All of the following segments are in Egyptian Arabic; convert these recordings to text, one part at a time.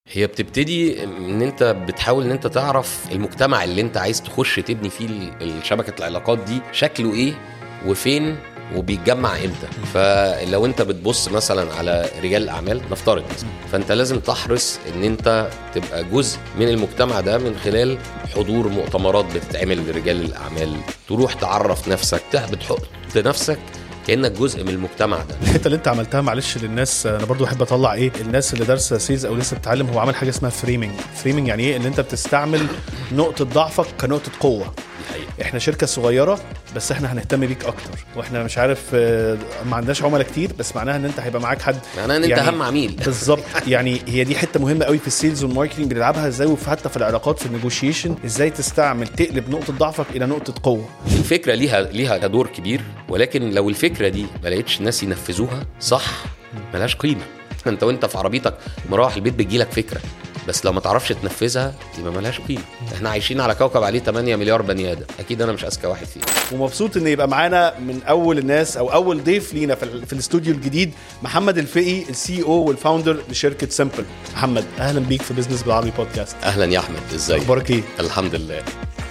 هي بتبتدي ان انت بتحاول ان انت تعرف المجتمع اللي انت عايز تخش تبني فيه ال- شبكه العلاقات دي شكله ايه وفين وبيتجمع امتى فلو انت بتبص مثلا على رجال الاعمال نفترض مثلا فانت لازم تحرص ان انت تبقى جزء من المجتمع ده من خلال حضور مؤتمرات بتتعمل لرجال الاعمال تروح تعرف نفسك تح- بتحط نفسك كانك جزء من المجتمع ده الحته اللي انت عملتها معلش للناس انا برضو احب اطلع ايه الناس اللي دارسه سيلز او لسه بتتعلم هو عمل حاجه اسمها فريمنج فريمنج يعني ايه ان انت بتستعمل نقطه ضعفك كنقطه قوه دي حقيقة. احنا شركه صغيره بس احنا هنهتم بيك اكتر واحنا مش عارف آه، ما عندناش عملاء كتير بس معناها ان انت هيبقى معاك حد معناها ان انت يعني- اهم عميل بالظبط يعني هي دي حته مهمه قوي في السيلز والماركتنج بنلعبها ازاي وحتى في العلاقات في النيجوشيشن ازاي تستعمل تقلب نقطه ضعفك الى نقطه قوه الفكره ليها ليها دور كبير ولكن لو الفكره دي ما لقيتش ناس ينفذوها صح ملهاش قيمه انت وانت في عربيتك مروح البيت بتجيلك فكره بس لو ما تعرفش تنفذها يبقى ملهاش قيمه احنا عايشين على كوكب عليه 8 مليار بني ادم اكيد انا مش اذكى واحد فيهم ومبسوط ان يبقى معانا من اول الناس او اول ضيف لينا في, ال- في الاستوديو الجديد محمد الفقي السي او والفاوندر لشركه سمبل محمد اهلا بيك في بزنس بالعربي بودكاست اهلا يا احمد ازيك اخبارك ايه الحمد لله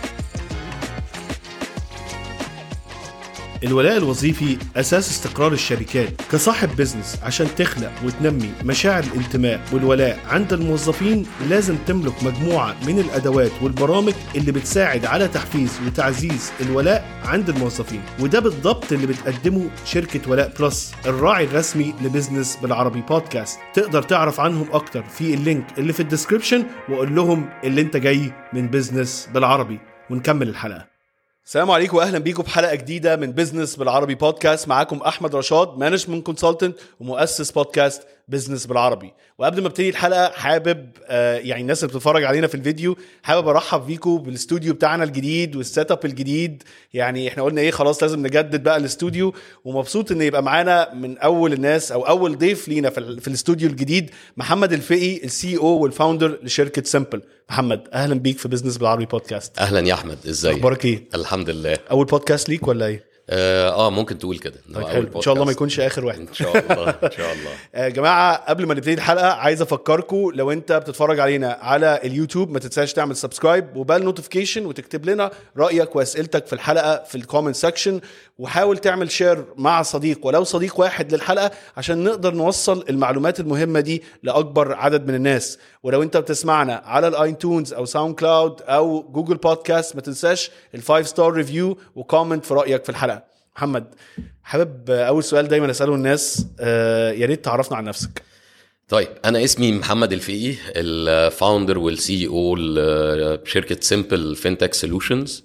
الولاء الوظيفي أساس استقرار الشركات كصاحب بزنس عشان تخلق وتنمي مشاعر الانتماء والولاء عند الموظفين لازم تملك مجموعة من الأدوات والبرامج اللي بتساعد على تحفيز وتعزيز الولاء عند الموظفين وده بالضبط اللي بتقدمه شركة ولاء بلس الراعي الرسمي لبزنس بالعربي بودكاست تقدر تعرف عنهم أكتر في اللينك اللي في الديسكريبشن وقول لهم اللي انت جاي من بزنس بالعربي ونكمل الحلقة السلام عليكم واهلا بيكم في حلقه جديده من بزنس بالعربي بودكاست معاكم احمد رشاد مانجمنت كونسلتنت ومؤسس بودكاست بزنس بالعربي وقبل ما ابتدي الحلقه حابب آه، يعني الناس اللي بتتفرج علينا في الفيديو حابب ارحب بيكم بالاستوديو بتاعنا الجديد والسيت اب الجديد يعني احنا قلنا ايه خلاص لازم نجدد بقى الاستوديو ومبسوط ان يبقى معانا من اول الناس او اول ضيف لينا في, ال- في الاستوديو الجديد محمد الفقي السي او والفاوندر لشركه سمبل محمد اهلا بيك في بزنس بالعربي بودكاست اهلا يا احمد ازيك اخبارك ايه الحمد لله اول بودكاست ليك ولا ايه اه, آه ممكن تقول كده إنه طيب أول حلو ان شاء الله ما بودكاست. يكونش اخر واحد ان شاء الله ان شاء الله يا جماعه قبل ما نبتدي الحلقه عايز افكركم لو انت بتتفرج علينا على اليوتيوب ما تنساش تعمل سبسكرايب وبال نوتيفيكيشن وتكتب لنا رايك واسئلتك في الحلقه في الكومنت سيكشن وحاول تعمل شير مع صديق ولو صديق واحد للحلقه عشان نقدر نوصل المعلومات المهمه دي لاكبر عدد من الناس ولو انت بتسمعنا على الايتونز او ساوند كلاود او جوجل بودكاست ما تنساش الفايف ستار ريفيو وكومنت في رايك في الحلقه محمد حابب اول سؤال دايما اساله الناس آه، يا ريت تعرفنا عن نفسك طيب انا اسمي محمد الفقي الفاوندر والسي او لشركه سمبل فينتك سولوشنز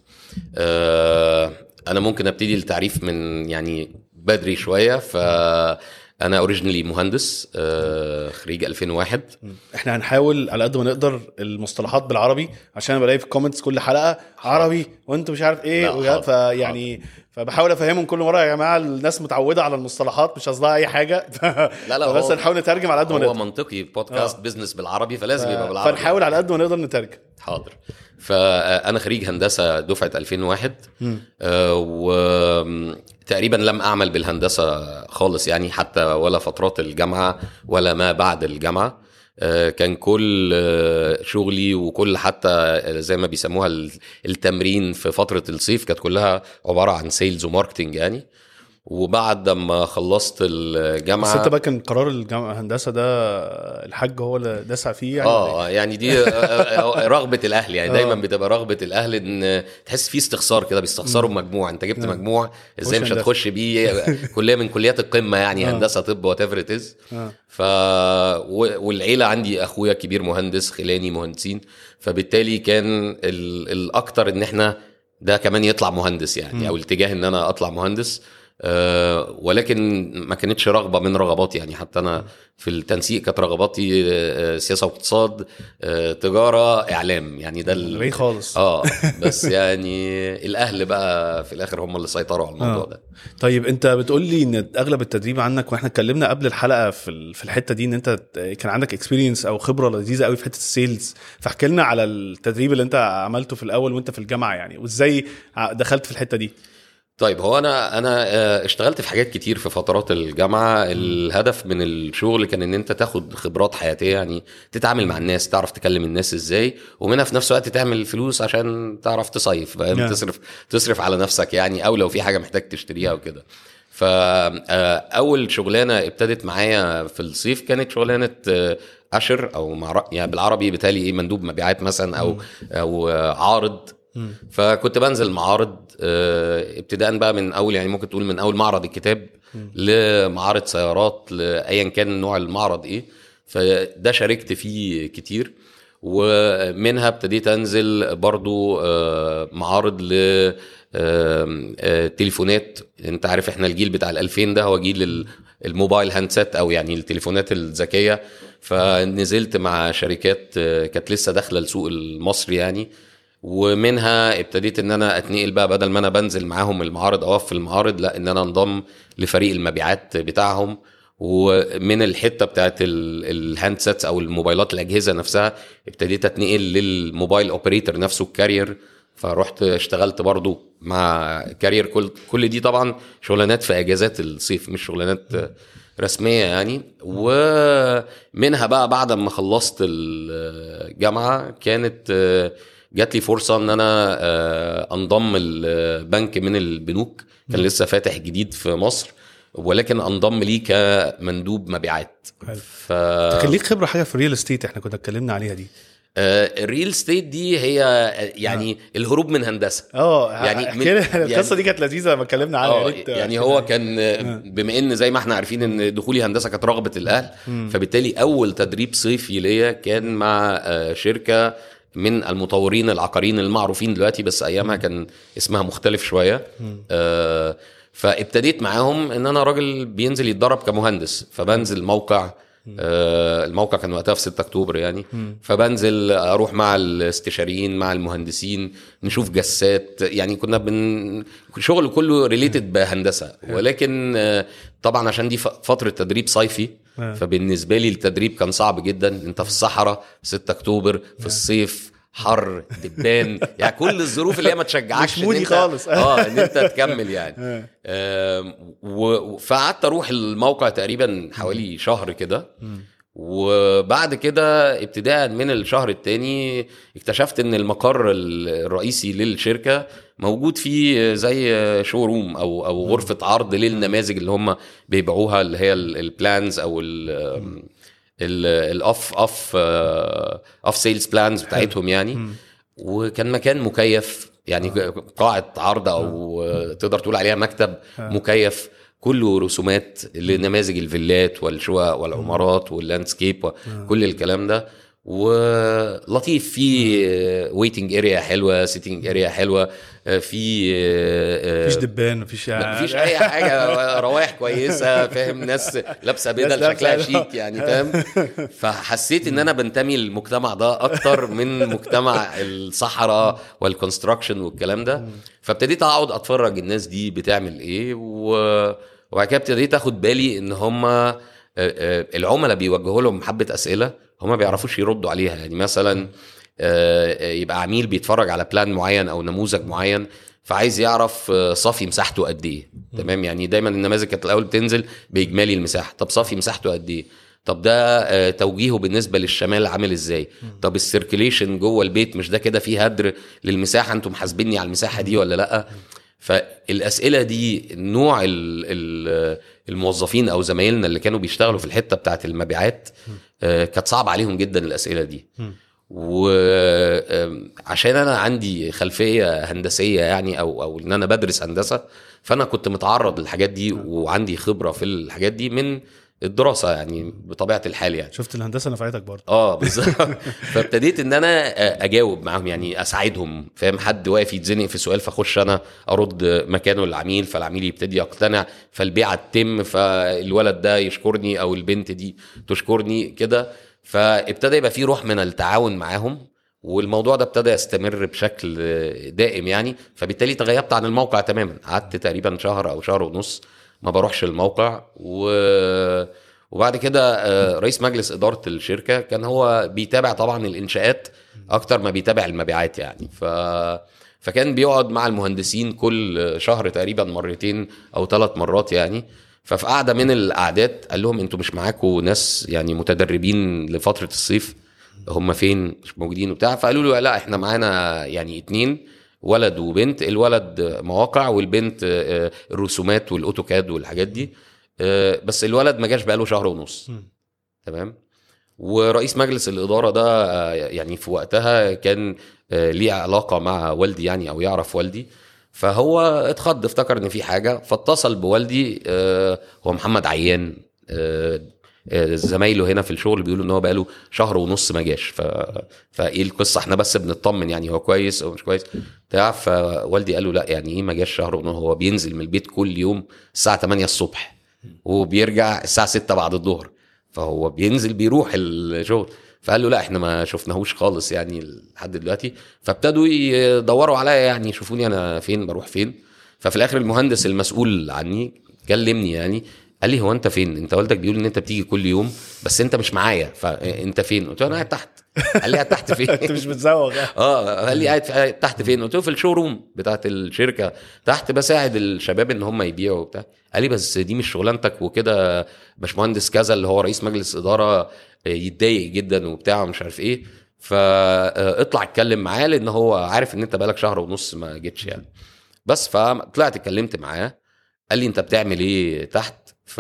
انا ممكن ابتدي التعريف من يعني بدري شويه فانا اوريجينالي مهندس آه، خريج 2001 احنا هنحاول على قد ما نقدر المصطلحات بالعربي عشان أنا بلاقي في الكومنتس كل حلقه عربي وانت مش عارف ايه لا، وجا- حاضر، فيعني فبحاول افهمهم كل مره يا جماعه الناس متعوده على المصطلحات مش قصدها اي حاجه لا، لا، بس هو- نحاول نترجم على قد ما هو نقدر منطقي بودكاست آه. بزنس بالعربي فلازم يبقى بالعربي فنحاول على قد ما نقدر نترجم حاضر فانا خريج هندسه دفعه 2001 آه، وتقريبا لم اعمل بالهندسه خالص يعني حتى ولا فترات الجامعه ولا ما بعد الجامعه آه، كان كل آه، شغلي وكل حتى زي ما بيسموها ال- التمرين في فتره الصيف كانت كلها عباره عن سيلز وماركتنج يعني وبعد ما خلصت الجامعه بس انت بقى كان قرار الجامعه الهندسه ده الحاج هو اللي داسع فيه يعني اه يعني دي آه، آه، رغبه الاهل يعني آه. دايما بتبقى رغبه الاهل ان تحس في استخسار كده بيستخسروا مجموع انت جبت مجموع ازاي مش هندسة. هتخش بيه كليه من كليات القمه يعني آه. هندسه طب وات ايفر از آه. ف و- والعيله عندي اخويا كبير مهندس خلاني مهندسين فبالتالي كان ال... الاكتر ان احنا ده كمان يطلع مهندس يعني او الاتجاه ان انا اطلع مهندس أه ولكن ما كانتش رغبه من رغباتي يعني حتى انا في التنسيق كانت رغباتي آه، سياسه واقتصاد آه، تجاره اعلام يعني ده ال- بعيد خالص اه بس يعني الاهل بقى في الاخر هم اللي سيطروا على الموضوع آه. ده طيب انت بتقول لي ان اغلب التدريب عنك واحنا اتكلمنا قبل الحلقه في ال- في الحته دي ان انت كان عندك اكسبيرينس او خبره لذيذه قوي في حته السيلز فاحكي لنا على التدريب اللي انت عملته في الاول وانت في الجامعه يعني وازاي ع- دخلت في الحته دي طيب هو انا انا آه، اشتغلت في حاجات كتير في فترات الجامعه الهدف من الشغل كان ان انت تاخد خبرات حياتيه يعني تتعامل مع الناس تعرف تكلم الناس ازاي ومنها في نفس الوقت تعمل فلوس عشان تعرف تصيف فاهم نعم. تصرف تصرف على نفسك يعني او لو في حاجه محتاج تشتريها وكده فاول شغلانه ابتدت معايا في الصيف كانت شغلانه آه، اشر او مع يعني بالعربي بالتالي ايه مندوب مبيعات مثلا او او آه، عارض فكنت بنزل معارض آه، ابتداء بقى من اول يعني ممكن تقول من اول معرض الكتاب لمعارض سيارات لايا كان نوع المعرض ايه فده شاركت فيه كتير ومنها ابتديت انزل برضو آه، معارض ل آم، آه، تليفونات انت عارف احنا الجيل بتاع ال2000 ده هو جيل ال- الموبايل هاندسات او يعني التليفونات الذكيه فنزلت مع شركات آه، كانت لسه داخله السوق المصري يعني ومنها ابتديت ان انا اتنقل بقى بدل ما انا بنزل معاهم المعارض اوقف في المعارض لا ان انا انضم لفريق المبيعات بتاعهم ومن الحته بتاعت الهاندسيتس او الموبايلات الاجهزه نفسها ابتديت اتنقل للموبايل اوبريتور نفسه الكارير فرحت اشتغلت برضو مع كارير كل كل دي طبعا شغلانات في اجازات الصيف مش شغلانات رسميه يعني ومنها بقى بعد ما خلصت الجامعه كانت جات لي فرصه ان انا آه، انضم البنك من البنوك كان لسه فاتح جديد في مصر ولكن انضم ليه كمندوب مبيعات حلو. ف كان ليك خبره حاجه في الريل استيت احنا كنا اتكلمنا عليها دي آه، الريل ستيت دي هي آه، يعني الهروب من هندسه اه يعني يعني من- القصه يعني- دي كانت لذيذه لما اتكلمنا عنها يا اه ريت يعني هو كان بما ان زي ما احنا عارفين ان دخولي هندسه كانت رغبه الاهل فبالتالي اول تدريب صيفي ليا كان مع آه، شركه من المطورين العقاريين المعروفين دلوقتي بس ايامها كان اسمها مختلف شويه آه، فابتديت معاهم ان انا راجل بينزل يتدرب كمهندس فبنزل موقع آه، الموقع كان وقتها في 6 اكتوبر يعني فبنزل اروح مع الاستشاريين مع المهندسين نشوف جسات يعني كنا بن شغل كله ريليتد بهندسه ولكن آه، طبعا عشان دي ف- فتره تدريب صيفي آه. فبالنسبه لي التدريب كان صعب جدا انت في الصحراء 6 اكتوبر في الصيف حر دبان يعني كل الظروف اللي هي ما تشجعكش مش إن مودي أنت- خالص. اه ان انت تكمل يعني آه. آم، و- فقعدت اروح الموقع تقريبا حوالي شهر كده وبعد كده ابتداء من الشهر التاني اكتشفت ان المقر ال- الرئيسي للشركه موجود فيه زي شوروم او او غرفه عرض للنماذج اللي هم بيبيعوها اللي هي ال- البلانز او ال الاوف اوف اوف سيلز بلانز بتاعتهم يعني وكان مكان مكيف يعني قاعه عرض او تقدر تقول عليها مكتب مكيف كله رسومات لنماذج الفيلات والشقق والعمارات واللاندسكيب وكل الكلام ده ولطيف في ويتنج اريا حلوه سيتنج اريا حلوه في مفيش دبان مفيش مفيش اي حاجه روايح كويسه فاهم ناس لابسه بدل ناس شكلها لابسة- شيك يعني فاهم فحسيت ان انا بنتمي للمجتمع ده اكتر من مجتمع الصحراء والكونستراكشن والكلام ده فابتديت اقعد اتفرج الناس دي بتعمل ايه و... وبعد كده ابتديت اخد بالي ان هم العملاء بيوجهوا لهم حبه اسئله هم ما بيعرفوش يردوا عليها يعني مثلا آه، يبقى عميل بيتفرج على بلان معين او نموذج معين فعايز يعرف آه، صافي مساحته قد ايه تمام يعني دايما النماذج كانت الاول بتنزل باجمالي المساحه طب صافي مساحته قد ايه طب ده آه، توجيهه بالنسبه للشمال عامل ازاي طب السيركيليشن جوه البيت مش ده كده فيه هدر للمساحه انتم محاسبيني على المساحه دي ولا لا فالاسئله دي نوع ال ال الموظفين او زمايلنا اللي كانوا بيشتغلوا في الحته بتاعت المبيعات آه، كانت صعب عليهم جدا الاسئله دي وعشان انا عندي خلفيه هندسيه يعني او او ان انا بدرس هندسه فانا كنت متعرض للحاجات دي وعندي خبره في الحاجات دي من الدراسه يعني بطبيعه الحال يعني شفت الهندسه نفعتك برضه اه بالظبط فابتديت ان انا اجاوب معاهم يعني اساعدهم فاهم حد واقف يتزنق في سؤال فاخش انا ارد مكانه للعميل فالعميل يبتدي يقتنع فالبيعه تتم فالولد ده يشكرني او البنت دي تشكرني كده فابتدى يبقى في روح من التعاون معاهم والموضوع ده ابتدى يستمر بشكل دائم يعني فبالتالي تغيبت عن الموقع تماما قعدت تقريبا شهر او شهر ونص ما بروحش الموقع و... وبعد كده آه، رئيس مجلس اداره الشركه كان هو بيتابع طبعا الانشاءات اكتر ما بيتابع المبيعات يعني ف فكان بيقعد مع المهندسين كل شهر تقريبا مرتين او ثلاث مرات يعني ففي قعده من القعدات قال لهم انتوا مش معاكم ناس يعني متدربين لفتره الصيف هم فين مش موجودين وبتاع فقالوا له لا احنا معانا يعني اتنين ولد وبنت الولد مواقع والبنت آه، الرسومات والاوتوكاد والحاجات دي آه، بس الولد ما جاش بقاله شهر ونص تمام ورئيس مجلس الاداره ده آه، يعني في وقتها كان آه، ليه علاقه مع والدي يعني او يعرف والدي فهو اتخض افتكر ان في حاجه فاتصل بوالدي آه، هو محمد عيان آه، آه، زمايله هنا في الشغل بيقولوا ان هو بقاله شهر ونص ما جاش ف... فايه القصه احنا بس بنطمن يعني هو كويس او مش كويس بتاع فوالدي قال له لا يعني ايه ما جاش شهر ونص هو بينزل من البيت كل يوم الساعه 8 الصبح وبيرجع الساعه 6 بعد الظهر فهو بينزل بيروح الشغل فقال له لا احنا ما شفناهوش خالص يعني لحد دلوقتي فابتدوا يدوروا عليا يعني يشوفوني انا فين بروح فين ففي الاخر المهندس المسؤول عني كلمني يعني قال لي هو انت فين انت والدك بيقول ان انت بتيجي كل يوم بس انت مش معايا فانت فين قلت له انا قاعد تحت قال لي قاعد تحت فين انت مش بتزوغ اه قال لي قاعد في- تحت فين قلت له في الشو روم بتاعت الشركه تحت بساعد الشباب ان هم يبيعوا وبتاع قال لي بس دي مش شغلانتك وكده باشمهندس كذا اللي هو رئيس مجلس اداره يتضايق جدا وبتاع ومش عارف ايه فاطلع اتكلم معاه لان هو عارف ان انت بقالك شهر ونص ما جيتش يعني بس فطلعت اتكلمت معاه قال لي انت بتعمل ايه تحت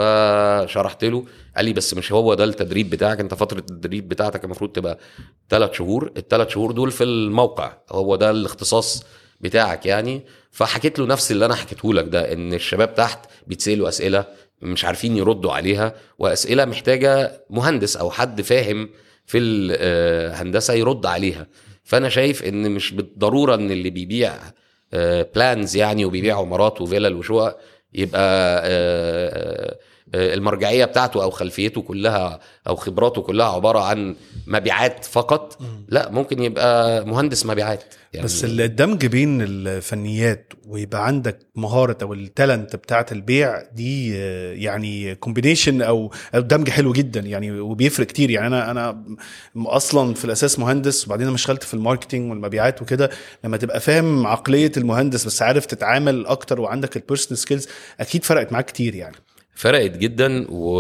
فشرحت له قال لي بس مش هو ده التدريب بتاعك انت فتره التدريب بتاعتك المفروض تبقى ثلاث شهور الثلاث شهور دول في الموقع هو ده الاختصاص بتاعك يعني فحكيت له نفس اللي انا حكيته لك ده ان الشباب تحت بيتسالوا اسئله مش عارفين يردوا عليها واسئله محتاجه مهندس او حد فاهم في الهندسه يرد عليها فانا شايف ان مش بالضروره ان اللي بيبيع بلانز يعني وبيبيع عمارات وفيلل وشقق يبقى آه، آه، المرجعيه بتاعته او خلفيته كلها او خبراته كلها عباره عن مبيعات فقط لا ممكن يبقى مهندس مبيعات يعني بس الدمج بين الفنيات ويبقى عندك مهارة او التالنت بتاعة البيع دي آه، يعني كومبينيشن او أو دمج حلو جدا يعني وبيفرق كتير يعني انا انا اصلا في الاساس مهندس وبعدين انا اشتغلت في الماركتينج والمبيعات وكده لما تبقى فاهم عقلية المهندس بس عارف تتعامل اكتر وعندك البيرسونال سكيلز اكيد فرقت معاك كتير يعني فرقت جدا و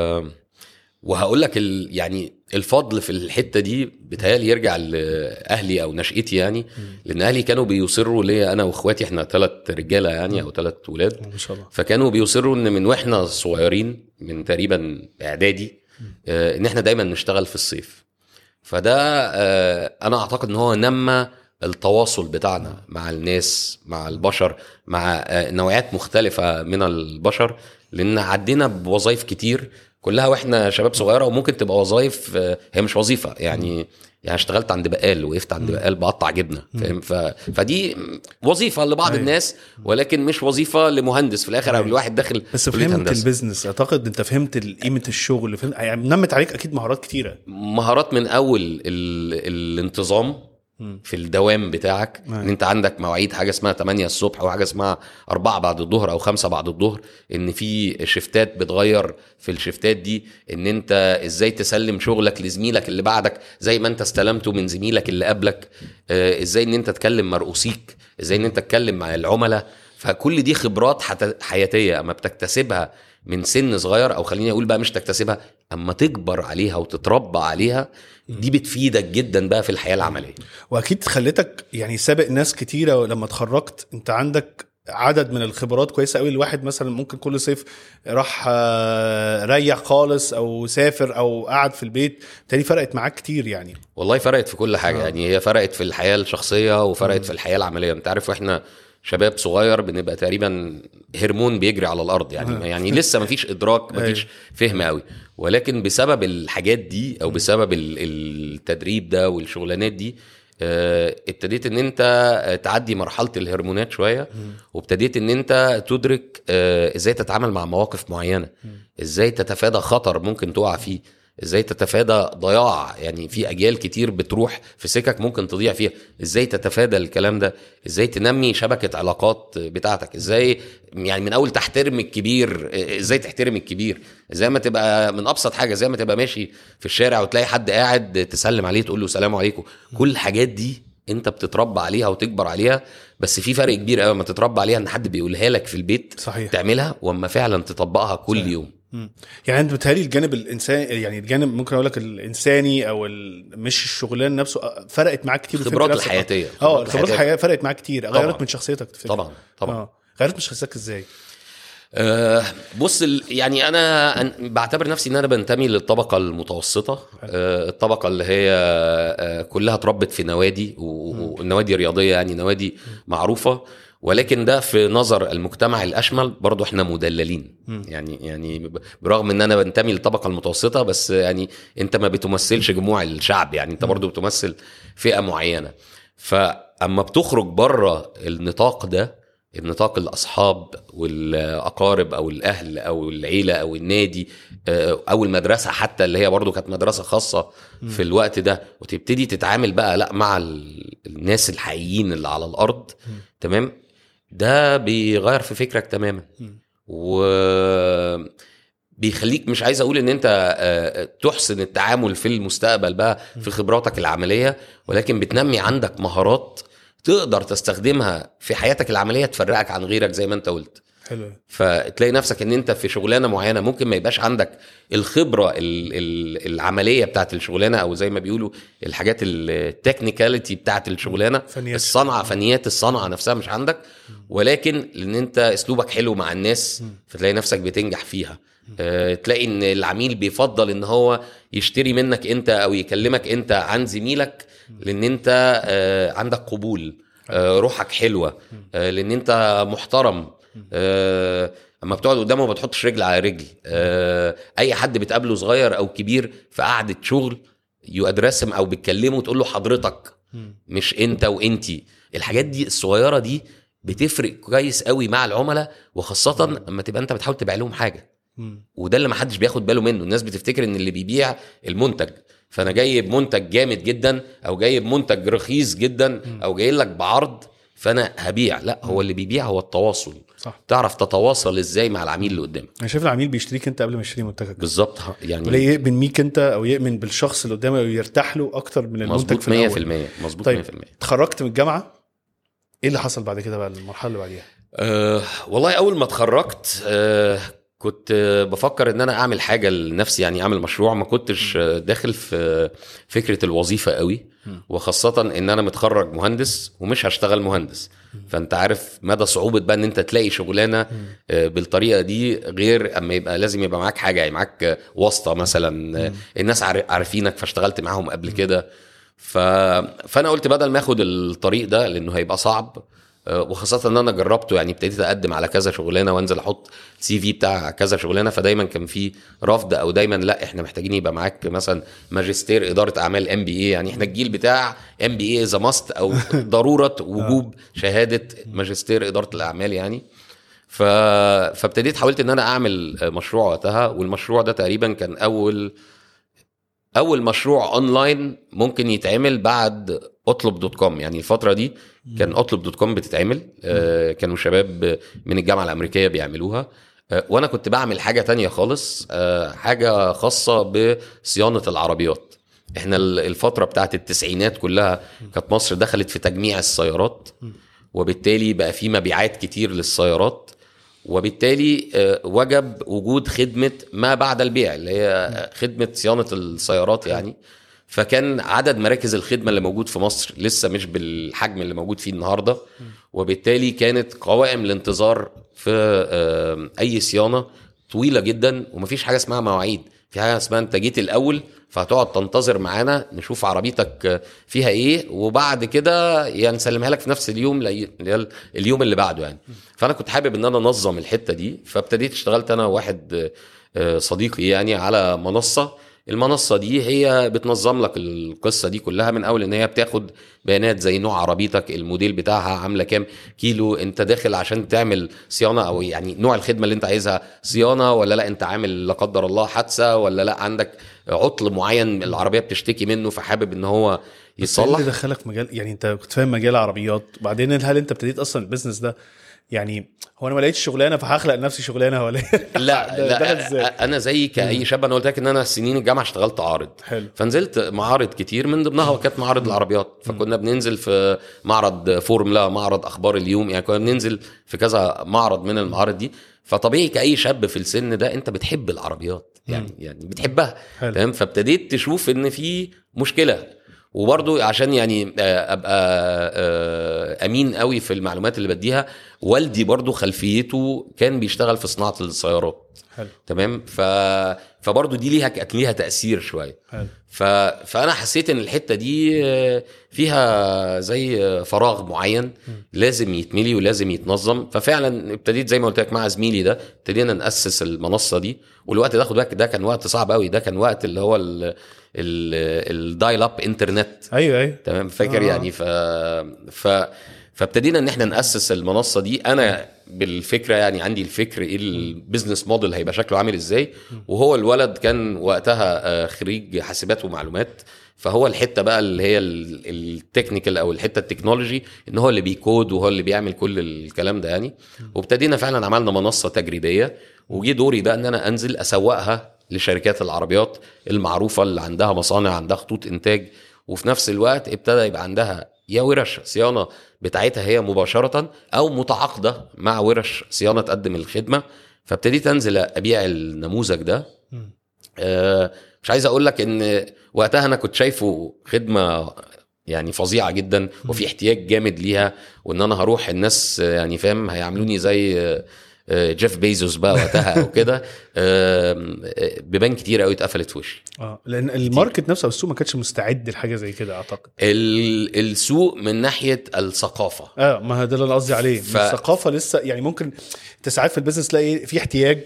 وهقول لك ال... يعني الفضل في الحته دي بتهيألي يرجع لاهلي او نشأتي يعني لان اهلي كانوا بيصروا ليا انا واخواتي احنا ثلاث رجاله يعني او ثلاث ولاد ما شاء الله فكانوا بيصروا ان من واحنا صغيرين من تقريبا اعدادي آه، ان احنا دايما نشتغل في الصيف فده آه، انا اعتقد ان هو نمى التواصل بتاعنا مع الناس مع البشر مع آه، نوعيات مختلفة من البشر لأن عدينا بوظائف كتير كلها واحنا شباب صغيرة وممكن تبقى وظائف آه، هي مش وظيفة يعني يعني اشتغلت عند بقال وقفت عند بقال بقطع جبنه فاهم ف... فدي وظيفه لبعض أيوة. الناس ولكن مش وظيفه لمهندس في الاخر او أيوة. الواحد داخل بس كلية فهمت هندسة. البيزنس اعتقد انت فهمت قيمة الشغل فهمت يعني نمت عليك اكيد مهارات كتيرة مهارات من اول ال... الانتظام في الدوام بتاعك أيوة. ان انت عندك مواعيد حاجه اسمها 8 الصبح وحاجه اسمها 4 بعد الظهر او 5 بعد الظهر ان في شفتات بتغير في الشفتات دي ان انت ازاي تسلم شغلك لزميلك اللي بعدك زي ما انت استلمته من زميلك اللي قبلك آه، ازاي ان انت تكلم مرؤوسيك ازاي ان انت تتكلم مع العملاء فكل دي خبرات حت- حياتيه اما بتكتسبها من سن صغير او خليني اقول بقى مش تكتسبها اما تكبر عليها وتتربى عليها دي بتفيدك جدا بقى في الحياه العمليه واكيد خلتك يعني سابق ناس كتيره لما اتخرجت انت عندك عدد من الخبرات كويسه قوي الواحد مثلا ممكن كل صيف راح آه، ريح خالص او سافر او قعد في البيت بالتالي فرقت معاك كتير يعني والله فرقت في كل حاجه آه. يعني هي فرقت في الحياه الشخصيه وفرقت في الحياه العمليه انت عارف واحنا شباب صغير بنبقى تقريبا هرمون بيجري على الارض يعني يعني لسه ما فيش ادراك ما فيش فهم قوي ولكن بسبب الحاجات دي او بسبب ال- التدريب ده والشغلانات دي آه، ابتديت ان انت آه، تعدي مرحله الهرمونات شويه وابتديت ان انت تدرك آه، ازاي تتعامل مع مواقف معينه ازاي تتفادى خطر ممكن تقع فيه ازاي تتفادى ضياع يعني في اجيال كتير بتروح في سكك ممكن تضيع فيها ازاي تتفادى الكلام ده ازاي تنمي شبكه علاقات بتاعتك ازاي يعني من اول تحترم الكبير ازاي تحترم الكبير ازاي ما تبقى من ابسط حاجه زي ما تبقى ماشي في الشارع وتلاقي حد قاعد تسلم عليه تقول له سلام عليكم كل الحاجات دي انت بتتربى عليها وتكبر عليها بس في فرق كبير قوي لما تتربى عليها ان حد بيقولها لك في البيت صحيح تعملها واما فعلا تطبقها كل صحيح. يوم مم. يعني انت بتهيألي الجانب الانساني يعني الجانب ممكن اقول لك الانساني او ال- مش الشغلان نفسه آه، فرقت معاك كتير وفهمت الخبرات نفسك الحياتيه اه الخبرات الحياتيه فرقت معاك كتير طبعاً. غيرت من شخصيتك تفتكر طبعا طبعا اه غيرت من شخصيتك ازاي؟ أه بص ال- يعني انا أن- بعتبر نفسي ان انا بنتمي للطبقه المتوسطه أه الطبقه اللي هي أه كلها اتربت في نوادي و- و- والنوادي رياضيه يعني نوادي معروفه ولكن ده في نظر المجتمع الاشمل برضو احنا مدللين مم. يعني يعني ب- برغم ان انا بنتمي للطبقه المتوسطه بس يعني انت ما بتمثلش جموع الشعب يعني انت برضو بتمثل فئه معينه فاما بتخرج بره النطاق ده النطاق الاصحاب والاقارب او الاهل او العيله او النادي آه، او المدرسه حتى اللي هي برضو كانت مدرسه خاصه في الوقت ده وتبتدي تتعامل بقى لا مع ال- الناس الحقيقيين اللي على الارض تمام ده بيغير في فكرك تماما مم. و بيخليك مش عايز اقول ان انت آه، تحسن التعامل في المستقبل بقى في خبراتك العمليه ولكن بتنمي عندك مهارات تقدر تستخدمها في حياتك العمليه تفرقك عن غيرك زي ما انت قلت حلو فتلاقي نفسك ان انت في شغلانه معينه ممكن ما يبقاش عندك الخبره ال- ال- العمليه بتاعت الشغلانه او زي ما بيقولوا الحاجات التكنيكاليتي بتاعت الشغلانه فنيات. الصنعه فنيات الصنعه نفسها مش عندك ولكن لان انت اسلوبك حلو مع الناس فتلاقي نفسك بتنجح فيها آه، تلاقي ان العميل بيفضل ان هو يشتري منك انت او يكلمك انت عن زميلك لان انت آه، عندك قبول آه، روحك حلوه آه، لان انت محترم آه، اما بتقعد قدامه ما بتحطش رجل على رجل آه، اي حد بتقابله صغير او كبير في قعده شغل يدرسم او بتكلمه تقول له حضرتك مم. مش انت وانتي الحاجات دي الصغيره دي بتفرق كويس قوي مع العملاء وخاصه اما تبقى انت بتحاول تبيع لهم حاجه مم. وده اللي محدش بياخد باله منه الناس بتفتكر ان اللي بيبيع المنتج فانا جاي بمنتج جامد جدا او جاي بمنتج رخيص جدا او جاي لك بعرض فانا هبيع لا هو اللي بيبيع هو التواصل صح تعرف تتواصل ازاي مع العميل اللي قدامك انا شايف العميل بيشتريك انت قبل ما يشتري منتجك بالظبط ه- يعني ولا يؤمن ميك انت او يؤمن بالشخص اللي قدامه ويرتاح له اكتر من المنتج مظبوط في الاول 100% مظبوط طيب. 100% اتخرجت من الجامعه ايه اللي حصل بعد كده بقى المرحله اللي بعديها أه والله اول ما اتخرجت أه كنت آه، بفكر ان انا اعمل حاجه لنفسي يعني اعمل مشروع ما كنتش آه، داخل في فكره الوظيفه قوي مم. وخاصه ان انا متخرج مهندس ومش هشتغل مهندس فانت عارف مدى صعوبه بقى ان انت تلاقي شغلانه آه، بالطريقه دي غير اما يبقى لازم يبقى معاك حاجه يعني معاك آه، واسطه مثلا آه، الناس عار- عارفينك فاشتغلت معاهم قبل كده ف... فانا قلت بدل ما اخد الطريق ده لانه هيبقى صعب آه، وخاصة ان انا جربته يعني ابتديت اقدم على كذا شغلانة وانزل احط سي في بتاع كذا شغلانة فدايما كان في رفض او دايما لا احنا محتاجين يبقى معاك مثلا ماجستير ادارة اعمال ام بي اي يعني احنا الجيل بتاع ام بي اي از ماست او ضرورة وجوب شهادة ماجستير ادارة الاعمال يعني ف... فابتديت حاولت ان انا اعمل مشروع وقتها والمشروع ده تقريبا كان اول اول مشروع اونلاين ممكن يتعمل بعد اطلب دوت كوم يعني الفتره دي كان اطلب دوت كوم بتتعمل آه كانوا شباب من الجامعه الامريكيه بيعملوها آه وانا كنت بعمل حاجه تانية خالص آه حاجه خاصه بصيانه العربيات احنا ال- الفتره بتاعت التسعينات كلها كانت مصر دخلت في تجميع السيارات وبالتالي بقى في مبيعات كتير للسيارات وبالتالي آه، وجب وجود خدمه ما بعد البيع اللي هي خدمه صيانه السيارات يعني فكان عدد مراكز الخدمه اللي موجود في مصر لسه مش بالحجم اللي موجود فيه النهارده وبالتالي كانت قوائم الانتظار في آه، اي صيانه طويله جدا ومفيش حاجه اسمها مواعيد في حاجه اسمها انت جيت الاول فهتقعد تنتظر معانا نشوف عربيتك فيها ايه وبعد كده يا نسلمها لك في نفس اليوم لا- اللي هي اليوم اللي بعده يعني فانا كنت حابب ان انا انظم الحته دي فابتديت اشتغلت انا واحد آه، صديقي يعني على منصه المنصه دي هي بتنظم لك القصه دي كلها من اول ان هي بتاخد بيانات زي نوع عربيتك الموديل بتاعها عامله كام كيلو انت داخل عشان تعمل صيانه او يعني نوع الخدمه اللي انت عايزها صيانه ولا لا انت عامل لا قدر الله حادثه ولا لا عندك عطل معين العربيه بتشتكي منه فحابب ان هو بس إيه يصلح اللي دخلك مجال يعني انت كنت فاهم مجال عربيات وبعدين هل انت ابتديت اصلا البيزنس ده يعني هو انا ما لقيتش شغلانه فهخلق لنفسي شغلانه ولا إيه؟ لا ده- دخل لا إزاي؟ انا زي كاي شاب انا قلت لك ان انا سنين الجامعه اشتغلت عارض حلو فنزلت معارض كتير من ضمنها كانت معارض العربيات فكنا بننزل في معرض فورمولا معرض اخبار اليوم يعني كنا بننزل في كذا معرض من المعارض دي فطبيعي كاي شاب في السن ده انت بتحب العربيات يعني يعني بتحبها حلو. تمام فابتديت تشوف ان في مشكله وبرضو عشان يعني آه، ابقى آه، امين قوي في المعلومات اللي بديها والدي برضو خلفيته كان بيشتغل في صناعه السيارات حلو تمام ف فبرضو دي ليها كانت ليها تاثير شويه حلو ف... فانا حسيت ان الحته دي آه، فيها زي آه، فراغ معين لازم يتملي ولازم يتنظم ففعلا ابتديت زي ما قلت لك مع زميلي ده ابتدينا ناسس المنصه دي والوقت ده خد بالك ده كان وقت صعب قوي ده كان وقت اللي هو ال... ال... الدايل اب انترنت ايوه ايوه تمام فاكر آه. آه. يعني ف... ف فابتدينا ان احنا ناسس المنصه دي انا بالفكره يعني عندي الفكر ايه البيزنس موديل هيبقى شكله عامل ازاي وهو الولد كان وقتها آه، خريج حاسبات ومعلومات فهو الحته بقى اللي هي ال- التكنيكال او الحته التكنولوجي ان هو اللي بيكود وهو اللي بيعمل كل الكلام ده يعني وابتدينا فعلا عملنا منصه تجريبيه وجي دوري بقى ان انا انزل اسوقها لشركات العربيات المعروفه اللي عندها مصانع عندها خطوط انتاج وفي نفس الوقت ابتدى يبقى عندها يا ورش صيانه بتاعتها هي مباشره او متعاقده مع ورش صيانه تقدم الخدمه فابتديت انزل ابيع النموذج ده مم. آه، مش عايز اقول لك ان وقتها انا كنت شايفه خدمه يعني فظيعه جدا وفي احتياج جامد ليها وان انا هروح الناس آه، يعني فاهم هيعاملوني زي آه، آه، جيف بيزوس بقى وقتها او كده آه، آه، بيبان كتير قوي اتقفلت في وشي اه لان الماركت نفسه او السوق ما كانش مستعد لحاجه زي كده اعتقد ال- السوق من ناحيه الثقافه اه ما ده اللي انا قصدي عليه ف- الثقافه لسه يعني ممكن انت ساعات في البيزنس تلاقي في احتياج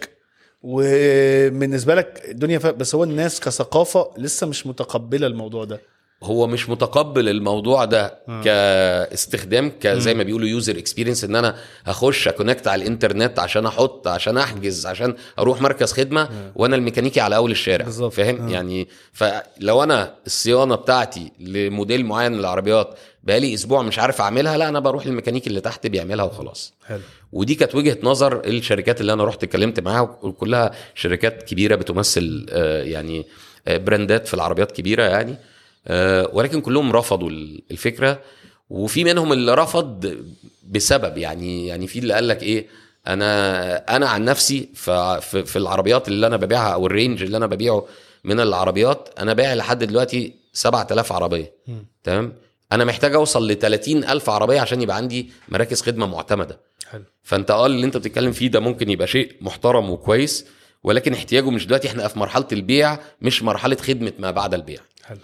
وبالنسبه لك الدنيا ف... بس هو الناس كثقافه لسه مش متقبله الموضوع ده هو مش متقبل الموضوع ده آه. كاستخدام كزي ما بيقولوا يوزر اكسبيرينس ان انا هخش اكونكت على الانترنت عشان احط عشان احجز عشان اروح مركز خدمه وانا الميكانيكي على اول الشارع بالظبط. فاهم آه. يعني فلو انا الصيانه بتاعتي لموديل معين من العربيات بقالي اسبوع مش عارف اعملها لا انا بروح للميكانيكي اللي تحت بيعملها وخلاص حلو ودي كانت وجهه نظر الشركات اللي انا رحت اتكلمت معاها وكلها شركات كبيره بتمثل آه، يعني آه، براندات في العربيات كبيره يعني آه، ولكن كلهم رفضوا ال- الفكره وفي منهم اللي رفض بسبب يعني يعني في اللي قال لك ايه انا انا عن نفسي ف- في في العربيات اللي انا ببيعها او الرينج اللي انا ببيعه من العربيات انا بايع لحد دلوقتي 7000 عربيه مم. تمام انا محتاج اوصل ل 30000 عربيه عشان يبقى عندي مراكز خدمه معتمده حلو فانت اه اللي انت بتتكلم فيه ده ممكن يبقى شيء محترم وكويس ولكن احتياجه مش دلوقتي احنا في مرحله البيع مش مرحله خدمه ما بعد البيع حلو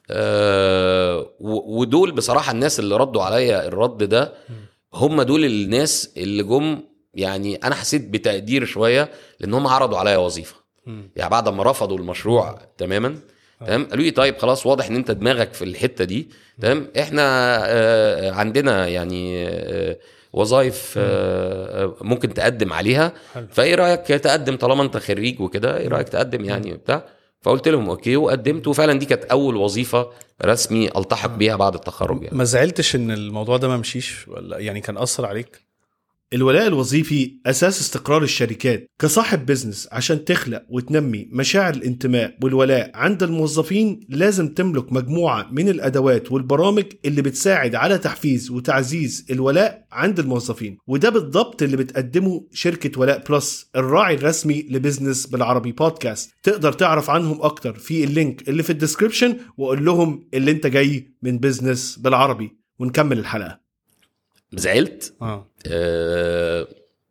آه و- ودول بصراحه الناس اللي ردوا عليا الرد ده هم دول الناس اللي جم يعني انا حسيت بتقدير شويه لان هم عرضوا عليا وظيفه مم. يعني بعد ما رفضوا المشروع تماما تمام قالوا لي طيب خلاص واضح ان انت دماغك في الحته دي تمام احنا آه، عندنا يعني آه، وظائف آه، آه، ممكن تقدم عليها حلو. فايه رايك تقدم طالما انت خريج وكده ايه رايك تقدم يعني وبتاع فقلت لهم اوكي وقدمت وفعلا دي كانت اول وظيفه رسمي التحق بيها بعد التخرج يعني ما زعلتش ان الموضوع ده ما مشيش ولا يعني كان اثر عليك الولاء الوظيفي أساس استقرار الشركات كصاحب بزنس عشان تخلق وتنمي مشاعر الانتماء والولاء عند الموظفين لازم تملك مجموعة من الأدوات والبرامج اللي بتساعد على تحفيز وتعزيز الولاء عند الموظفين وده بالضبط اللي بتقدمه شركة ولاء بلس الراعي الرسمي لبزنس بالعربي بودكاست تقدر تعرف عنهم أكتر في اللينك اللي في الديسكريبشن وقول لهم اللي انت جاي من بزنس بالعربي ونكمل الحلقة زعلت اه آه،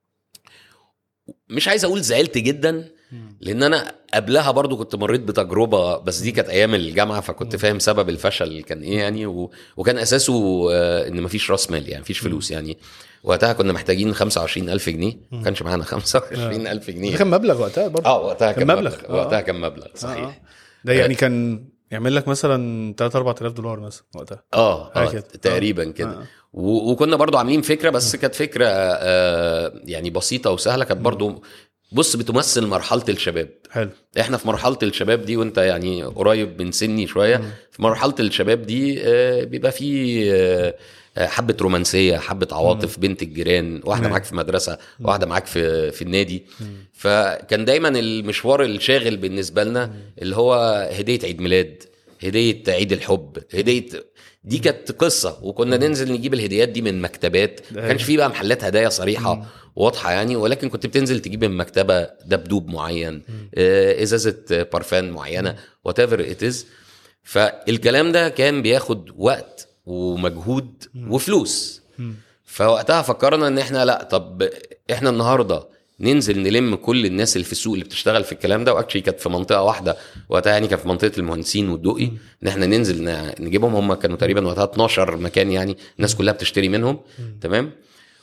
مش عايز اقول زعلت جدا لان انا قبلها برضو كنت مريت بتجربه بس دي كانت ايام الجامعه فكنت فاهم سبب الفشل كان ايه يعني و... وكان اساسه آه، ان مفيش راس مال يعني مفيش فلوس يعني وقتها كنا محتاجين 25000 جنيه ما كانش معانا 25000 ده جنيه كان مبلغ وقتها برضه اه وقتها كان كان مبلغ, مبلغ. آه. وقتها كان مبلغ آه، صحيح آه. ده يعني كان يعمل لك مثلا 3 4000 دولار مثلا وقتها اه, حاجة آه كده. تقريبا آه. كده آه. و- وكنا برضو عاملين فكره بس كانت فكره آه يعني بسيطه وسهله كانت برضو بص بتمثل مرحله الشباب حلو احنا في مرحله الشباب دي وانت يعني قريب من سني شويه في مرحله الشباب دي آه، بيبقى في آه، آه، حبه رومانسيه حبه عواطف بنت الجيران واحده مم. معاك في مدرسه واحده معاك في في النادي فكان دايما المشوار الشاغل بالنسبه لنا اللي هو هديه عيد ميلاد هديه عيد الحب هديه دي كانت قصه وكنا ننزل نجيب الهديات دي من مكتبات ما كانش في بقى محلات هدايا صريحه واضحه يعني ولكن كنت بتنزل تجيب من مكتبه دبدوب معين آه، ازازه بارفان معينه وات ايفر ات از فالكلام ده كان بياخد وقت ومجهود وفلوس فوقتها فكرنا ان احنا لا طب احنا النهارده ننزل نلم كل الناس اللي في السوق اللي بتشتغل في الكلام ده واكشلي كانت في منطقه واحده وقتها يعني كان في منطقه المهندسين والدقي ان احنا ننزل ن- نجيبهم هم كانوا تقريبا وقتها 12 مكان يعني الناس كلها بتشتري منهم تمام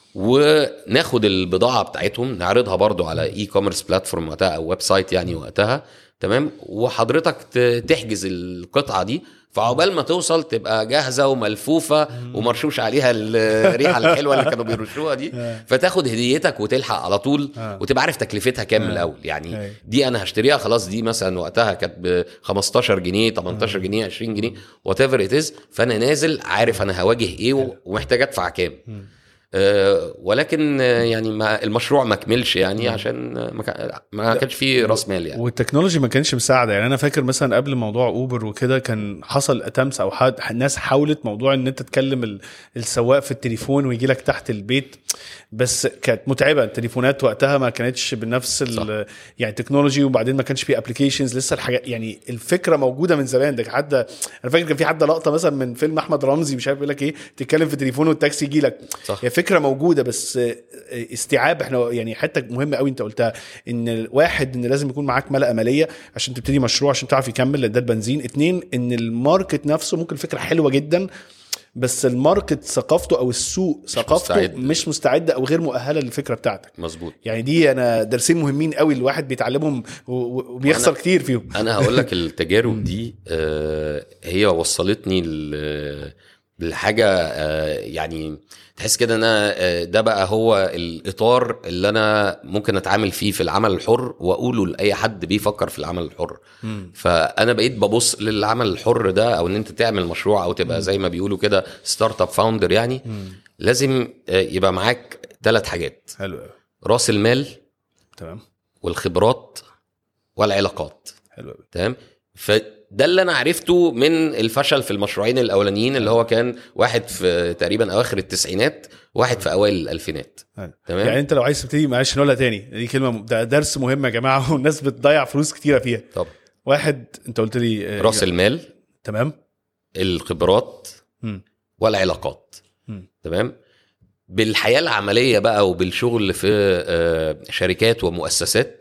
وناخد البضاعه بتاعتهم نعرضها برضو على اي كوميرس بلاتفورم وقتها او ويب سايت يعني وقتها تمام وحضرتك ت- تحجز القطعه دي فعقبال ما توصل تبقى جاهزه وملفوفه ومرشوش عليها الريحه الحلوه اللي كانوا بيرشوها دي فتاخد هديتك وتلحق على طول آه. وتبقى عارف تكلفتها كام من الاول أي. يعني دي انا هشتريها خلاص دي مثلا وقتها كانت ب 15 جنيه 18 جنيه 20 جنيه وات ايفر ات از فانا نازل عارف انا هواجه ايه و- ومحتاج ادفع كام آه، ولكن آه، يعني ما المشروع ما كملش يعني عشان آه، ما كان- ما كانش فيه راس مال يعني والتكنولوجي ما كانش مساعده يعني انا فاكر مثلا قبل موضوع اوبر وكده كان حصل اتمس او حد ناس حاولت موضوع ان انت تكلم ال- السواق في التليفون ويجي لك تحت البيت بس كانت متعبه التليفونات وقتها ما كانتش بنفس ال- يعني تكنولوجي وبعدين ما كانش في ابلكيشنز لسه الحاجات يعني الفكره موجوده من زمان ده حد انا فاكر كان في حد لقطه مثلا من فيلم احمد رمزي مش عارف يقول لك ايه تتكلم في تليفون والتاكسي يجي لك صح. هي فكره موجوده بس استيعاب احنا يعني حته مهمه قوي انت قلتها ان واحد ان لازم يكون معاك ملأ ماليه عشان تبتدي مشروع عشان تعرف يكمل لان ده البنزين اتنين ان الماركت نفسه ممكن فكره حلوه جدا بس الماركت ثقافته او السوق ثقافته مستعد. مش مستعده او غير مؤهله للفكره بتاعتك مظبوط يعني دي انا درسين مهمين قوي الواحد بيتعلمهم و- و- وبيخسر وأنا- كتير فيهم انا هقول لك التجارب دي آه، هي وصلتني ل- لحاجه آه، يعني تحس كده انا آه، ده بقى هو الاطار اللي انا ممكن اتعامل فيه في العمل الحر واقوله لاي حد بيفكر في العمل الحر فانا بقيت ببص للعمل الحر ده او ان انت تعمل مشروع او تبقى زي ما بيقولوا كده ستارت اب فاوندر يعني لازم آه، يبقى معاك ثلاث حاجات حلو قوي راس المال تمام والخبرات والعلاقات حلو قوي تمام فده اللي انا عرفته من الفشل في المشروعين الاولانيين اللي هو كان واحد في تقريبا اواخر التسعينات واحد في اوائل الالفينات حلو. تمام يعني انت لو عايز تبتدي معلش نقولها تاني دي كلمه م- ده درس مهم يا جماعه والناس بتضيع فلوس كتيره فيها طب واحد انت قلت لي آه، راس المال تمام الخبرات مم. والعلاقات مم. تمام بالحياه العمليه بقى وبالشغل في آه، شركات ومؤسسات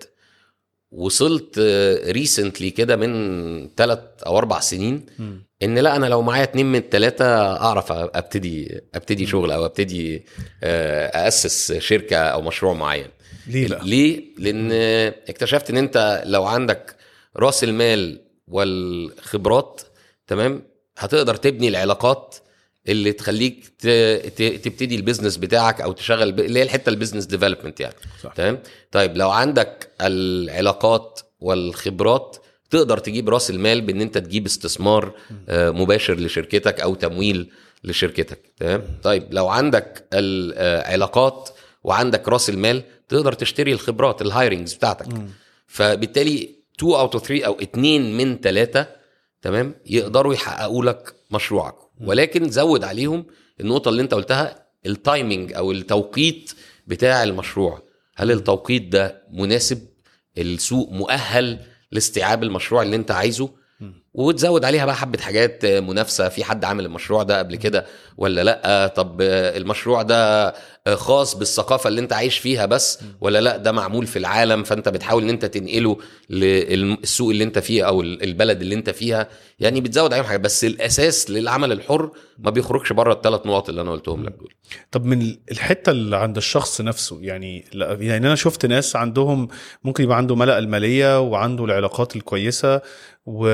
وصلت ريسنتلي كده من ثلاث او اربع سنين مم. ان لا انا لو معايا اتنين من التلاته اعرف ابتدي ابتدي شغل او ابتدي آه، اسس شركه او مشروع معين ليه بقى؟ ليه لان اكتشفت ان انت لو عندك راس المال والخبرات تمام هتقدر تبني العلاقات اللي تخليك ت- ت- تبتدي البيزنس بتاعك او تشغل ب- اللي هي الحته البيزنس ديفلوبمنت يعني صح. تمام طيب لو عندك العلاقات والخبرات تقدر تجيب راس المال بان انت تجيب استثمار آه، مباشر لشركتك او تمويل لشركتك تمام طيب لو عندك العلاقات وعندك راس المال تقدر تشتري الخبرات الهايرنجز بتاعتك فبالتالي 2 اوت اوف 3 او 2 من 3 تمام يقدروا يحققوا لك مشروعك ولكن زود عليهم النقطه اللي انت قلتها التايمنج او التوقيت بتاع المشروع هل التوقيت ده مناسب السوق مؤهل لاستيعاب المشروع اللي انت عايزه وتزود عليها بقى حبه حاجات منافسه في حد عامل المشروع ده قبل كده ولا لا طب المشروع ده خاص بالثقافه اللي انت عايش فيها بس ولا لا ده معمول في العالم فانت بتحاول ان انت تنقله للسوق اللي انت فيه او البلد اللي انت فيها يعني بتزود عليهم حاجات بس الاساس للعمل الحر ما بيخرجش بره الثلاث نقط اللي انا قلتهم لك دول طب من الحته اللي عند الشخص نفسه يعني لا يعني انا شفت ناس عندهم ممكن يبقى عنده ملأ الماليه وعنده العلاقات الكويسه و...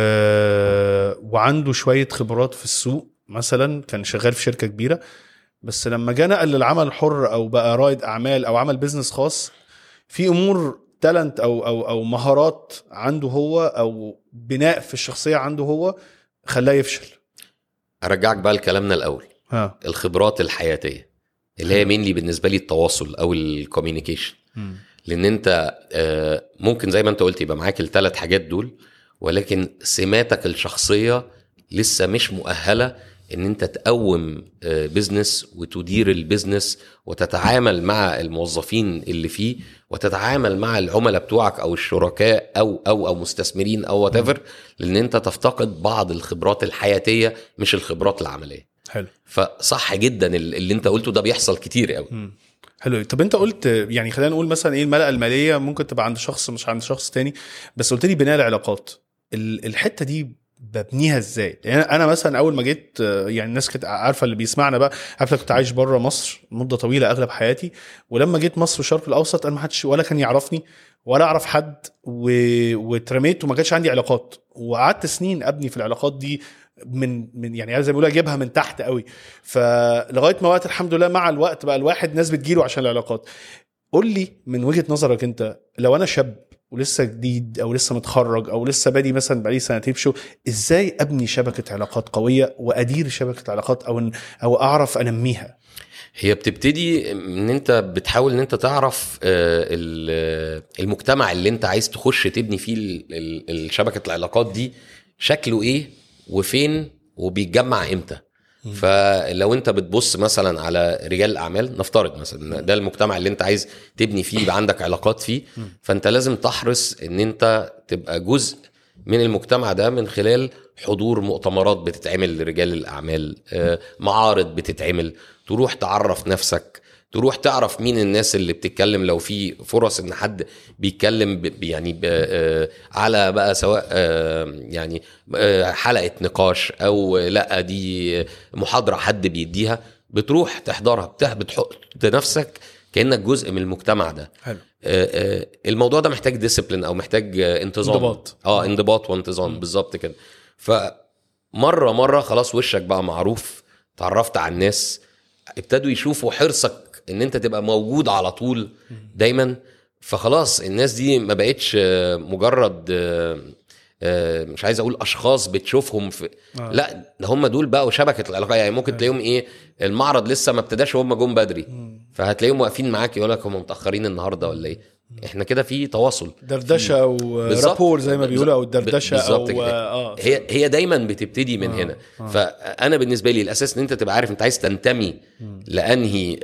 وعنده شويه خبرات في السوق مثلا كان شغال في شركه كبيره بس لما جه نقل للعمل الحر او بقى رائد اعمال او عمل بيزنس خاص في امور تالنت او او او مهارات عنده هو او بناء في الشخصيه عنده هو خلاه يفشل ارجعك بقى لكلامنا الاول ها الخبرات الحياتيه اللي هي مينلي بالنسبه لي التواصل او الكوميونيكيشن لان انت آه، ممكن زي ما انت قلت يبقى معاك الثلاث حاجات دول ولكن سماتك الشخصيه لسه مش مؤهله ان انت تقوم آه، بيزنس وتدير البيزنس وتتعامل مع الموظفين اللي فيه وتتعامل مع العملاء بتوعك او الشركاء او او او مستثمرين او وات لان انت تفتقد بعض الخبرات الحياتيه مش الخبرات العمليه حلو فصح جدا اللي انت قلته ده بيحصل كتير قوي حلو طب انت قلت يعني خلينا نقول مثلا ايه الملأة الماليه ممكن تبقى عند شخص مش عند شخص تاني بس قلت لي بناء العلاقات ال- الحته دي ببنيها ازاي؟ يعني انا مثلا اول ما جيت آه، يعني الناس كانت عارفه اللي بيسمعنا بقى عارفه كنت عايش بره مصر مده طويله اغلب حياتي ولما جيت مصر والشرق الاوسط انا ما حدش ولا كان يعرفني ولا اعرف حد و... واترميت وما كانش عندي علاقات وقعدت سنين ابني في العلاقات دي من من يعني زي ما بيقولوا اجيبها من تحت قوي فلغايه ما وقت الحمد لله مع الوقت بقى الواحد ناس بتجيله عشان العلاقات قول لي من وجهه نظرك انت لو انا شاب ولسه جديد او لسه متخرج او لسه بادي مثلا بقالي سنتين في شغل ازاي ابني شبكه علاقات قويه وادير شبكه علاقات او او اعرف انميها هي بتبتدي ان انت بتحاول ان انت تعرف آه، ال- المجتمع اللي انت عايز تخش تبني فيه ال- ال- الشبكه العلاقات دي شكله ايه وفين وبيتجمع امتى فلو انت بتبص مثلا على رجال الاعمال نفترض مثلا ده المجتمع اللي انت عايز تبني فيه يبقى عندك علاقات فيه فانت لازم تحرص ان انت تبقى جزء من المجتمع ده من خلال حضور مؤتمرات بتتعمل لرجال الاعمال آه، معارض بتتعمل تروح تعرف نفسك تروح تعرف مين الناس اللي بتتكلم لو في فرص ان حد بيتكلم ب- ب- يعني ب- آه، على بقى سواء آه، يعني آه، حلقه نقاش او لا دي محاضره حد بيديها بتروح تحضرها بتح- بتحط نفسك كانك جزء من المجتمع ده حلو آه، آه، الموضوع ده محتاج ديسيبلين او محتاج آه، انتظام انضباط. اه انضباط وانتظام بالظبط كده فمره مره خلاص وشك بقى معروف تعرفت على الناس ابتدوا يشوفوا حرصك ان انت تبقى موجود على طول دايما فخلاص الناس دي ما بقتش آه، مجرد آه، آه، مش عايز اقول اشخاص بتشوفهم في آه. لا ده هم دول بقوا شبكه العلاقات يعني ممكن تلاقيهم ايه المعرض لسه ما ابتداش وهم جم بدري فهتلاقيهم واقفين معاك يقول لك هم متاخرين النهارده ولا ايه احنا كده في تواصل دردشه بالظبط. ورابور زي ما بيقولوا او الدردشه بالظبط او كده. اه هي هي دايما بتبتدي من هنا فانا بالنسبه لي الاساس ان انت تبقى عارف انت عايز تنتمي لانهي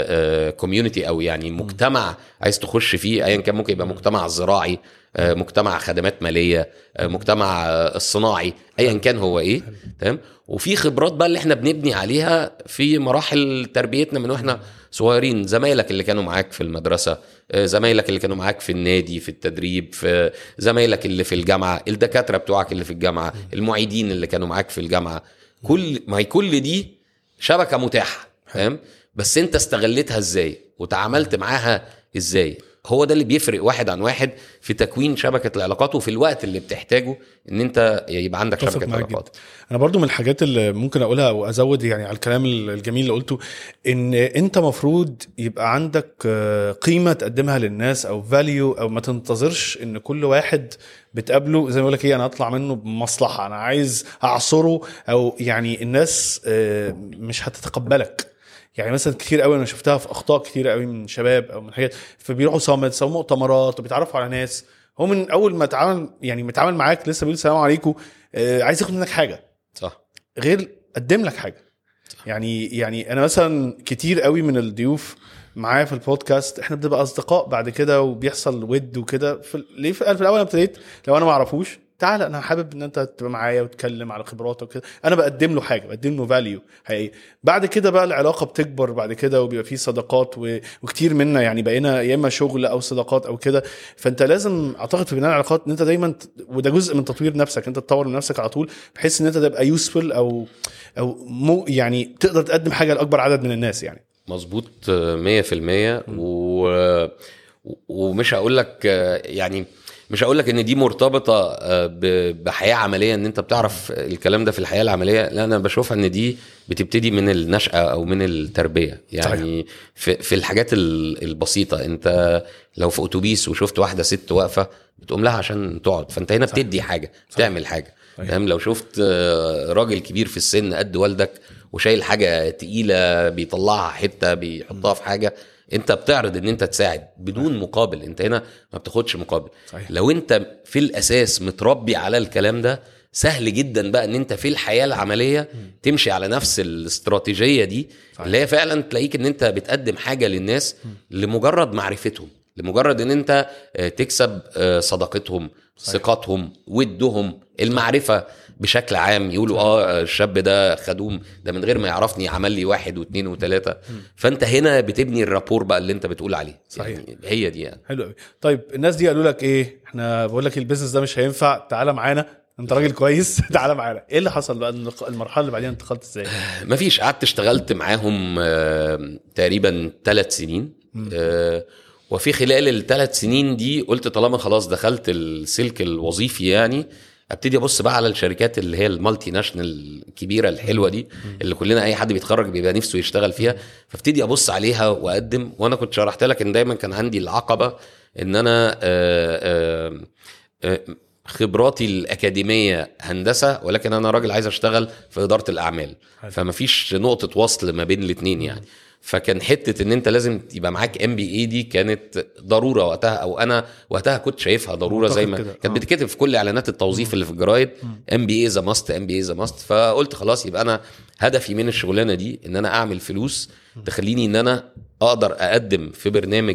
كوميونتي او يعني مجتمع عايز تخش فيه ايا كان ممكن يبقى مجتمع زراعي آه، مجتمع خدمات ماليه آه، مجتمع آه، الصناعي ايا كان هو ايه تمام وفي خبرات بقى اللي احنا بنبني عليها في مراحل تربيتنا من واحنا صغيرين زمايلك اللي كانوا معاك في المدرسه آه، زمايلك اللي كانوا معاك في النادي في التدريب في زمايلك اللي في الجامعه الدكاتره بتوعك اللي في الجامعه المعيدين اللي كانوا معاك في الجامعه كل ما هي كل دي شبكه متاحه فاهم بس انت استغلتها ازاي وتعاملت معاها ازاي هو ده اللي بيفرق واحد عن واحد في تكوين شبكه العلاقات وفي الوقت اللي بتحتاجه ان انت يبقى عندك اتفق شبكه معاك علاقات انا برضو من الحاجات اللي ممكن اقولها وازود يعني على الكلام الجميل اللي قلته ان انت مفروض يبقى عندك آه، قيمه تقدمها للناس او فاليو او ما تنتظرش ان كل واحد بتقابله زي ما بقول لك ايه انا هطلع منه بمصلحه انا عايز اعصره او يعني الناس آه، مش هتتقبلك يعني مثلا كتير قوي انا شفتها في اخطاء كتير قوي من شباب او من حاجات فبيروحوا صامت سوا مؤتمرات وبيتعرفوا على ناس هو من اول ما اتعامل يعني متعامل معاك لسه بيقول السلام عليكم آه، عايز ياخد منك حاجه صح غير قدم لك حاجه يعني يعني انا مثلا كتير قوي من الضيوف معايا في البودكاست احنا بنبقى اصدقاء بعد كده وبيحصل ود وكده في ليه في في الاول انا ابتديت لو انا ما اعرفوش تعالى انا حابب ان انت تبقى معايا وتتكلم على خبراتك وكده انا بقدم له حاجه بقدم له فاليو حقيقي بعد كده بقى العلاقه بتكبر بعد كده وبيبقى في صداقات و... وكتير منا يعني بقينا يا اما شغل او صداقات او كده فانت لازم اعتقد في بناء العلاقات ان انت دايما ت- وده جزء من تطوير نفسك انت تطور من نفسك على طول بحيث ان انت تبقى يوسفل او او مو يعني تقدر تقدم حاجه لاكبر عدد من الناس يعني مظبوط آه، 100% و... ومش هقول لك آه، يعني مش هقول لك ان دي مرتبطه آه، ب- بحياه عمليه ان انت بتعرف الكلام ده في الحياه العمليه لا انا بشوفها ان دي بتبتدي من النشأة او من التربيه يعني في, في الحاجات ال- البسيطه انت لو في اتوبيس وشفت واحده ست واقفه بتقوم لها عشان تقعد فانت هنا بتدي حاجه بتعمل حاجه صحيح. فاهم لو شفت آه، راجل كبير في السن قد والدك وشايل حاجه تقيله بيطلعها حته بيحطها في حاجه انت بتعرض ان انت تساعد بدون مقابل انت هنا ما بتاخدش مقابل صحيح. لو انت في الاساس متربي على الكلام ده سهل جدا بقى ان انت في الحياه العمليه تمشي على نفس الاستراتيجيه دي صحيح. اللي هي فعلا تلاقيك ان انت بتقدم حاجه للناس لمجرد معرفتهم لمجرد ان انت آه، تكسب آه، صداقتهم ثقتهم ودهم المعرفه بشكل عام يقولوا اه الشاب ده خدوم ده من غير ما يعرفني عمل لي واحد واثنين وثلاثه فانت هنا بتبني الرابور بقى اللي انت بتقول عليه صحيح. يعني هي دي يعني حلو قوي طيب الناس دي قالوا لك ايه احنا بقول لك البيزنس ده مش هينفع تعالى معانا انت راجل كويس تعالى معانا ايه اللي حصل بقى النق- المرحله اللي بعدين انتقلت ازاي مفيش قعدت اشتغلت معاهم آه، تقريبا ثلاث سنين آه، وفي خلال الثلاث سنين دي قلت طالما خلاص دخلت السلك الوظيفي يعني ابتدي ابص بقى على الشركات اللي هي المالتي ناشونال الكبيره الحلوه دي اللي كلنا اي حد بيتخرج بيبقى نفسه يشتغل فيها فابتدي ابص عليها واقدم وانا كنت شرحت لك ان دايما كان عندي العقبه ان انا آه، آه، آه، خبراتي الأكاديمية هندسة ولكن أنا راجل عايز أشتغل في إدارة الأعمال حلو. فمفيش نقطة وصل ما بين الاتنين يعني فكان حتة إن أنت لازم يبقى معاك ام بي اي دي كانت ضرورة وقتها أو أنا وقتها كنت شايفها ضرورة زي ما معتقد كده. كانت آه. بتتكتب في كل إعلانات التوظيف اللي في الجرايد ام بي اي ذا ماست ام بي اي ذا ماست فقلت خلاص يبقى أنا هدفي من الشغلانة دي إن أنا أعمل فلوس تخليني إن أنا اقدر اقدم في برنامج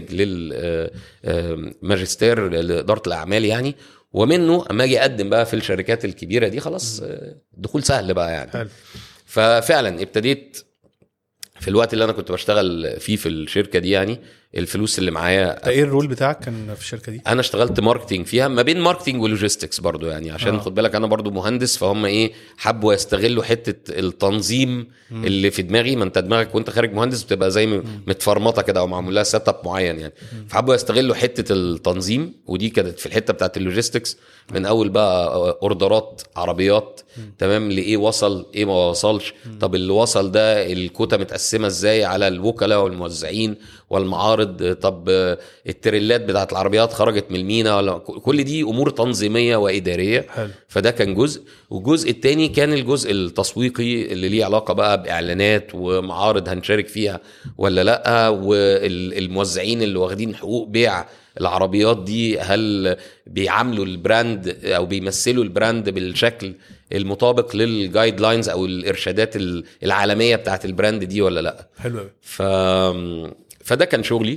للماجستير لاداره الاعمال يعني ومنه اما اجي اقدم بقى في الشركات الكبيره دي خلاص آه، الدخول سهل بقى يعني حلو ففعلا ابتديت في الوقت اللي انا كنت بشتغل فيه في الشركه دي يعني الفلوس اللي معايا ده ايه الرول بتاعك كان في الشركه دي انا اشتغلت ماركتينج فيها ما بين ماركتينج ولوجيستكس برضو يعني عشان آه. آه. خد بالك انا برضو مهندس فهم ايه حبوا يستغلوا حته التنظيم مم. اللي في دماغي ما انت دماغك وانت خارج مهندس بتبقى زي م- متفرمطه كده او معمول لها سيت اب معين يعني فحبوا يستغلوا حته التنظيم ودي كانت في الحته بتاعت اللوجيستكس من اول بقى اوردرات عربيات تمام لايه وصل ايه ما وصلش طب اللي وصل ده الكوتا متقسمه ازاي على الوكلاء والموزعين والمعارض طب آه، التريلات بتاعت العربيات خرجت من المينا ولا كل دي امور تنظيميه واداريه حلو فده كان جزء والجزء التاني كان الجزء التسويقي اللي ليه علاقه بقى باعلانات ومعارض هنشارك فيها ولا لا والموزعين اللي واخدين حقوق بيع العربيات دي هل بيعاملوا البراند او بيمثلوا البراند بالشكل المطابق للجايد لاينز او الارشادات العالميه بتاعت البراند دي ولا لا حلو قوي ف... فده كان شغلي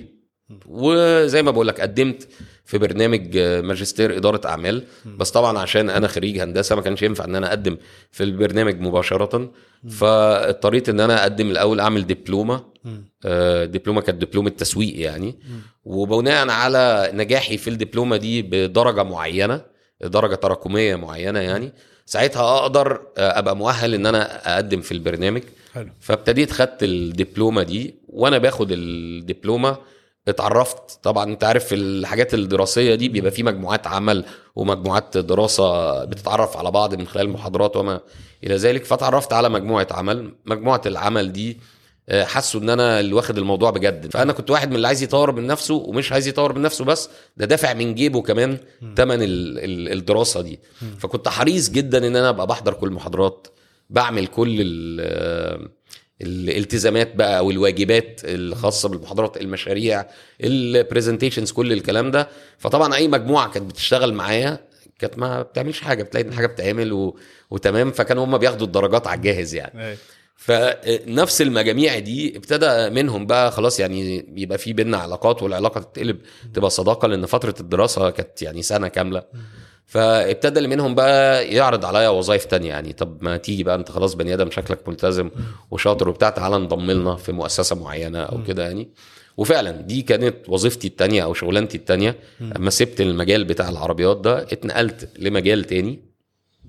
وزي ما بقول لك قدمت في برنامج ماجستير اداره اعمال بس طبعا عشان انا خريج هندسه ما كانش ينفع ان انا اقدم في البرنامج مباشره فاضطريت ان انا اقدم الاول اعمل دبلومه آه، دبلومه كانت دبلومه تسويق يعني وبناء على نجاحي في الدبلومه دي بدرجه معينه درجه تراكميه معينه يعني ساعتها اقدر آه، ابقى مؤهل ان انا اقدم في البرنامج حلو فابتديت خدت الدبلومه دي وانا باخد الدبلومه اتعرفت طبعا انت عارف في الحاجات الدراسيه دي بيبقى في مجموعات عمل ومجموعات دراسه بتتعرف على بعض من خلال المحاضرات وما الى ذلك فتعرفت على مجموعه عمل مجموعه العمل دي آه، حسوا ان انا اللي واخد الموضوع بجد فانا كنت واحد من اللي عايز يطور من نفسه ومش عايز يطور من نفسه بس ده دافع من جيبه كمان ثمن ال- ال- الدراسه دي فكنت حريص جدا ان انا ابقى بحضر كل المحاضرات بعمل كل ال- الالتزامات بقى او الواجبات الخاصه بالمحاضرات المشاريع البرزنتيشنز كل الكلام ده فطبعا اي مجموعه كانت بتشتغل معايا كانت ما بتعملش حاجه بتلاقي ان حاجه بتعمل و... وتمام فكانوا هم بياخدوا الدرجات على الجاهز يعني أي. فنفس المجاميع دي ابتدى منهم بقى خلاص يعني يبقى في بينا علاقات والعلاقه تتقلب تبقى صداقه لان فتره الدراسه كانت يعني سنه كامله فابتدى اللي منهم بقى يعرض عليا وظايف تانية يعني طب ما تيجي بقى انت خلاص بني ادم شكلك ملتزم وشاطر وبتاع تعالى انضم لنا في مؤسسه معينه او كده يعني وفعلا دي كانت وظيفتي التانية او شغلانتي التانية اما سبت المجال بتاع العربيات ده اتنقلت لمجال تاني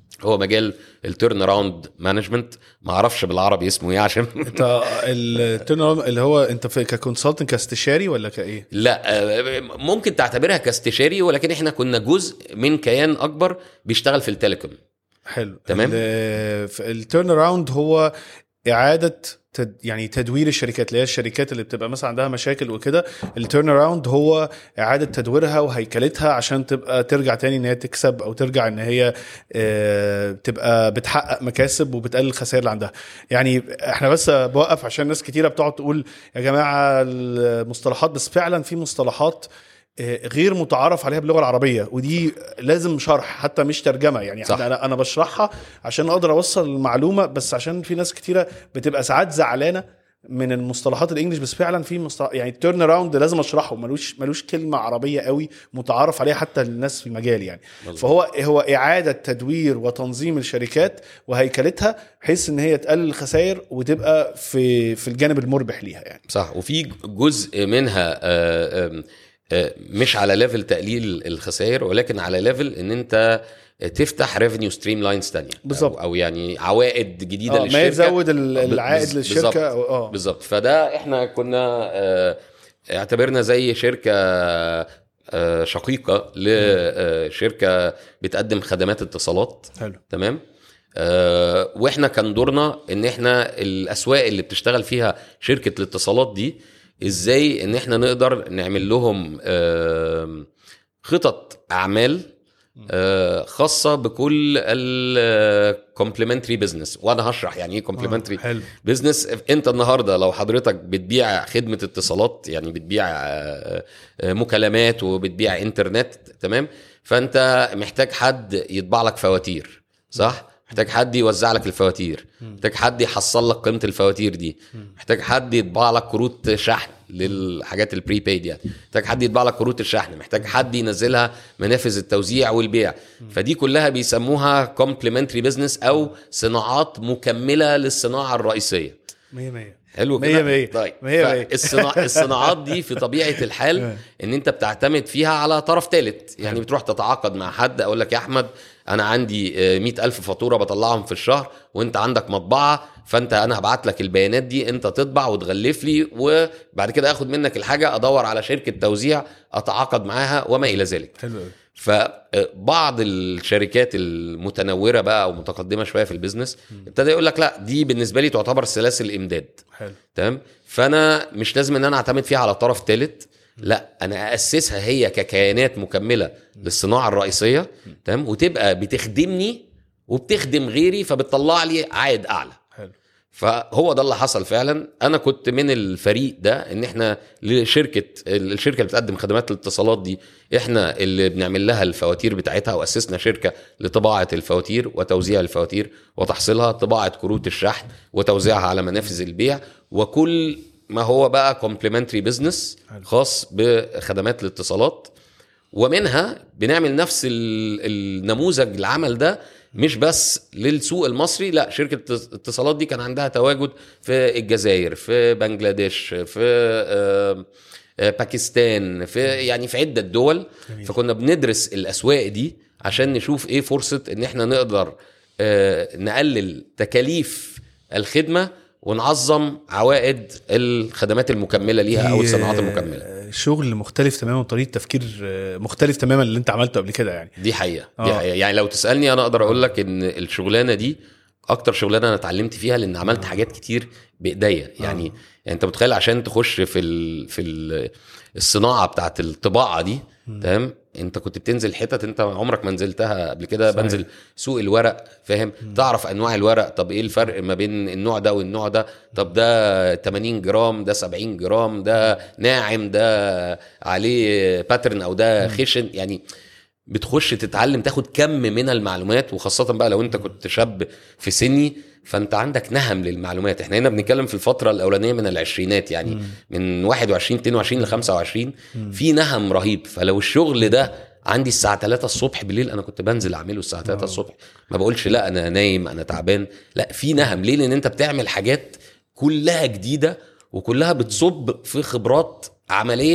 هو مجال التيرن اراوند مانجمنت ما اعرفش بالعربي اسمه ايه عشان انت التيرن اللي هو انت في ككونسلتنت كاستشاري ولا كايه؟ لا آه، ممكن تعتبرها كاستشاري ولكن احنا كنا جزء من كيان اكبر بيشتغل في التليكوم حلو تمام. التيرن اراوند هو اعاده تد يعني تدوير الشركات اللي هي الشركات اللي بتبقى مثلا عندها مشاكل وكده التيرن اراوند هو اعاده تدويرها وهيكلتها عشان تبقى ترجع تاني ان هي تكسب او ترجع ان هي آه، تبقى بتحقق مكاسب وبتقلل الخسائر اللي عندها يعني احنا بس بوقف عشان ناس كتيره بتقعد تقول يا جماعه المصطلحات بس فعلا في مصطلحات آه، غير متعارف عليها باللغه العربيه ودي لازم شرح حتى مش ترجمه يعني صح. انا انا بشرحها عشان اقدر اوصل المعلومه بس عشان في ناس كتيره بتبقى ساعات زعلانه من المصطلحات الانجليش بس فعلا في مصطلح يعني التيرن اراوند لازم اشرحه ملوش ملوش كلمه عربيه قوي متعارف عليها حتى الناس في المجال يعني مظبوط. فهو هو اعاده تدوير وتنظيم الشركات وهيكلتها بحيث ان هي تقلل الخسائر وتبقى في في الجانب المربح ليها يعني صح وفي جزء منها آه، آم، آه، مش على ليفل تقليل الخسائر ولكن على ليفل ان انت تفتح ريفينيو ستريم لاينز تانية بالظبط. أو, او يعني عوائد جديده اه ما للشركه يزود ال- العائد بز- للشركه بالظبط. أو- اه بالظبط فده احنا كنا آه، اعتبرنا زي شركه آه، شقيقه لشركه بتقدم خدمات اتصالات حلو تمام آه واحنا كان دورنا ان احنا الاسواق اللي بتشتغل فيها شركه الاتصالات دي ازاي ان احنا نقدر نعمل لهم آه خطط اعمال آه خاصه بكل الكومبلمنتري بزنس وانا هشرح يعني ايه كومبلمنتري آه، حلو بزنس انت النهارده لو حضرتك بتبيع خدمه اتصالات يعني بتبيع آه، آه، مكالمات وبتبيع انترنت تمام فانت محتاج حد يطبع لك فواتير صح محتاج حد يوزع لك الفواتير محتاج حد يحصل لك قيمه الفواتير دي محتاج حد يطبع لك كروت شحن للحاجات البريبايد يعني محتاج حد يطبع لك كروت الشحن محتاج حد ينزلها منافذ التوزيع والبيع فدي كلها بيسموها كومبلمنتري بزنس او صناعات مكمله للصناعه الرئيسيه 100 100 حلو مية كده مية. طيب مية مية. الصناع... الصناعات دي في طبيعه الحال ان انت بتعتمد فيها على طرف ثالث يعني بتروح تتعاقد مع حد اقول لك يا احمد انا عندي مئة ألف فاتوره بطلعهم في الشهر وانت عندك مطبعه فانت انا هبعت لك البيانات دي انت تطبع وتغلف لي وبعد كده اخد منك الحاجه ادور على شركه توزيع اتعاقد معاها وما الى ذلك حلو قوي فبعض الشركات المتنوره بقى او متقدمه شويه في البيزنس ابتدى يقول لك لا دي بالنسبه لي تعتبر سلاسل امداد حلو تمام فانا مش لازم ان انا اعتمد فيها على طرف ثالث لا انا اسسها هي ككيانات مكمله للصناعه الرئيسيه تمام وتبقى بتخدمني وبتخدم غيري فبتطلع لي عائد اعلى حلو فهو ده اللي حصل فعلا انا كنت من الفريق ده ان احنا لشركه الشركه اللي بتقدم خدمات الاتصالات دي احنا اللي بنعمل لها الفواتير بتاعتها واسسنا شركه لطباعه الفواتير وتوزيع الفواتير وتحصيلها طباعه كروت الشحن وتوزيعها على منافذ البيع وكل ما هو بقى كومبلمنتري بزنس حلو. خاص بخدمات الاتصالات ومنها بنعمل نفس ال- النموذج العمل ده مش بس للسوق المصري لا شركه الاتصالات دي كان عندها تواجد في الجزائر في بنجلاديش في آه، آه، باكستان في يعني في عده دول جميل. فكنا بندرس الاسواق دي عشان نشوف ايه فرصه ان احنا نقدر آه، نقلل تكاليف الخدمه ونعظم عوائد الخدمات المكمله ليها او دي، الصناعات المكمله آه، شغل مختلف تماما طريقه تفكير آه، مختلف تماما اللي انت عملته قبل كده يعني دي حقيقه دي آه. حقيقه يعني لو تسالني انا اقدر اقول لك ان الشغلانه دي اكتر شغلانه انا اتعلمت فيها لان عملت حاجات كتير بايديا يعني يعني انت متخيل عشان تخش في ال في ال الصناعه بتاعت الطباعه دي تمام انت كنت بتنزل حتت انت عمرك ما نزلتها قبل كده صحيح. بنزل سوق الورق فاهم تعرف انواع الورق طب ايه الفرق ما بين النوع ده والنوع ده طب ده 80 جرام ده 70 جرام ده ناعم ده عليه باترن او ده خشن يعني بتخش تتعلم تاخد كم من المعلومات وخاصة بقى لو انت كنت شاب في سني فانت عندك نهم للمعلومات احنا هنا بنتكلم في الفترة الاولانية من العشرينات يعني مم. من 21 22 ل 25 في نهم رهيب فلو الشغل ده عندي الساعة 3 الصبح بالليل انا كنت بنزل اعمله الساعة 3 آه. الصبح ما بقولش لا انا نايم انا تعبان لا في نهم ليه لان انت بتعمل حاجات كلها جديدة وكلها بتصب في خبرات عملية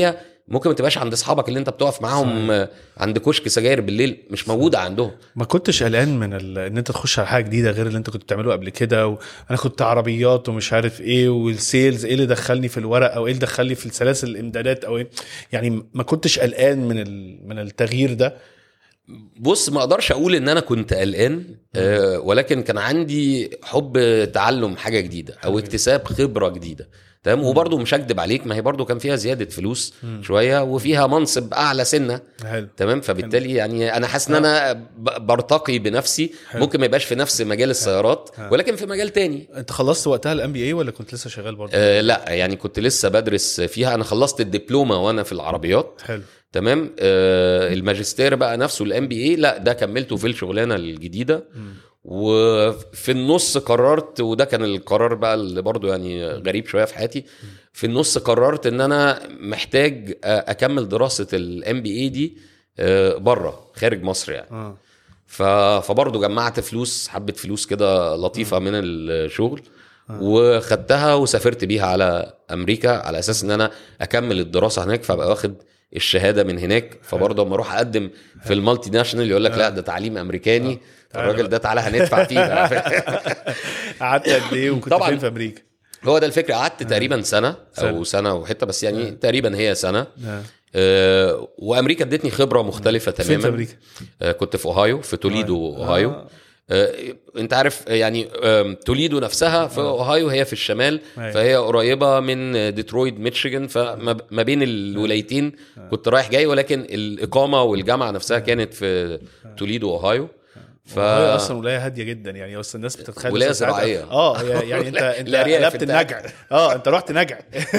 ممكن ما تبقاش عند اصحابك اللي انت بتقف معاهم آه، عند كشك سجاير بالليل مش موجوده عندهم ما كنتش قلقان من ال... ان انت تخش على حاجه جديده غير اللي انت كنت بتعمله قبل كده وانا كنت عربيات ومش عارف ايه والسيلز ايه اللي دخلني في الورق او ايه اللي دخلني في السلاسل الامدادات او ايه يعني ما كنتش قلقان من ال... من التغيير ده بص ما اقدرش اقول ان انا كنت قلقان آه ولكن كان عندي حب تعلم حاجه جديده او اكتساب خبره جديده تمام وبرضه مش هكدب عليك ما هي برضه كان فيها زياده فلوس شويه وفيها منصب اعلى سنه حلو تمام فبالتالي يعني انا حاسس ان انا ب- برتقي بنفسي حلو. ممكن ما يبقاش في نفس مجال السيارات ها. ولكن في مجال تاني انت خلصت وقتها الام بي اي ولا كنت لسه شغال برضه آه لا يعني كنت لسه بدرس فيها انا خلصت الدبلومه وانا في العربيات حلو تمام آه الماجستير بقى نفسه الام بي اي لا ده كملته في الشغلانه الجديده مم. وفي النص قررت وده كان القرار بقى اللي برضو يعني غريب شويه في حياتي في النص قررت ان انا محتاج آه، اكمل دراسه الام بي اي دي بره خارج مصر يعني اه ف... فبرضه جمعت فلوس حبه فلوس كده لطيفه من الشغل وخدتها وسافرت بيها على امريكا على اساس ان انا اكمل الدراسه هناك فابقى واخد الشهاده من هناك فبرضه لما اروح اقدم في المالتي ناشونال يقول لك لا ده تعليم امريكاني الراجل ده تعالى هندفع فيه بقى. قعدت قد ايه وكنت طبعاً. فين في امريكا؟ هو ده الفكره قعدت تقريبا سنه سنة. او سنه وحته بس يعني تقريبا هي سنه آه. آه، وامريكا ادتني خبره مختلفه فين تماما في امريكا؟ آه، كنت في اوهايو في توليدو آه. اوهايو آه، انت عارف يعني آم، توليدو نفسها في اوهايو هي في الشمال أيوة. فهي قريبه من ديترويت ميتشيغان فما ما بين الولايتين كنت رايح جاي ولكن الاقامه والجامعه نفسها كانت في توليدو اوهايو ف وهي اصلا ولايه هاديه جدا يعني اصل الناس بتتخيل ولاية مثلاً ساعات- زراعية. اه هي- يعني انت انت الأرياف قلبت انت. النجع اه انت رحت نجع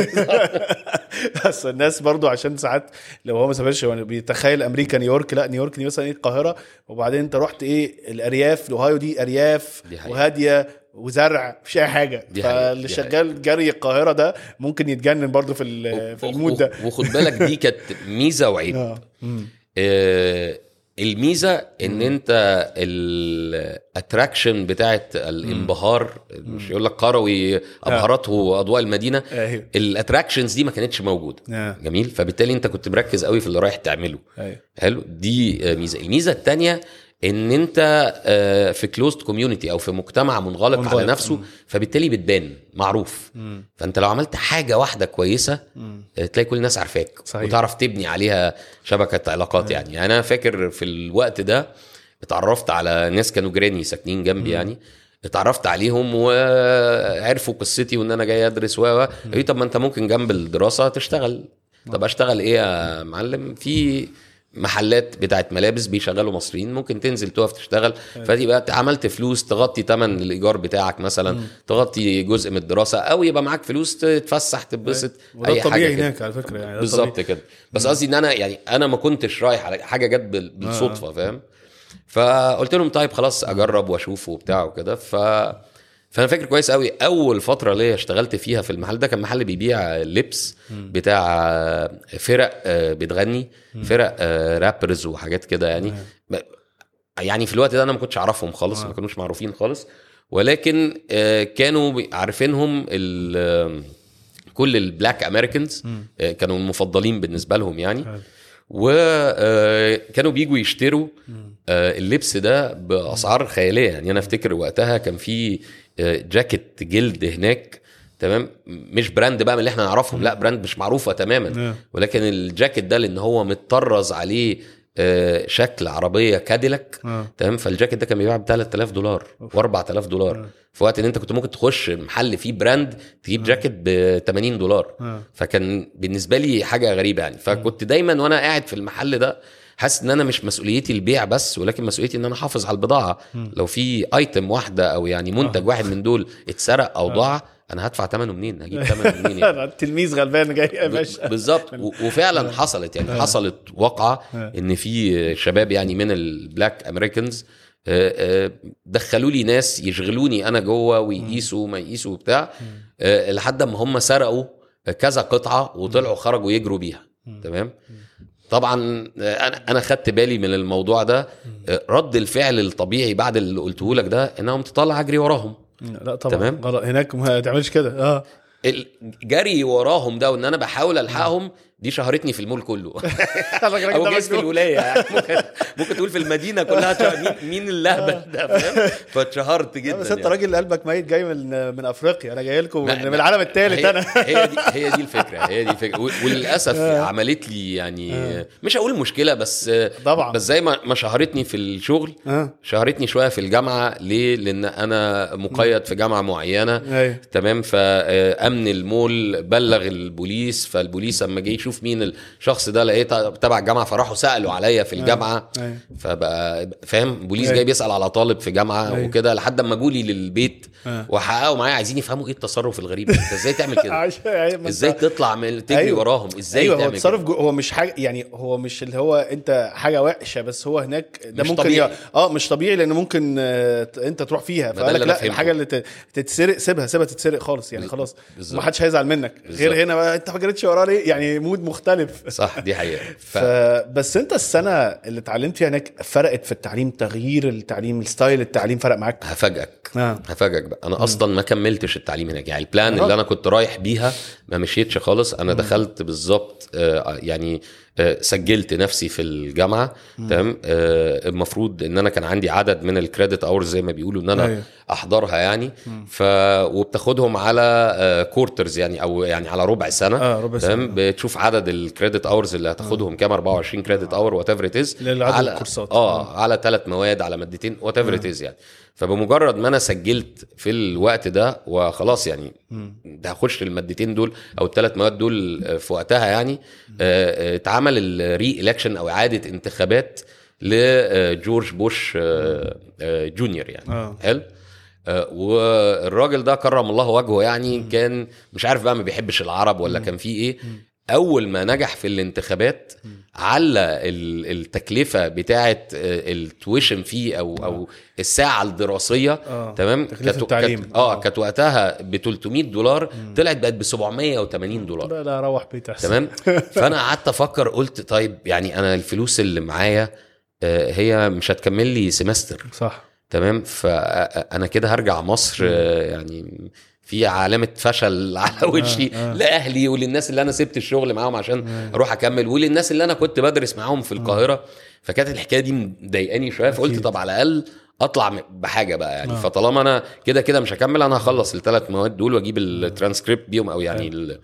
بس الناس برضو عشان ساعات لو هو ما سافرش يعني بيتخيل امريكا نيويورك لا نيويورك دي مثلا ايه القاهره وبعدين انت رحت ايه الارياف الاوهايو دي ارياف دي حقيقة. وهاديه وزرع مفيش اي حاجه دي حقيقة. فاللي دي شغال جري القاهره ده ممكن يتجنن برضو في ال- في المود ده وخد بالك دي كانت ميزه وعيب اه مم. آه، الميزه ان انت الاتراكشن بتاعت الانبهار مش يقول لك قروي ابهرته اضواء المدينه ايوه الاتراكشنز دي ما كانتش موجوده آه. جميل فبالتالي انت كنت مركز قوي في اللي رايح تعمله ايوه حلو دي آه، ميزه الميزه الثانيه ان انت آه، في كلوزد كوميونتي او في مجتمع منغلق, منغلق. على نفسه فبالتالي بتبان معروف مم. فانت لو عملت حاجه واحده كويسه مم. آه، تلاقي كل الناس عارفاك صحيح. وتعرف تبني عليها شبكه علاقات يعني. يعني انا فاكر في الوقت ده اتعرفت على ناس كانوا جيراني ساكنين جنبي يعني اتعرفت عليهم وعرفوا قصتي وان انا جاي ادرس و و قالوا لي طب ما انت ممكن جنب الدراسه تشتغل طب اشتغل ايه يا معلم في محلات بتاعت ملابس بيشغلوا مصريين ممكن تنزل تقف تشتغل فتبقى عملت فلوس تغطي ثمن الايجار بتاعك مثلا تغطي جزء من الدراسه او يبقى معاك فلوس تتفسح تتبسط وده اي حاجه الطبيعي كده. هناك على فكره يعني ده بالظبط الطبيعي. كده بس قصدي ان انا يعني انا ما كنتش رايح على حاجه جت بال- بالصدفه فاهم فقلت لهم طيب خلاص اجرب واشوف وبتاع وكده ف فانا فاكر كويس قوي اول فتره ليا اشتغلت فيها في المحل ده كان محل بيبيع لبس بتاع فرق آه، بتغني فرق آه، رابرز وحاجات كده يعني ب- يعني في الوقت ده انا ما كنتش اعرفهم خالص ما كانوش معروفين خالص ولكن آه، كانوا بي- عارفينهم ال- آه، كل البلاك امريكانز كانوا المفضلين بالنسبه لهم يعني حلو. وكانوا بيجوا يشتروا آه، اللبس ده باسعار خياليه يعني انا افتكر وقتها كان في آه، جاكيت جلد هناك تمام مش براند بقى من اللي احنا نعرفهم لا براند مش معروفه تماما نعم. ولكن الجاكيت ده لان هو متطرز عليه آه، شكل عربيه كاديلاك آه. تمام فالجاكيت ده كان بيباع ب 3000 دولار و4000 دولار في وقت ان انت كنت ممكن تخش محل فيه براند تجيب جاكيت ب 80 دولار آه. فكان بالنسبه لي حاجه غريبه يعني فكنت دايما وانا قاعد في المحل ده حاسس ان انا مش مسؤوليتي البيع بس ولكن مسؤوليتي ان انا احافظ على البضاعه لو في ايتم واحده او يعني منتج واحد من دول اتسرق او ضاع انا هدفع ثمنه منين هجيب ثمنه منين يعني التلميذ غلبان جاي يا باشا بالظبط و- وفعلا حصلت يعني حصلت واقعه ان في شباب يعني من البلاك امريكانز دخلوا لي ناس يشغلوني انا جوه ويقيسوا ما يقيسوا وبتاع آه، لحد ما هم سرقوا كذا قطعه وطلعوا خرجوا يجروا بيها تمام طبعا آه، انا انا خدت بالي من الموضوع ده آه، رد الفعل الطبيعي بعد اللي قلته لك ده ان انا قمت طالع اجري وراهم لا طبعا تمام. غلط هناك ما تعملش كده اه الجري وراهم ده وان انا بحاول الحقهم دي شهرتني في المول كله الراجل او ده جايز في مجنون. الولايه يعني ممكن ممكن تقول في المدينه كلها تشهر- مين مين اللهبل ده فاهم فاتشهرت جدا لا، بس انت يعني. راجل قلبك ميت جاي من من افريقيا انا جاي لكم ما- من, ما- من العالم الثالث هي- انا هي دي هي دي الفكره هي دي الفكره و- وللاسف عملت لي يعني مش هقول مشكله بس طبعا. بس زي ما ما شهرتني في الشغل اه شهرتني شويه في الجامعه ليه لان انا مقيد في جامعه معينه ايوه تمام فامن المول بلغ البوليس فالبوليس اما جه يشوف مين الشخص ده لقيته تبع الجامعه فراحوا سالوا عليا في الجامعه ايوه فبقى فاهم بوليس أيوة. جاي بيسال على طالب في جامعه أيوة. وكده لحد اما جولي للبيت آه. وحققوا معايا عايزين يفهموا ايه التصرف الغريب ده انت ازاي تعمل كده عشان- يعني ما ازاي انت- تطلع من تجري أيوة. وراهم ازاي ايوه هو تعمل التصرف كده جو هو مش حاجه يعني هو مش اللي هو انت حاجه وحشه بس هو هناك ده مش ممكن طبيعي. ي... اه مش طبيعي لان ممكن آه، ت- انت تروح فيها ده فقال لك اللي أنا لا فهمته. الحاجه اللي ت- تتسرق سيبها سيبها تتسرق خالص يعني بز- خلاص بالظبط. ما حدش هيزعل منك بالظبط. غير هنا بقى انت ما جريتش وراه ليه يعني مود مختلف صح دي حقيقه ف... ف... بس انت السنه اللي اتعلمت فيها هناك فرقت في التعليم تغيير التعليم الستايل التعليم فرق معاك هفاجئك اه هفاجئك بقى انا اصلا ما كملتش التعليم هناك يعني البلان آه. اللي انا كنت رايح بيها ما مشيتش خالص انا دخلت بالظبط آه، يعني آه، سجلت نفسي في الجامعه تمام آه، المفروض ان انا كان عندي عدد من الكريدت اورز زي ما بيقولوا ان انا أيوة. احضرها يعني ف وبتاخدهم على كورترز يعني او يعني على ربع سنه اه ربع سنه تمام بتشوف عدد الكريدت اورز اللي هتاخدهم كام 24 كريدت اور وات ايفر ات از للعدد على الكورسات. اه على ثلاث مواد على مادتين وات ايفر ات از يعني فبمجرد ما انا سجلت في الوقت ده وخلاص يعني ده هخش المادتين دول او الثلاث مواد دول آه، في وقتها يعني آه، آه، اتعمل الري الكشن او اعاده انتخابات لجورج بوش آه، آه، جونيور يعني اه حلو آه، والراجل ده كرم الله وجهه يعني كان مش عارف بقى ما بيحبش العرب ولا كان فيه ايه اول ما نجح في الانتخابات على ال- التكلفه بتاعه التويشن فيه او او الساعه الدراسيه اه تمام تكلفة كانت- التعليم. كانت- اه كانت وقتها ب 300 دولار طلعت بقت ب 780 دولار لا لا روح بيت احسن تمام فانا قعدت افكر قلت طيب يعني انا الفلوس اللي معايا آه، هي مش هتكمل لي سمستر صح تمام فانا كده هرجع مصر آه، يعني في علامه فشل على وشي آه. لاهلي وللناس اللي انا سبت الشغل معاهم عشان اروح اكمل وللناس اللي انا كنت بدرس معاهم في القاهره فكانت الحكايه دي مضايقاني شويه فقلت أكيد. طب على الاقل اطلع م- بحاجه بقى يعني آه. فطالما انا كده كده مش هكمل انا هخلص الثلاث مواد دول واجيب الترانسكريبت بيهم او يعني ال-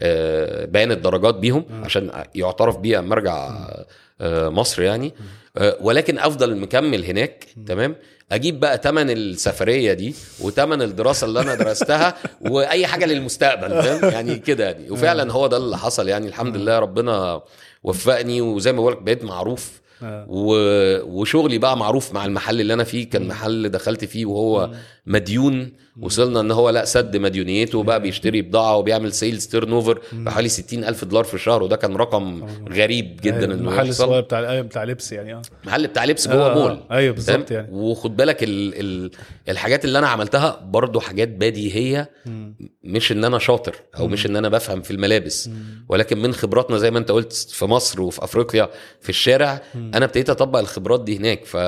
آه، بيان الدرجات بيهم عشان يعترف بيها اما ارجع آه، مصر يعني آه، ولكن افضل مكمل هناك تمام اجيب بقى تمن السفريه دي وتمن الدراسه اللي انا درستها واي حاجه للمستقبل فاهم يعني كده يعني وفعلا هو ده اللي حصل يعني الحمد لله ربنا وفقني وزي ما بقولك بقيت معروف آه. و... وشغلي بقى معروف مع المحل اللي انا فيه كان محل دخلت فيه وهو مديون وصلنا ان هو لا سد مديونيته وبقى بيشتري بضاعه وبيعمل سيلز تيرن اوفر بحوالي 60 الف دولار في الشهر وده كان رقم غريب جدا أيوة، انه المحل يحصل الصغير بتاع ايوه بتاع لبس يعني اه محل بتاع لبس جوه آه، مول ايوه بالظبط فاهم؟ يعني وخد بالك ال ال الحاجات اللي انا عملتها برضو حاجات بديهيه مم. مش ان انا شاطر او مش ان انا بفهم في الملابس ولكن من خبراتنا زي ما انت قلت في مصر وفي افريقيا في الشارع انا ابتديت اطبق الخبرات دي هناك ف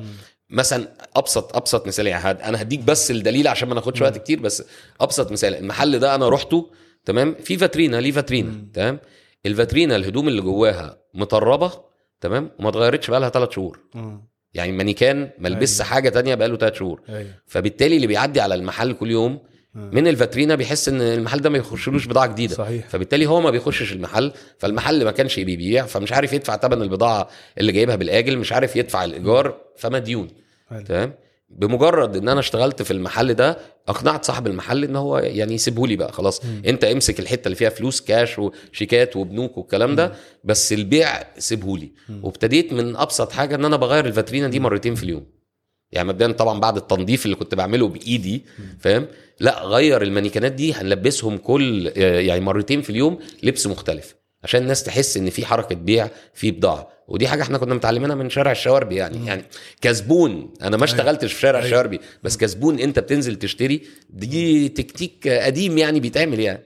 مثلا ابسط ابسط مثال يعني هد- انا هديك بس الدليل عشان ما ناخدش وقت كتير بس ابسط مثال المحل ده انا رحته تمام في فاترينا ليه فاترينا تمام الفاترينا الهدوم اللي جواها مطربه تمام وما اتغيرتش بقى لها ثلاث شهور مم. يعني مانيكان ما لبسش أيوة. حاجه تانية بقى له ثلاث شهور ايوه فبالتالي اللي بيعدي على المحل كل يوم من الفاترينا بيحس ان المحل ده ما يخشلوش بضاعه جديده صحيح فبالتالي هو ما بيخشش المحل فالمحل ما كانش بيبيع فمش عارف يدفع ثمن البضاعه اللي جايبها بالاجل مش عارف يدفع الايجار فمديون حلو. تمام بمجرد ان انا اشتغلت في المحل ده اقنعت صاحب المحل ان هو يعني يسيبه لي بقى خلاص انت امسك الحته اللي فيها فلوس كاش وشيكات وبنوك والكلام ده بس البيع سيبه لي وابتديت من ابسط حاجه ان انا بغير الفاترينا دي مرتين في اليوم يعني مبدئيا طبعا بعد التنظيف اللي كنت بعمله بايدي فاهم لا غير المانيكانات دي هنلبسهم كل يعني مرتين في اليوم لبس مختلف عشان الناس تحس ان في حركه بيع في بضاعه ودي حاجه احنا كنا متعلمينها من شارع الشواربي يعني يعني كزبون انا ما اشتغلتش في شارع الشواربي بس كزبون انت بتنزل تشتري دي تكتيك قديم يعني بيتعمل يعني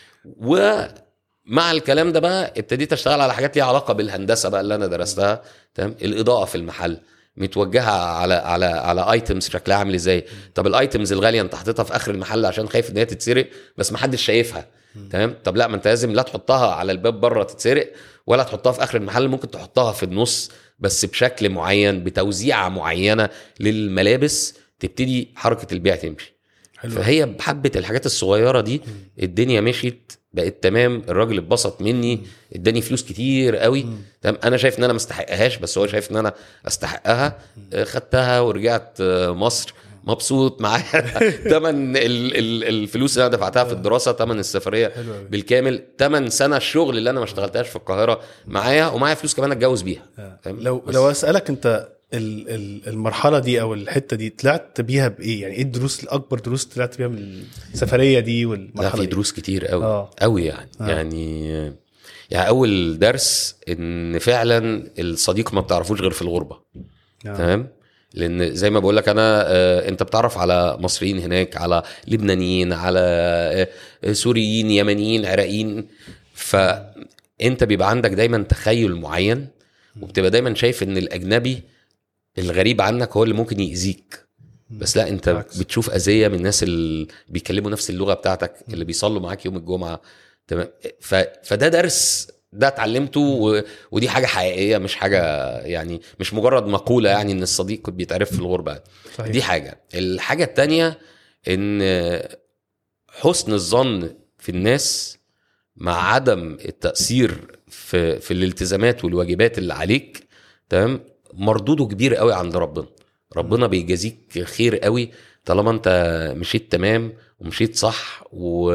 ومع الكلام ده بقى ابتديت اشتغل على حاجات ليها علاقه بالهندسه بقى اللي انا درستها تمام الاضاءه في المحل متوجهه على على على ايتمز شكلها عامل ازاي طب الايتمز الغاليه انت حاططها في اخر المحل عشان خايف ان هي تتسرق بس ما حدش شايفها تمام طب لا ما انت لازم لا تحطها على الباب بره تتسرق ولا تحطها في اخر المحل ممكن تحطها في النص بس بشكل معين بتوزيعه معينه للملابس تبتدي حركه البيع تمشي حلو فهي بحبه الحاجات الصغيره دي الدنيا مشيت بقت تمام الراجل اتبسط مني اداني فلوس كتير قوي تمام انا شايف ان انا ما استحقهاش بس هو شايف ان انا استحقها آه، خدتها ورجعت آه، مصر مبسوط معايا تمن ال- ال- الفلوس اللي انا دفعتها في الدراسه تمن السفريه حلو أوي. بالكامل تمن سنه الشغل اللي انا ما اشتغلتهاش في القاهره معايا ومعايا فلوس كمان اتجوز بيها فاهم؟ لو بس. لو اسالك انت ال- ال- المرحله دي او الحته دي طلعت بيها بايه يعني ايه الدروس الاكبر دروس طلعت بيها من السفريه دي لا والمرحله في دي دروس كتير قوي آه. قوي يعني آه. آه. يعني يعني اول درس ان فعلا الصديق ما بتعرفوش غير في الغربه آه. تمام لان زي ما بقول لك انا آه، انت بتعرف على مصريين هناك على لبنانيين على آه، سوريين يمنيين عراقيين فانت بيبقى عندك دايما تخيل معين وبتبقى دايما شايف ان الاجنبي الغريب عنك هو اللي ممكن يأذيك بس لا انت بالعكس. بتشوف اذيه من الناس اللي بيتكلموا نفس اللغه بتاعتك اللي بيصلوا معاك يوم الجمعه تمام ف... فده درس ده اتعلمته و... ودي حاجه حقيقيه مش حاجه يعني مش مجرد مقوله يعني ان الصديق بيتعرف في الغربه صحيح. دي حاجه الحاجه التانية ان حسن الظن في الناس مع عدم التاثير في في الالتزامات والواجبات اللي عليك تمام مردوده كبير قوي عند ربنا ربنا بيجازيك خير قوي طالما انت مشيت تمام ومشيت صح و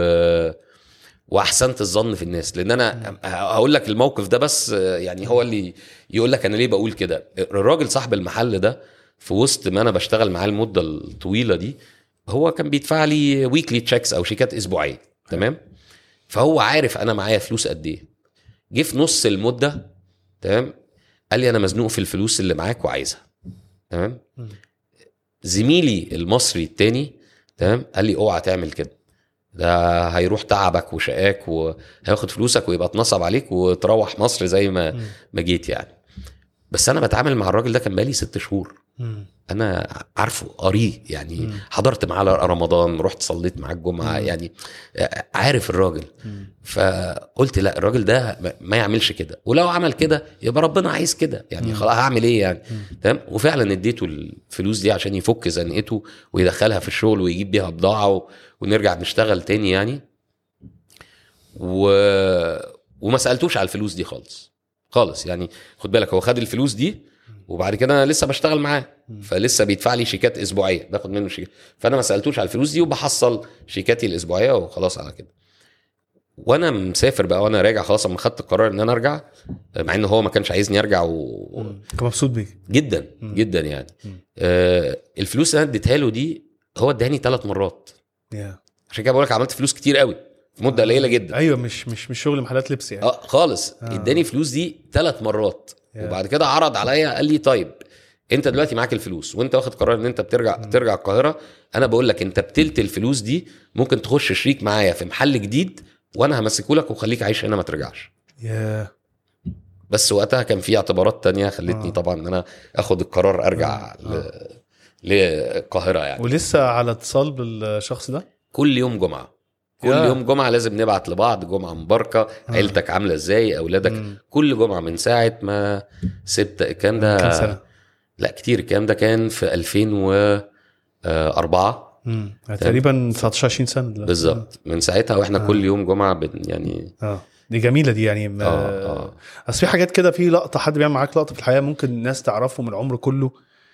واحسنت الظن في الناس لان انا هقول لك الموقف ده بس يعني هو اللي يقول لك انا ليه بقول كده الراجل صاحب المحل ده في وسط ما انا بشتغل معاه المده الطويله دي هو كان بيدفع لي ويكلي تشيكس او شيكات اسبوعيه تمام فهو عارف انا معايا فلوس قد ايه جه في نص المده تمام قال لي انا مزنوق في الفلوس اللي معاك وعايزها تمام مم. زميلي المصري التاني تمام قال لي اوعى تعمل كده ده هيروح تعبك وشقاك وهياخد فلوسك ويبقى اتنصب عليك وتروح مصر زي ما مم. ما جيت يعني بس انا بتعامل مع الراجل ده كان بقالي ست شهور مم. انا عارفه قريه يعني مم. حضرت معاه رمضان رحت صليت معاه الجمعه مم. يعني عارف الراجل مم. فقلت لا الراجل ده ما- ما يعملش كده ولو عمل كده يبقى ربنا عايز كده يعني مم. خلاص هعمل ايه يعني مم. تمام وفعلا اديته الفلوس دي عشان يفك زنقته ويدخلها في الشغل ويجيب بيها بضاعه و... ونرجع نشتغل تاني يعني و... وما سالتوش على الفلوس دي خالص خالص يعني خد بالك هو خد الفلوس دي وبعد كده انا لسه بشتغل معاه فلسه بيدفع لي شيكات اسبوعيه باخد منه شيكات فانا ما سالتوش على الفلوس دي وبحصل شيكاتي الاسبوعيه وخلاص على كده وانا مسافر بقى وانا راجع خلاص اما خدت القرار ان انا ارجع مع ان هو ما كانش عايزني ارجع و... مم. كان مبسوط بيك جدا مم. جدا يعني مم. آه الفلوس اللي انا اديتها له دي هو اداني ثلاث مرات يا. عشان كده بقول لك عملت فلوس كتير قوي في مده قليله جدا ايوه مش مش مش شغل محلات لبس يعني اه خالص آه. اداني فلوس دي ثلاث مرات يا. وبعد كده عرض عليا قال لي طيب انت دلوقتي معاك الفلوس وانت واخد قرار ان انت بترجع مم. ترجع القاهره انا بقول لك انت بتلت الفلوس دي ممكن تخش شريك معايا في محل جديد وانا همسكه لك وخليك عايش هنا ما ترجعش يا بس وقتها كان في اعتبارات تانية خلتني آه. طبعا ان انا اخد القرار ارجع آه. ل... للقاهره يعني ولسه على اتصال بالشخص ده كل يوم جمعه كل يا. يوم جمعه لازم نبعت لبعض جمعه مباركه عيلتك عامله ازاي اولادك مم. كل جمعه من ساعه ما سبت الكلام ده كام سنه لا كتير الكلام ده كان في 2004 مم. تقريبا 19 20 سنه دلوقتي. بالظبط من ساعتها واحنا آه. كل يوم جمعه بن يعني اه دي جميله دي يعني ما- اه اه اصل في حاجات كده في لقطه حد بيعمل معاك لقطه في الحياه ممكن الناس تعرفه من العمر كله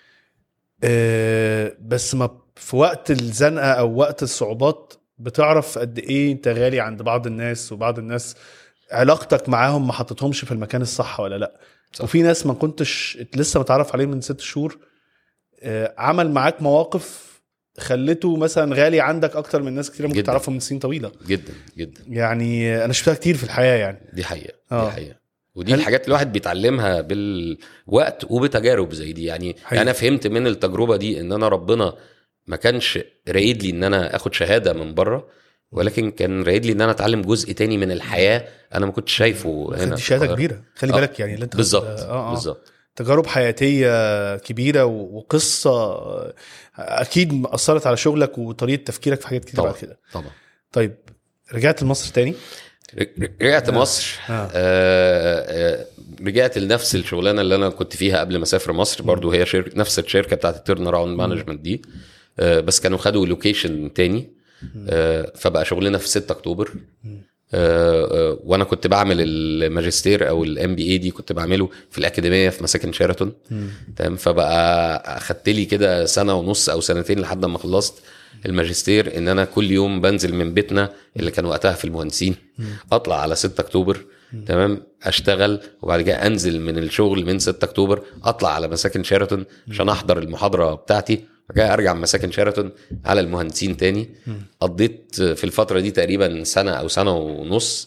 آه بس ما في وقت الزنقه او وقت الصعوبات بتعرف قد ايه انت غالي عند بعض الناس وبعض الناس علاقتك معاهم ما حطيتهمش في المكان الصح ولا لا صح. وفي ناس ما كنتش لسه متعرف عليه من ست شهور آه عمل معاك مواقف خلته مثلا غالي عندك اكتر من ناس كتير ممكن جداً. تعرفهم من سنين طويله جدا جدا يعني انا شفتها كتير في الحياه يعني دي حقيقه آه. دي حقيقه ودي هل- الحاجات الواحد بيتعلمها بالوقت وبتجارب زي دي يعني حقيقي. انا فهمت من التجربه دي ان انا ربنا ما كانش رايد لي ان انا اخد شهاده من بره ولكن كان رايد لي ان انا اتعلم جزء تاني من الحياه انا ما كنتش شايفه هنا دي في شهاده القاهرة. كبيره خلي آه. بالك يعني اللي انت بالظبط آه آه. بالظبط تجارب حياتيه كبيره و- وقصه آه، اكيد اثرت على شغلك وطريقه تفكيرك في حاجات كتير طبعا. بعد كده طبعا طيب رجعت لمصر تاني رجعت مصر آه. آه. آه رجعت لنفس الشغلانه اللي انا كنت فيها قبل ما اسافر مصر برضو هي شركه نفس الشركه بتاعت التيرن اراوند مانجمنت دي آه بس كانوا خدوا لوكيشن تاني آه فبقى شغلنا في 6 اكتوبر آه آه وانا كنت بعمل الماجستير او الام بي اي دي كنت بعمله في الاكاديميه في مساكن شيراتون تمام فبقى اخدت لي كده سنه ونص او سنتين لحد ما خلصت الماجستير ان انا كل يوم بنزل من بيتنا اللي كان وقتها في المهندسين اطلع على 6 اكتوبر تمام اشتغل وبعد كده انزل من الشغل من 6 اكتوبر اطلع على مساكن شيراتون عشان احضر المحاضره بتاعتي بعد كده ارجع مساكن شيراتون على المهندسين تاني قضيت في الفتره دي تقريبا سنه او سنه ونص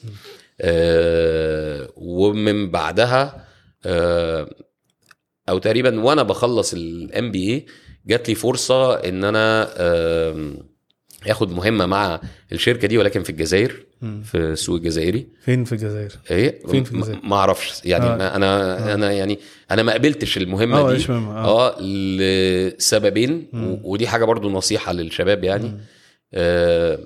آه ومن بعدها آه او تقريبا وانا بخلص الام بي اي جات لي فرصه ان انا آم، اخد مهمه مع الشركه دي ولكن في الجزائر في السوق الجزائري فين في الجزائر؟ ايه فين في م- الجزائر؟ ما اعرفش يعني آه. ما انا انا يعني انا ما قبلتش المهمه اه دي ايش مهم اه اه لسببين و- ودي حاجه برضو نصيحه للشباب يعني آه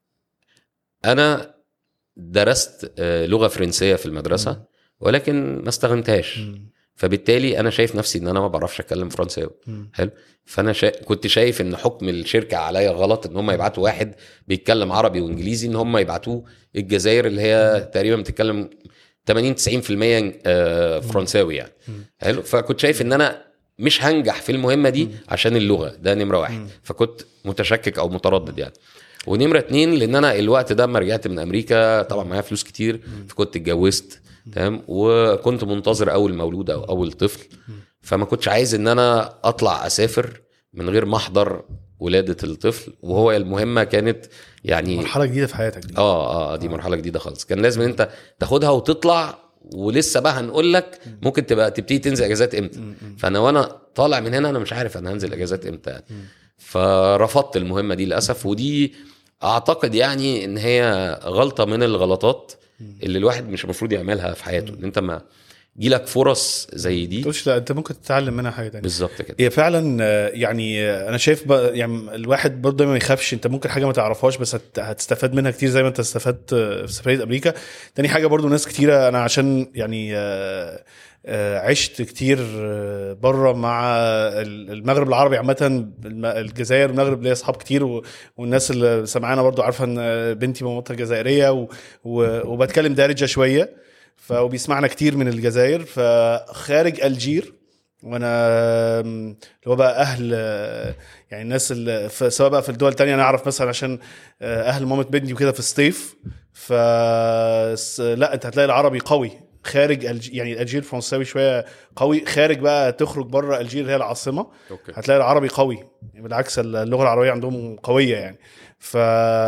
انا درست آه لغه فرنسيه في المدرسه ولكن ما استخدمتهاش فبالتالي انا شايف نفسي ان انا ما بعرفش اتكلم فرنساوي حلو فانا شا... كنت شايف ان حكم الشركه عليا غلط ان هم يبعتوا واحد بيتكلم عربي وانجليزي ان هم يبعتوه الجزائر اللي هي تقريبا بتتكلم 80 90% آه، فرنساوي يعني حلو فكنت شايف ان انا مش هنجح في المهمه دي عشان اللغه ده نمره واحد فكنت متشكك او متردد يعني ونمره اتنين لان انا الوقت ده لما رجعت من امريكا طبعا معايا فلوس كتير فكنت اتجوزت تمام وكنت منتظر اول مولود او اول طفل فما كنتش عايز ان انا اطلع اسافر من غير ما احضر ولاده الطفل وهو المهمه كانت يعني مرحله جديده في حياتك دي اه اه دي مرحله جديده خالص كان لازم ان انت تاخدها وتطلع ولسه بقى هنقول لك ممكن تبقى تبتدي تنزل اجازات امتى فانا وانا طالع من هنا انا مش عارف انا هنزل اجازات امتى يعني. فرفضت المهمه دي للاسف ودي اعتقد يعني ان هي غلطه من الغلطات اللي الواحد مش المفروض يعملها في حياته ان انت ما جيلك فرص زي ما دي تقولش لا انت ممكن تتعلم منها حاجه تانية بالظبط كده هي فعلا آه، يعني آه، انا شايف بقى يعني الواحد برضه ما يخافش انت ممكن حاجه ما تعرفهاش بس هت- هتستفاد منها كتير زي ما انت استفدت آه، في سفريه امريكا تاني حاجه برضه ناس كتيره انا عشان يعني آه، آه، عشت كتير بره مع ال- المغرب العربي عامه الم- الجزائر والمغرب ليا اصحاب كتير و- والناس اللي سمعانا برضه عارفه ان آه، بنتي مامتها جزائريه و- و- وبتكلم دارجه شويه ف وبيسمعنا كتير من الجزائر فخارج الجير وانا اللي هو بقى اهل يعني الناس اللي ف- سواء بقى في الدول التانية انا اعرف مثلا عشان اهل مامة بنتي وكده في الصيف ف س- لا انت هتلاقي العربي قوي خارج الج... يعني الجير فرنساوي شويه قوي خارج بقى تخرج بره الجير اللي هي العاصمه اوكي هتلاقي العربي قوي بالعكس اللغه العربيه عندهم قويه يعني ف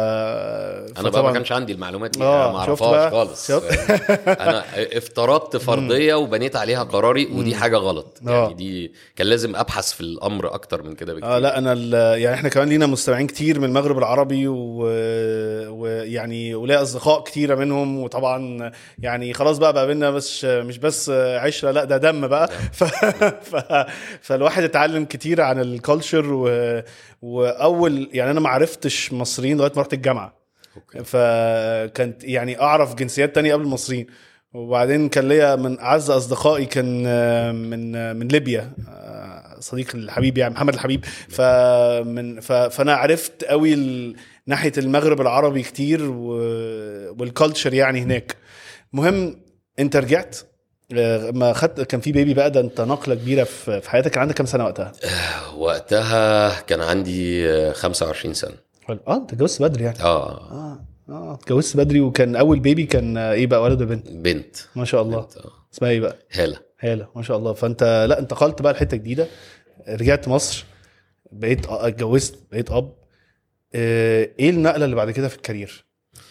انا بقى ما كانش عندي المعلومات دي آه، أنا ما شفت اعرفهاش بقى؟ خالص شفت؟ انا افترضت فرضيه وبنيت عليها قراري ودي حاجه غلط آه. يعني دي كان لازم ابحث في الامر اكتر من كده بكتير اه لا انا ال- يعني احنا كمان لينا مستمعين كتير من المغرب العربي و- ويعني وليا اصدقاء كتيره منهم وطبعا يعني خلاص بقى بقى بينا بس مش بس عشره لا ده دم بقى ف... ف... فالواحد اتعلم كتير عن الكالتشر و... واول يعني انا ما عرفتش مصريين لغايه ما رحت الجامعه أوكي. فكانت يعني اعرف جنسيات تانية قبل المصريين وبعدين كان ليا من اعز اصدقائي كان آه، من آه، من ليبيا آه، صديق الحبيب يعني محمد الحبيب فمن ف- فانا عرفت قوي ال- ناحيه المغرب العربي كتير و- والكالتشر يعني هناك مهم انت رجعت آه، ما خدت كان في بيبي بقى ده انت نقله كبيره في في حياتك كان عندك كام سنه وقتها؟ وقتها كان عندي آه، 25 سنه حلو. اه انت اتجوزت بدري يعني اه اه اه اتجوزت بدري وكان اول بيبي كان آه، ايه بقى ولد ولا بنت؟ بنت ما شاء الله بنت آه. اسمها ايه بقى؟ هاله هاله ما شاء الله فانت لا انتقلت بقى لحته جديده رجعت مصر بقيت أ- اتجوزت بقيت اب آه، ايه النقله اللي بعد كده في الكارير؟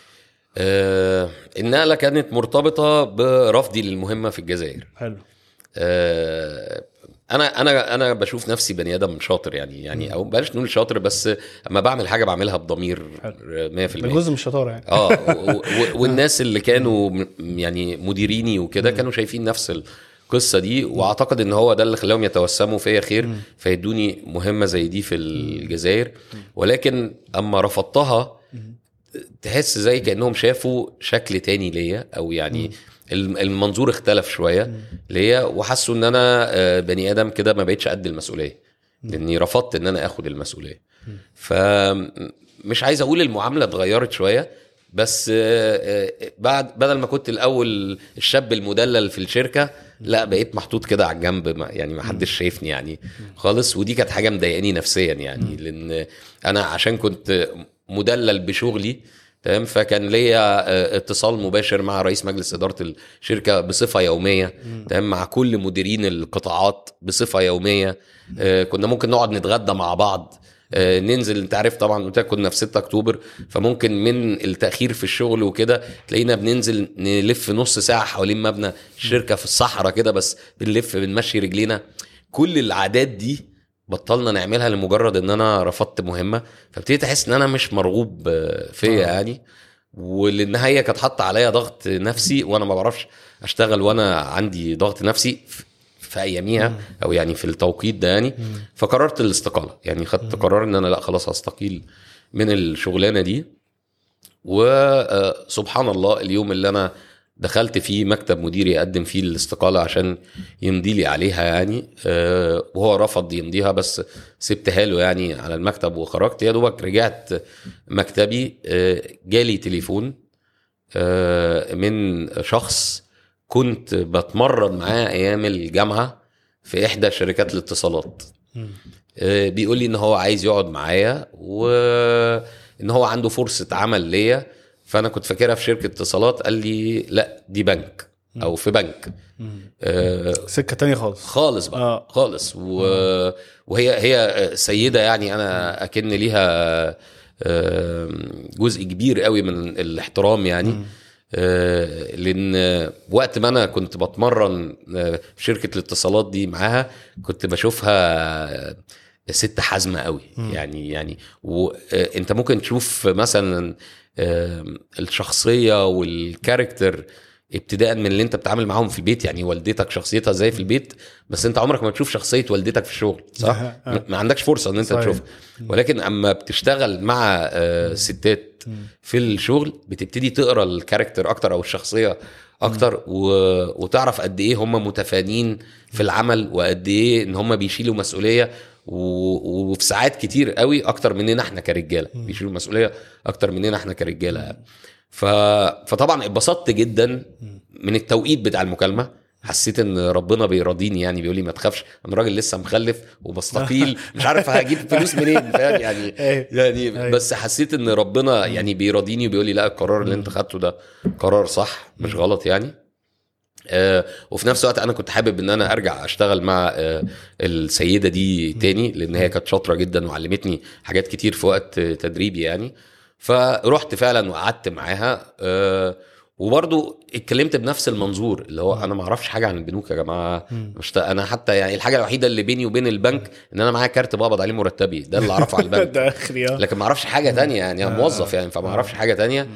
آه النقله كانت مرتبطه برفضي للمهمه في الجزائر حلو آه، انا انا انا بشوف نفسي بني ادم شاطر يعني يعني او بلاش نقول شاطر بس اما بعمل حاجه بعملها بضمير 100% ده جزء من الشطاره يعني اه و- و- والناس اللي كانوا م- يعني مديريني وكده كانوا شايفين نفس القصه دي واعتقد ان هو ده اللي خلاهم يتوسموا فيا خير فيدوني مهمه زي دي في الجزائر ولكن اما رفضتها تحس زي كانهم شافوا شكل تاني ليا او يعني الم- المنظور اختلف شويه ليا وحسوا ان انا آه، بني ادم كده ما بقتش قد المسؤوليه لاني رفضت ان انا اخد المسؤوليه فمش عايز اقول المعامله اتغيرت شويه بس آه، آه، بعد بدل ما كنت الاول الشاب المدلل في الشركه لا بقيت محطوط كده على الجنب ما- يعني ما حدش شايفني يعني خالص ودي كانت حاجه مضايقاني نفسيا يعني لان انا عشان كنت مدلل بشغلي تمام فكان ليا آه، اتصال مباشر مع رئيس مجلس اداره الشركه بصفه يوميه تمام مع كل مديرين القطاعات بصفه يوميه آه، كنا ممكن نقعد نتغدى مع بعض آه، ننزل انت عارف طبعا قلت لك كنا في 6 اكتوبر فممكن من التاخير في الشغل وكده تلاقينا بننزل نلف نص ساعه حوالين مبنى الشركه في الصحراء كده بس بنلف بنمشي رجلينا كل العادات دي بطلنا نعملها لمجرد ان انا رفضت مهمه فابتديت احس ان انا مش مرغوب آه، فيا آه. يعني وللنهايه كانت حاطه عليا ضغط نفسي وانا ما بعرفش اشتغل وانا عندي ضغط نفسي في- في اياميها او يعني في التوقيت ده يعني فقررت الاستقاله يعني خدت قرار ان انا لا خلاص هستقيل من الشغلانه دي وسبحان الله اليوم اللي انا دخلت فيه مكتب مديري يقدم فيه الاستقاله عشان يمضي لي عليها يعني آه، وهو رفض يمضيها بس سبتها له يعني على المكتب وخرجت يا دوبك رجعت مكتبي آه، جالي تليفون آه، من شخص كنت بتمرن معاه ايام الجامعه في احدى شركات الاتصالات آه، بيقول لي ان هو عايز يقعد معايا وان هو عنده فرصه عمل ليا فانا كنت فاكرها في شركه اتصالات قال لي لا دي بنك او في بنك آه، سكه تانية خالص خالص بقى آه. خالص و... وهي هي سيده يعني انا اكن ليها آه، جزء كبير قوي من الاحترام يعني آه، لان وقت ما انا كنت بتمرن آه، في شركه الاتصالات دي معاها كنت بشوفها ست حازمه قوي يعني يعني وانت ممكن تشوف مثلا آه، الشخصيه والكاركتر ابتداء من اللي انت بتتعامل معاهم في البيت يعني والدتك شخصيتها ازاي في البيت بس انت عمرك ما تشوف شخصيه والدتك في الشغل صح آه. ما- ما عندكش فرصه ان انت صحيح. تشوفها ولكن اما بتشتغل مع آه، ستات في الشغل بتبتدي تقرا الكاركتر اكتر او الشخصيه اكتر و... وتعرف قد ايه هم متفانين في العمل وقد ايه ان هم بيشيلوا مسؤوليه و... وفي ساعات كتير قوي اكتر مننا احنا كرجاله بيشيلوا مسؤوليه اكتر مننا احنا كرجاله يعني. ف... فطبعا اتبسطت جدا من التوقيت بتاع المكالمه حسيت ان ربنا بيراضيني يعني بيقول لي ما تخافش انا راجل لسه مخلف وبستقيل مش عارف هجيب فلوس منين فاهم يعني أيوة. يعني أيوة. بس حسيت ان ربنا يعني بيراضيني وبيقول لي لا القرار اللي انت خدته ده قرار صح مش غلط يعني آه وفي نفس الوقت انا كنت حابب ان انا ارجع اشتغل مع آه السيده دي تاني لان هي كانت شاطره جدا وعلمتني حاجات كتير في وقت آه، تدريبي يعني فرحت فعلا وقعدت معاها آه وبرضو اتكلمت بنفس المنظور اللي هو انا ما اعرفش حاجه عن البنوك يا جماعه مش انا حتى يعني الحاجه الوحيده اللي بيني وبين البنك ان انا معايا كارت بقبض عليه مرتبي ده اللي اعرفه على البنك ده اخري اه لكن ما اعرفش حاجه تانية يعني انا موظف يعني فما اعرفش حاجه تانية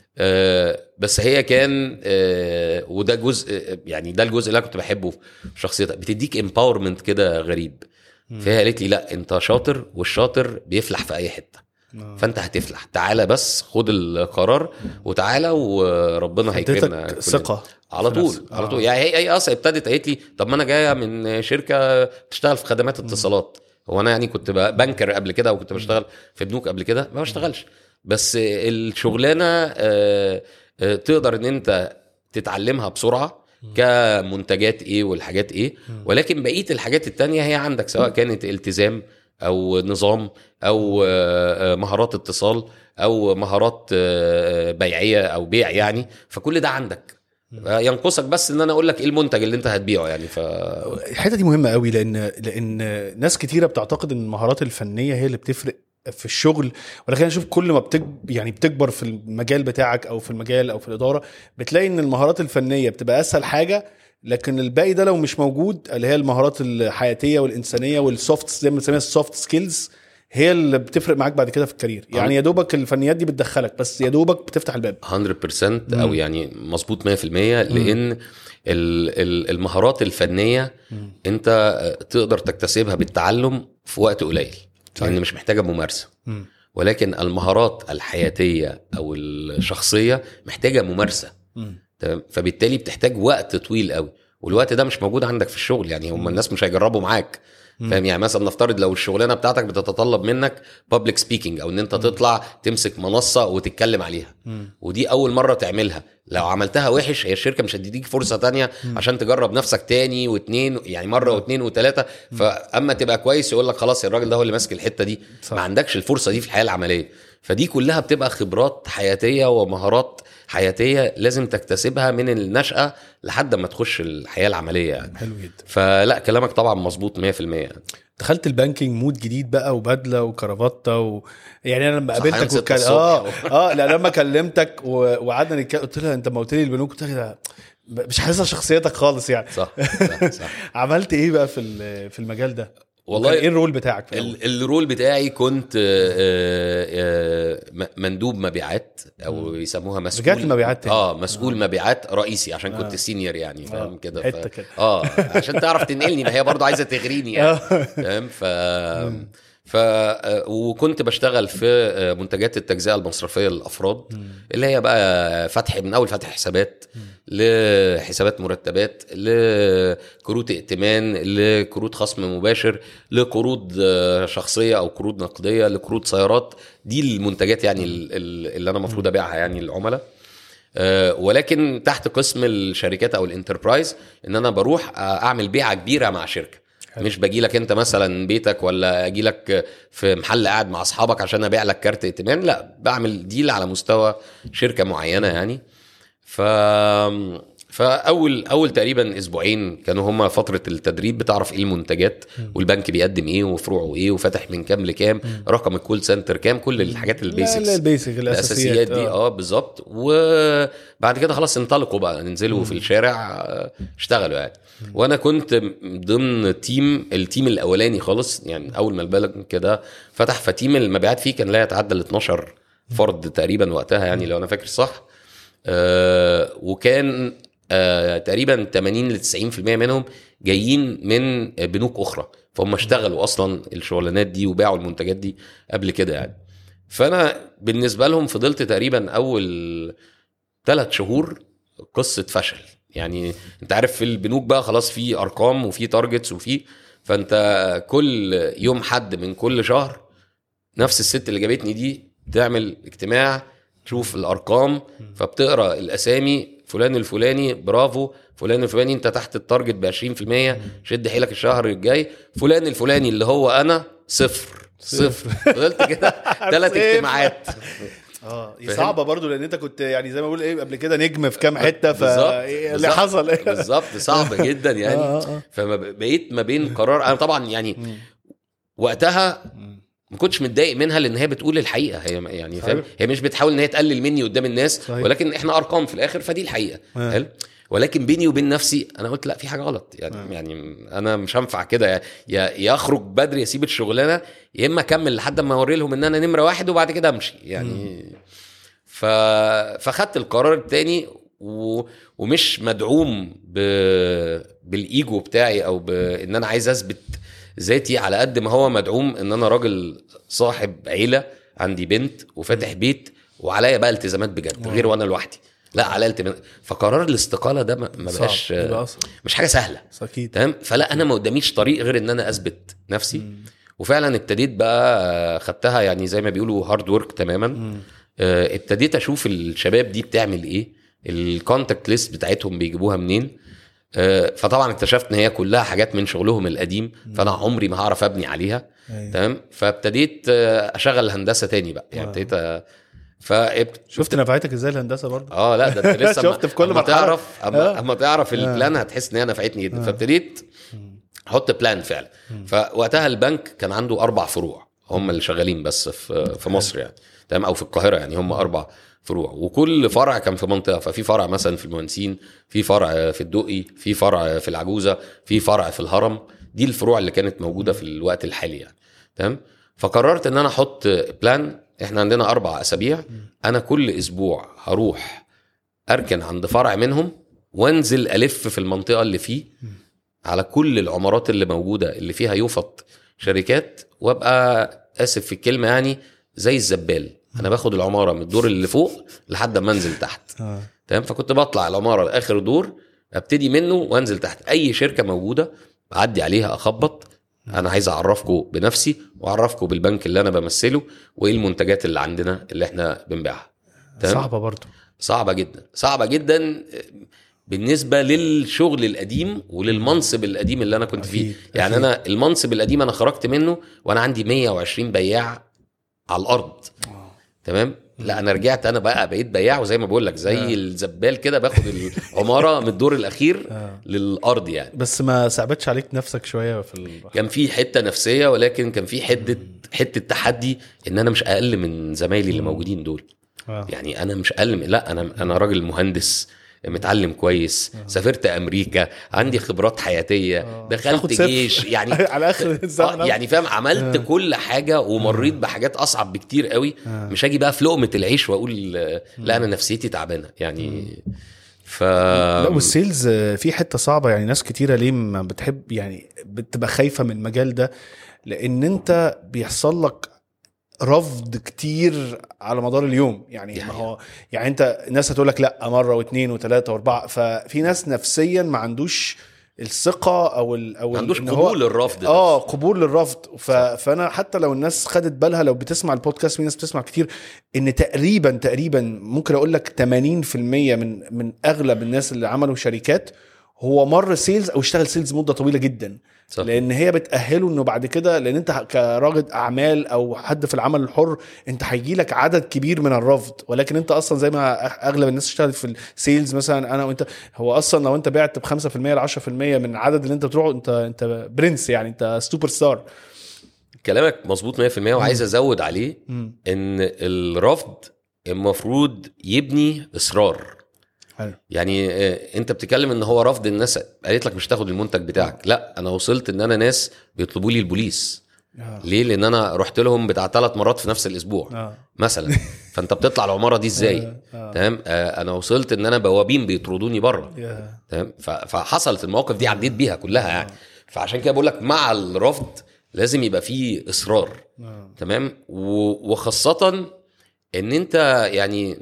آه بس هي كان آه وده جزء يعني ده الجزء اللي انا كنت بحبه في شخصيتها بتديك امباورمنت كده غريب فهي قالت لي لا انت شاطر والشاطر بيفلح في اي حته فانت هتفلح تعالى بس خد القرار وتعالى وربنا هيكرمنا اديتك كلنا. ثقه على في طول نفسك. على آه. طول يعني هي هي اصلا ابتدت قالت لي طب ما انا جايه من شركه بتشتغل في خدمات اتصالات هو انا يعني كنت ب- بنكر قبل كده وكنت بشتغل في بنوك قبل كده ما بشتغلش بس الشغلانه آه، آه، تقدر ان انت تتعلمها بسرعه كمنتجات ايه والحاجات ايه ولكن بقيه الحاجات التانية هي عندك سواء كانت التزام او نظام او آه، آه، مهارات اتصال او مهارات آه، بيعيه او بيع يعني فكل ده عندك ينقصك بس ان انا اقول لك ايه المنتج اللي انت هتبيعه يعني ف الحته دي مهمه قوي لان لان ناس كتيره بتعتقد ان المهارات الفنيه هي اللي بتفرق في الشغل ولكن انا اشوف كل ما بتك يعني بتكبر في المجال بتاعك او في المجال او في الاداره بتلاقي ان المهارات الفنيه بتبقى اسهل حاجه لكن الباقي ده لو مش موجود اللي هي المهارات الحياتيه والانسانيه والسوفت زي ما بنسميها السوفت سكيلز هي اللي بتفرق معاك بعد كده في الكارير يعني يا دوبك الفنيات دي بتدخلك بس يا دوبك بتفتح الباب 100% او يعني مظبوط 100% لان ال- ال- المهارات الفنيه انت تقدر تكتسبها بالتعلم في وقت قليل لان مش محتاجه ممارسه ولكن المهارات الحياتيه او الشخصيه محتاجه ممارسه مم. تمام فبالتالي بتحتاج وقت طويل قوي والوقت ده مش موجود عندك في الشغل يعني هم الناس مش هيجربوا معاك مم. فاهم يعني مثلا نفترض لو الشغلانه بتاعتك بتتطلب منك بابليك سبيكينج او ان انت تطلع تمسك منصه وتتكلم عليها مم. ودي اول مره تعملها لو عملتها وحش هي الشركه مش هتديك فرصه تانية عشان تجرب نفسك تاني واتنين يعني مره واتنين وتلاته فاما تبقى كويس يقول لك خلاص الراجل ده هو اللي ماسك الحته دي صح. ما عندكش الفرصه دي في الحياه العمليه فدي كلها بتبقى خبرات حياتيه ومهارات حياتيه لازم تكتسبها من النشاه لحد ما تخش الحياه العمليه يعني حلو جدا فلا كلامك طبعا مظبوط 100% يعني دخلت البانكينج مود جديد بقى وبدله وكرافته و... يعني انا لما صحيان قابلتك ستة وكان الصبح. اه اه لا لما كلمتك و... وقعدنا نتكلم قلت لها انت ما قلت لي البنوك قلت لها مش حاسسها شخصيتك خالص يعني صح صح, صح. عملت ايه بقى في ال- في المجال ده؟ والله وكان ايه الرول بتاعك في الأول؟ ال- الرول بتاعي كنت آه، آه، م- مندوب مبيعات او يسموها مسؤول رجعت المبيعات تاني. اه مسؤول مبيعات رئيسي عشان كنت آه. سينيور يعني فاهم آه، كده حتة كده. اه عشان تعرف تنقلني ما هي برضو عايزه تغريني يعني آه. فاهم ف ف آه، وكنت بشتغل في آه، منتجات التجزئه المصرفيه للافراد اللي هي بقى فتح من اول فتح حسابات لحسابات مرتبات لكروت ائتمان لكروت خصم مباشر لقروض آه، شخصيه او قروض نقديه لقروض سيارات دي المنتجات يعني ال- ال- اللي انا المفروض ابيعها يعني للعملاء آه، ولكن تحت قسم الشركات او الانتربرايز ان انا بروح آه، اعمل بيعه كبيره مع شركه حلو. مش باجي لك انت مثلا بيتك ولا اجي لك في محل قاعد مع اصحابك عشان ابيع لك كارت ائتمان لا بعمل ديل على مستوى شركه معينه يعني ف فاول اول تقريبا اسبوعين كانوا هم فتره التدريب بتعرف ايه المنتجات والبنك بيقدم ايه وفروعه ايه وفتح من كام لكام رقم الكول سنتر كام كل الحاجات لا، البيسكس لا، البيسك الاساسيات الاساسيات دي اه بالظبط وبعد كده خلاص انطلقوا بقى ننزلوا في الشارع آه، اشتغلوا يعني وانا كنت ضمن تيم التيم الاولاني خالص يعني اول ما البلد كده فتح فتيم المبيعات فيه كان لا يتعدى ال 12 فرد تقريبا وقتها يعني لو انا فاكر صح آه وكان آه تقريبا 80 ل 90% منهم جايين من بنوك اخرى فهم اشتغلوا اصلا الشغلانات دي وباعوا المنتجات دي قبل كده يعني فانا بالنسبه لهم فضلت تقريبا اول ثلاث شهور قصه فشل يعني انت عارف في البنوك بقى خلاص في ارقام وفي تارجتس وفي فانت كل يوم حد من كل شهر نفس الست اللي جابتني دي تعمل اجتماع تشوف الارقام فبتقرا الاسامي فلان الفلاني برافو فلان الفلاني انت تحت التارجت ب 20% شد حيلك الشهر الجاي فلان الفلاني اللي هو انا صفر صفر فضلت كده ثلاث صفر. اجتماعات اه هي فاهم؟ صعبه برضو لان انت كنت يعني زي ما بقول ايه قبل كده نجم في كام حته ف بالظبط إيه اللي بالظبط. حصل ايه بالظبط صعب جدا يعني آه، آه. فبقيت ما بين قرار انا طبعا يعني وقتها ما كنتش متضايق منها لان هي بتقول الحقيقه هي يعني فاهم صحيح. هي مش بتحاول ان هي تقلل مني قدام الناس صحيح. ولكن احنا ارقام في الاخر فدي الحقيقه آه. حلو ولكن بيني وبين نفسي انا قلت لا في حاجه غلط يعني يعني انا مش هنفع كده يا يا اخرج بدري اسيب الشغلانه يا اما اكمل لحد ما اوري لهم ان انا نمره واحد وبعد كده امشي يعني ف... فخدت القرار التاني و... ومش مدعوم ب... بالايجو بتاعي او بان انا عايز اثبت ذاتي على قد ما هو مدعوم ان انا راجل صاحب عيله عندي بنت وفاتح بيت وعليا بقى التزامات بجد غير وانا لوحدي لا عليا التزامات فقرار الاستقاله ده ما ما صعب، بقاش يبقى أصعب. مش حاجه سهله اكيد تمام فلا انا ما قداميش طريق غير ان انا اثبت نفسي وفعلا ابتديت بقى آه، خدتها يعني زي ما بيقولوا هارد ورك تماما آه، ابتديت اشوف الشباب دي بتعمل ايه الكونتاكت ليست بتاعتهم بيجيبوها منين آه، فطبعا اكتشفت ان هي كلها حاجات من شغلهم القديم فانا عمري ما هعرف ابني عليها أيوة. تمام فابتديت آه، اشغل الهندسه تاني بقى يعني آه. ابتديت آه، فابت... شفت نفعتك ازاي الهندسه برضه اه لا ده انت لسه شفت في كل اما مرحلة. تعرف اما, آه. أما تعرف البلان هتحس ان هي نفعتني جدا فابتديت احط بلان فعلا فوقتها البنك كان عنده اربع فروع هم اللي شغالين بس في في مصر يعني تمام او في القاهره يعني هم اربع فروع وكل فرع كان في منطقه ففي فرع مثلا في المهندسين في فرع في الدقي في فرع في العجوزه في فرع في الهرم دي الفروع اللي كانت موجوده في الوقت الحالي يعني تمام فقررت ان انا احط بلان احنا عندنا اربع اسابيع انا كل اسبوع هروح اركن عند فرع منهم وانزل الف في المنطقه اللي فيه على كل العمارات اللي موجوده اللي فيها يفط شركات وابقى اسف في الكلمه يعني زي الزبال انا باخد العماره من الدور اللي فوق لحد ما انزل تحت آه. تمام فكنت بطلع العماره لاخر دور ابتدي منه وانزل تحت اي شركه موجوده بعدي عليها اخبط انا عايز اعرفكم بنفسي واعرفكم بالبنك اللي انا بمثله وايه المنتجات اللي عندنا اللي احنا بنبيعها تمام؟ صعبه برضو صعبه جدا صعبه جدا بالنسبه للشغل القديم وللمنصب القديم اللي انا كنت فيه أكيد، يعني أكيد. انا المنصب القديم انا خرجت منه وانا عندي 120 بياع على الارض تمام لا انا رجعت انا بقى بقيت بياع وزي ما بقول لك زي آه. الزبال كده باخد العماره من الدور الاخير آه. للارض يعني بس ما صعبتش عليك نفسك شويه في ال... كان في حته نفسيه ولكن كان في حته حته تحدي ان انا مش اقل من زمايلي اللي موجودين دول آه. يعني انا مش اقل من لا انا انا راجل مهندس متعلم كويس سافرت امريكا عندي خبرات حياتيه آه. دخلت تاخد صفر. جيش يعني على اخر آه الزمن يعني فاهم عملت آه. كل حاجه ومريت بحاجات اصعب بكتير قوي آه. مش هاجي بقى في لقمه العيش واقول آه، لا انا نفسيتي تعبانه يعني ف لا والسيلز آه، في حته صعبه يعني ناس كتيره ليه ما بتحب يعني بتبقى خايفه من المجال ده لان انت بيحصل لك رفض كتير على مدار اليوم يعني دي ما حقيقة. هو يعني انت الناس هتقول لك لا مره واثنين وثلاثه واربعه ففي ناس نفسيا ما عندوش الثقه او ال او ما ال- عندوش إن هو- قبول للرفض ده. اه قبول للرفض ف... فانا حتى لو الناس خدت بالها لو بتسمع البودكاست في ناس بتسمع كتير ان تقريبا تقريبا ممكن اقول لك 80% من من اغلب الناس اللي عملوا شركات هو مر سيلز او اشتغل سيلز مده طويله جدا صح. لان هي بتاهله انه بعد كده لان انت كراجل اعمال او حد في العمل الحر انت هيجي لك عدد كبير من الرفض ولكن انت اصلا زي ما أغ- اغلب الناس اشتغلت في السيلز مثلا انا وانت هو اصلا لو انت بعت ب 5% ل 10% من العدد اللي انت بتروحه انت انت برنس يعني انت سوبر ستار كلامك مظبوط 100% وعايز ازود عليه مم. ان الرفض المفروض يبني اصرار حلو يعني آه، انت بتتكلم ان هو رفض الناس قالت لك مش تاخد المنتج بتاعك لا انا وصلت ان انا ناس بيطلبوا لي البوليس آه. ليه لان انا رحت لهم بتاع ثلاث مرات في نفس الاسبوع اه مثلا فانت بتطلع العماره دي ازاي آه، آه. تمام آه، انا وصلت ان انا بوابين بيطردوني بره يا. تمام ف- فحصلت المواقف دي عديت بيها كلها يعني فعشان كده بقول لك مع الرفض لازم يبقى فيه اصرار آه. تمام و- وخاصة ان انت يعني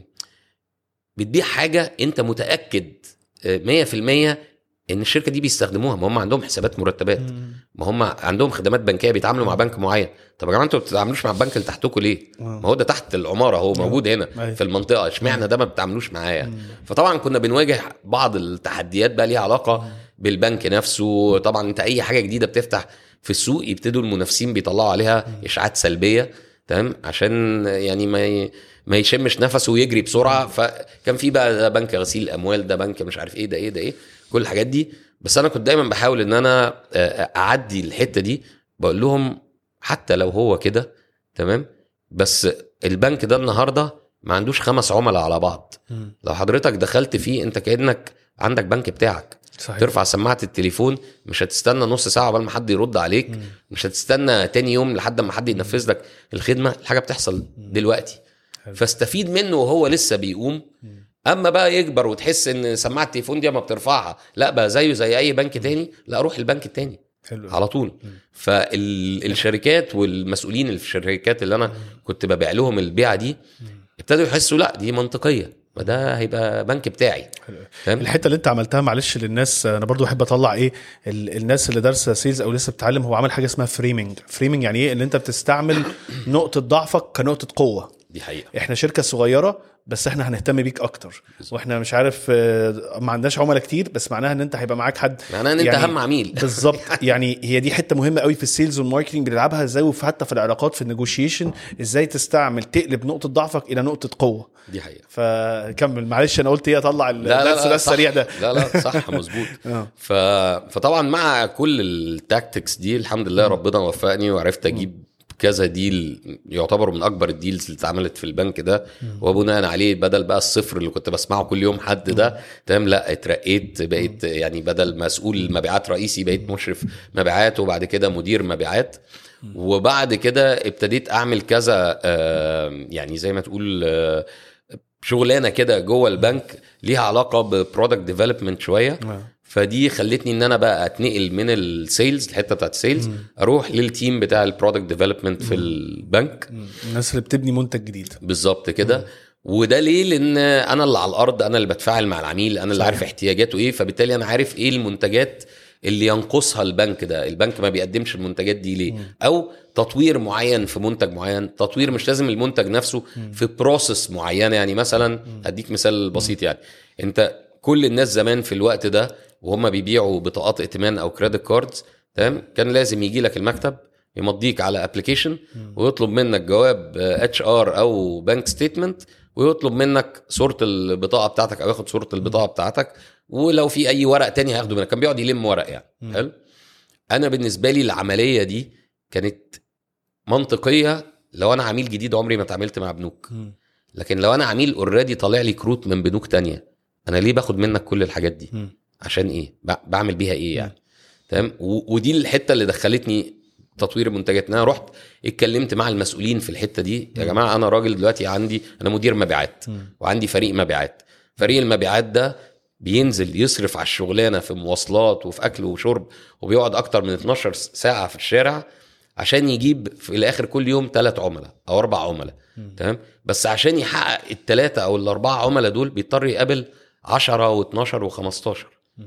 بتبيع حاجة انت متأكد آه، 100% ان الشركة دي بيستخدموها ما هم عندهم حسابات مرتبات مم. ما هم عندهم خدمات بنكية بيتعاملوا مع بنك معين طب يا جماعة انتوا ما بتتعاملوش مع البنك اللي تحتكم ليه؟ آه. ما هو ده تحت العمارة هو موجود هنا أيوة. في المنطقة اشمعنى ده ما بتتعاملوش معاه يعني مم. فطبعا كنا بنواجه بعض التحديات بقى ليها علاقة بالبنك نفسه طبعا انت اي حاجة جديدة بتفتح في السوق يبتدوا المنافسين بيطلعوا عليها اشاعات سلبية تمام عشان يعني ما ي... ما يشمش نفسه ويجري بسرعه فكان في بقى ده بنك غسيل اموال ده بنك مش عارف ايه ده ايه ده ايه كل الحاجات دي بس انا كنت دايما بحاول ان انا آه، اعدي الحته دي بقول لهم حتى لو هو كده تمام بس البنك ده النهارده ما عندوش خمس عملاء على بعض مم. لو حضرتك دخلت فيه انت كانك عندك بنك بتاعك صحيح ترفع سماعه التليفون مش هتستنى نص ساعه قبل ما حد يرد عليك مم. مش هتستنى تاني يوم لحد ما حد ينفذ لك الخدمه الحاجه بتحصل دلوقتي حلو. فاستفيد منه وهو لسه بيقوم مم. اما بقى يكبر وتحس ان سماعه التليفون دي ما بترفعها لا بقى زيه زي اي بنك تاني لا روح البنك التاني حلو على طول فالشركات والمسؤولين اللي في الشركات اللي انا كنت ببيع لهم البيعه دي ابتدوا يحسوا لا دي منطقيه ما ده هيبقى بنك بتاعي حلو. فاهم الحته اللي انت عملتها معلش للناس انا برضو احب اطلع ايه ال- الناس اللي دارسه سيلز او لسه بتتعلم هو عمل حاجه اسمها فريمنج فريمنج يعني ايه ان انت بتستعمل نقطه ضعفك كنقطه قوه دي حقيقه احنا شركه صغيره بس احنا هنهتم بيك اكتر واحنا مش عارف آه، ما عندناش عملاء كتير بس معناها ان انت هيبقى معاك حد معناها ان انت يعني اهم عميل بالظبط يعني هي دي حته مهمه قوي في السيلز والماركتنج بنلعبها ازاي وحتى في العلاقات في النيجوشيشن ازاي تستعمل تقلب نقطه ضعفك الى نقطه قوه دي حقيقه فكمل معلش انا قلت ايه اطلع لا لا الدرس لا ده صح. السريع ده لا لا صح مظبوط اه ف... فطبعا مع كل التاكتكس دي الحمد لله ربنا وفقني وعرفت اجيب كذا ديل يعتبروا من اكبر الديلز اللي اتعملت في البنك ده وبناء عليه بدل بقى الصفر اللي كنت بسمعه كل يوم حد ده تمام لا اترقيت بقيت يعني بدل مسؤول مبيعات رئيسي بقيت مشرف مبيعات وبعد كده مدير مبيعات وبعد كده ابتديت اعمل كذا آه، يعني زي ما تقول آه، شغلانه كده جوه البنك ليها علاقه ببرودكت ديفلوبمنت شويه آه. فدي خلتني ان انا بقى اتنقل من السيلز الحته بتاعت السيلز اروح للتيم بتاع البرودكت ديفلوبمنت في البنك الناس اللي بتبني منتج جديد بالظبط كده وده ليه لان انا اللي على الارض انا اللي بتفاعل مع العميل انا اللي صحيح. عارف احتياجاته ايه فبالتالي انا عارف ايه المنتجات اللي ينقصها البنك ده البنك ما بيقدمش المنتجات دي ليه او تطوير معين في منتج معين تطوير مش لازم المنتج نفسه في بروسيس معينه يعني مثلا هديك مثال بسيط يعني انت كل الناس زمان في الوقت ده وهم بيبيعوا بطاقات ائتمان او كريدت كاردز تمام كان لازم يجي لك المكتب يمضيك على ابلكيشن ويطلب منك جواب اتش ار او بنك ستيتمنت ويطلب منك صوره البطاقه بتاعتك او ياخد صوره البطاقه بتاعتك ولو في اي ورق تاني هياخده منك كان بيقعد يلم ورق يعني حلو انا بالنسبه لي العمليه دي كانت منطقيه لو انا عميل جديد عمري ما اتعاملت مع بنوك لكن لو انا عميل اوريدي طالع لي كروت من بنوك تانية انا ليه باخد منك كل الحاجات دي عشان ايه ب- بعمل بيها ايه يعني تمام و- ودي الحته اللي دخلتني تطوير المنتجات ان انا رحت اتكلمت مع المسؤولين في الحته دي يا جماعه انا راجل دلوقتي عندي انا مدير مبيعات وعندي فريق مبيعات فريق المبيعات ده بينزل يصرف على الشغلانه في مواصلات وفي اكل وشرب وبيقعد اكتر من 12 ساعه في الشارع عشان يجيب في الاخر كل يوم ثلاث عملاء او اربع عملاء تمام بس عشان يحقق الثلاثه او الاربعه عملاء دول بيضطر يقابل 10 و12 و15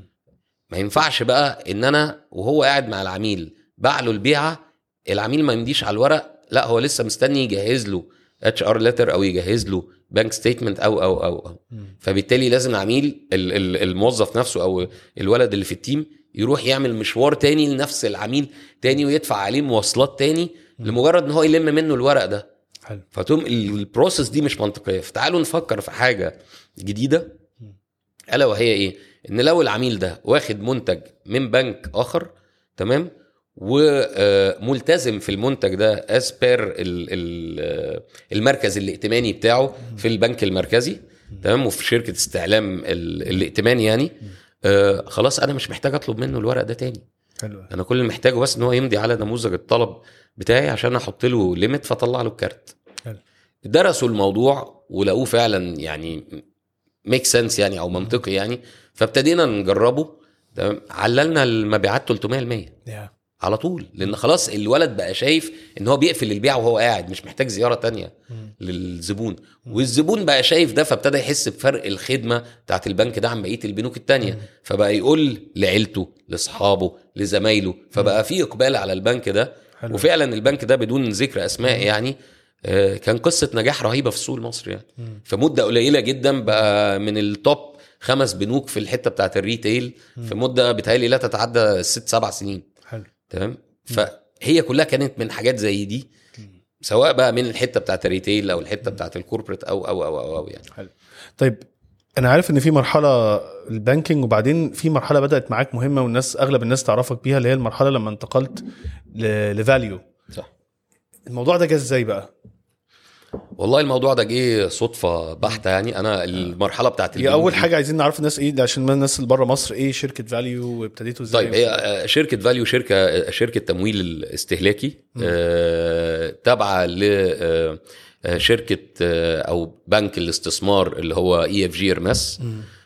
ما ينفعش بقى ان انا وهو قاعد مع العميل باع له البيعه العميل ما يمديش على الورق لا هو لسه مستني يجهز له اتش ار ليتر او يجهز له بنك ستيتمنت او او او, أو. فبالتالي لازم العميل ال- ال- الموظف نفسه او الولد اللي في التيم يروح يعمل مشوار تاني لنفس العميل تاني ويدفع عليه مواصلات تاني لمجرد ان هو يلم منه الورق ده حلو فتقوم ال- البروسيس دي مش منطقيه فتعالوا نفكر في حاجه جديده الا وهي ايه ان لو العميل ده واخد منتج من بنك اخر تمام وملتزم في المنتج ده از بير المركز الائتماني بتاعه في البنك المركزي تمام وفي شركه استعلام ال- الائتمان يعني آه خلاص انا مش محتاج اطلب منه الورق ده تاني حلو انا كل اللي محتاجه بس ان هو يمضي على نموذج الطلب بتاعي عشان احط له ليميت فاطلع له الكارت حلو. درسوا الموضوع ولقوه فعلا يعني ميك سنس يعني او منطقي يعني فابتدينا نجربه تمام عللنا المبيعات 300% يا على طول لان خلاص الولد بقى شايف ان هو بيقفل البيع وهو قاعد مش محتاج زياره تانية للزبون والزبون بقى شايف ده فابتدى يحس بفرق الخدمه بتاعت البنك ده عن بقيه البنوك التانية فبقى يقول لعيلته لاصحابه لزمايله فبقى في اقبال على البنك ده حلو. وفعلا البنك ده بدون ذكر اسماء يعني آه، كان قصه نجاح رهيبه في السوق المصري يعني في مده قليله جدا بقى من التوب خمس بنوك في الحته بتاعت الريتيل في مده بتهيألي لا تتعدى الست سبع سنين حلو تمام فهي كلها كانت من حاجات زي دي سواء بقى من الحته بتاعت الريتيل او الحته بتاعت الكوربريت او او او او, أو يعني حلو طيب انا عارف ان في مرحله البانكينج وبعدين في مرحله بدات معاك مهمه والناس اغلب الناس تعرفك بيها اللي هي المرحله لما انتقلت لفاليو صح الموضوع ده جه ازاي بقى والله الموضوع ده جه صدفه بحته يعني انا المرحله بتاعت هي البنوك اول دي- حاجه عايزين نعرف الناس ايه ده عشان ما الناس اللي بره مصر ايه شركه فاليو وابتديتوا ازاي طيب هي آه، شركه فاليو شركه شركه تمويل الاستهلاكي آه، تابعه ل آه، آه، شركه آه، او بنك الاستثمار اللي هو اي اف جي ارماس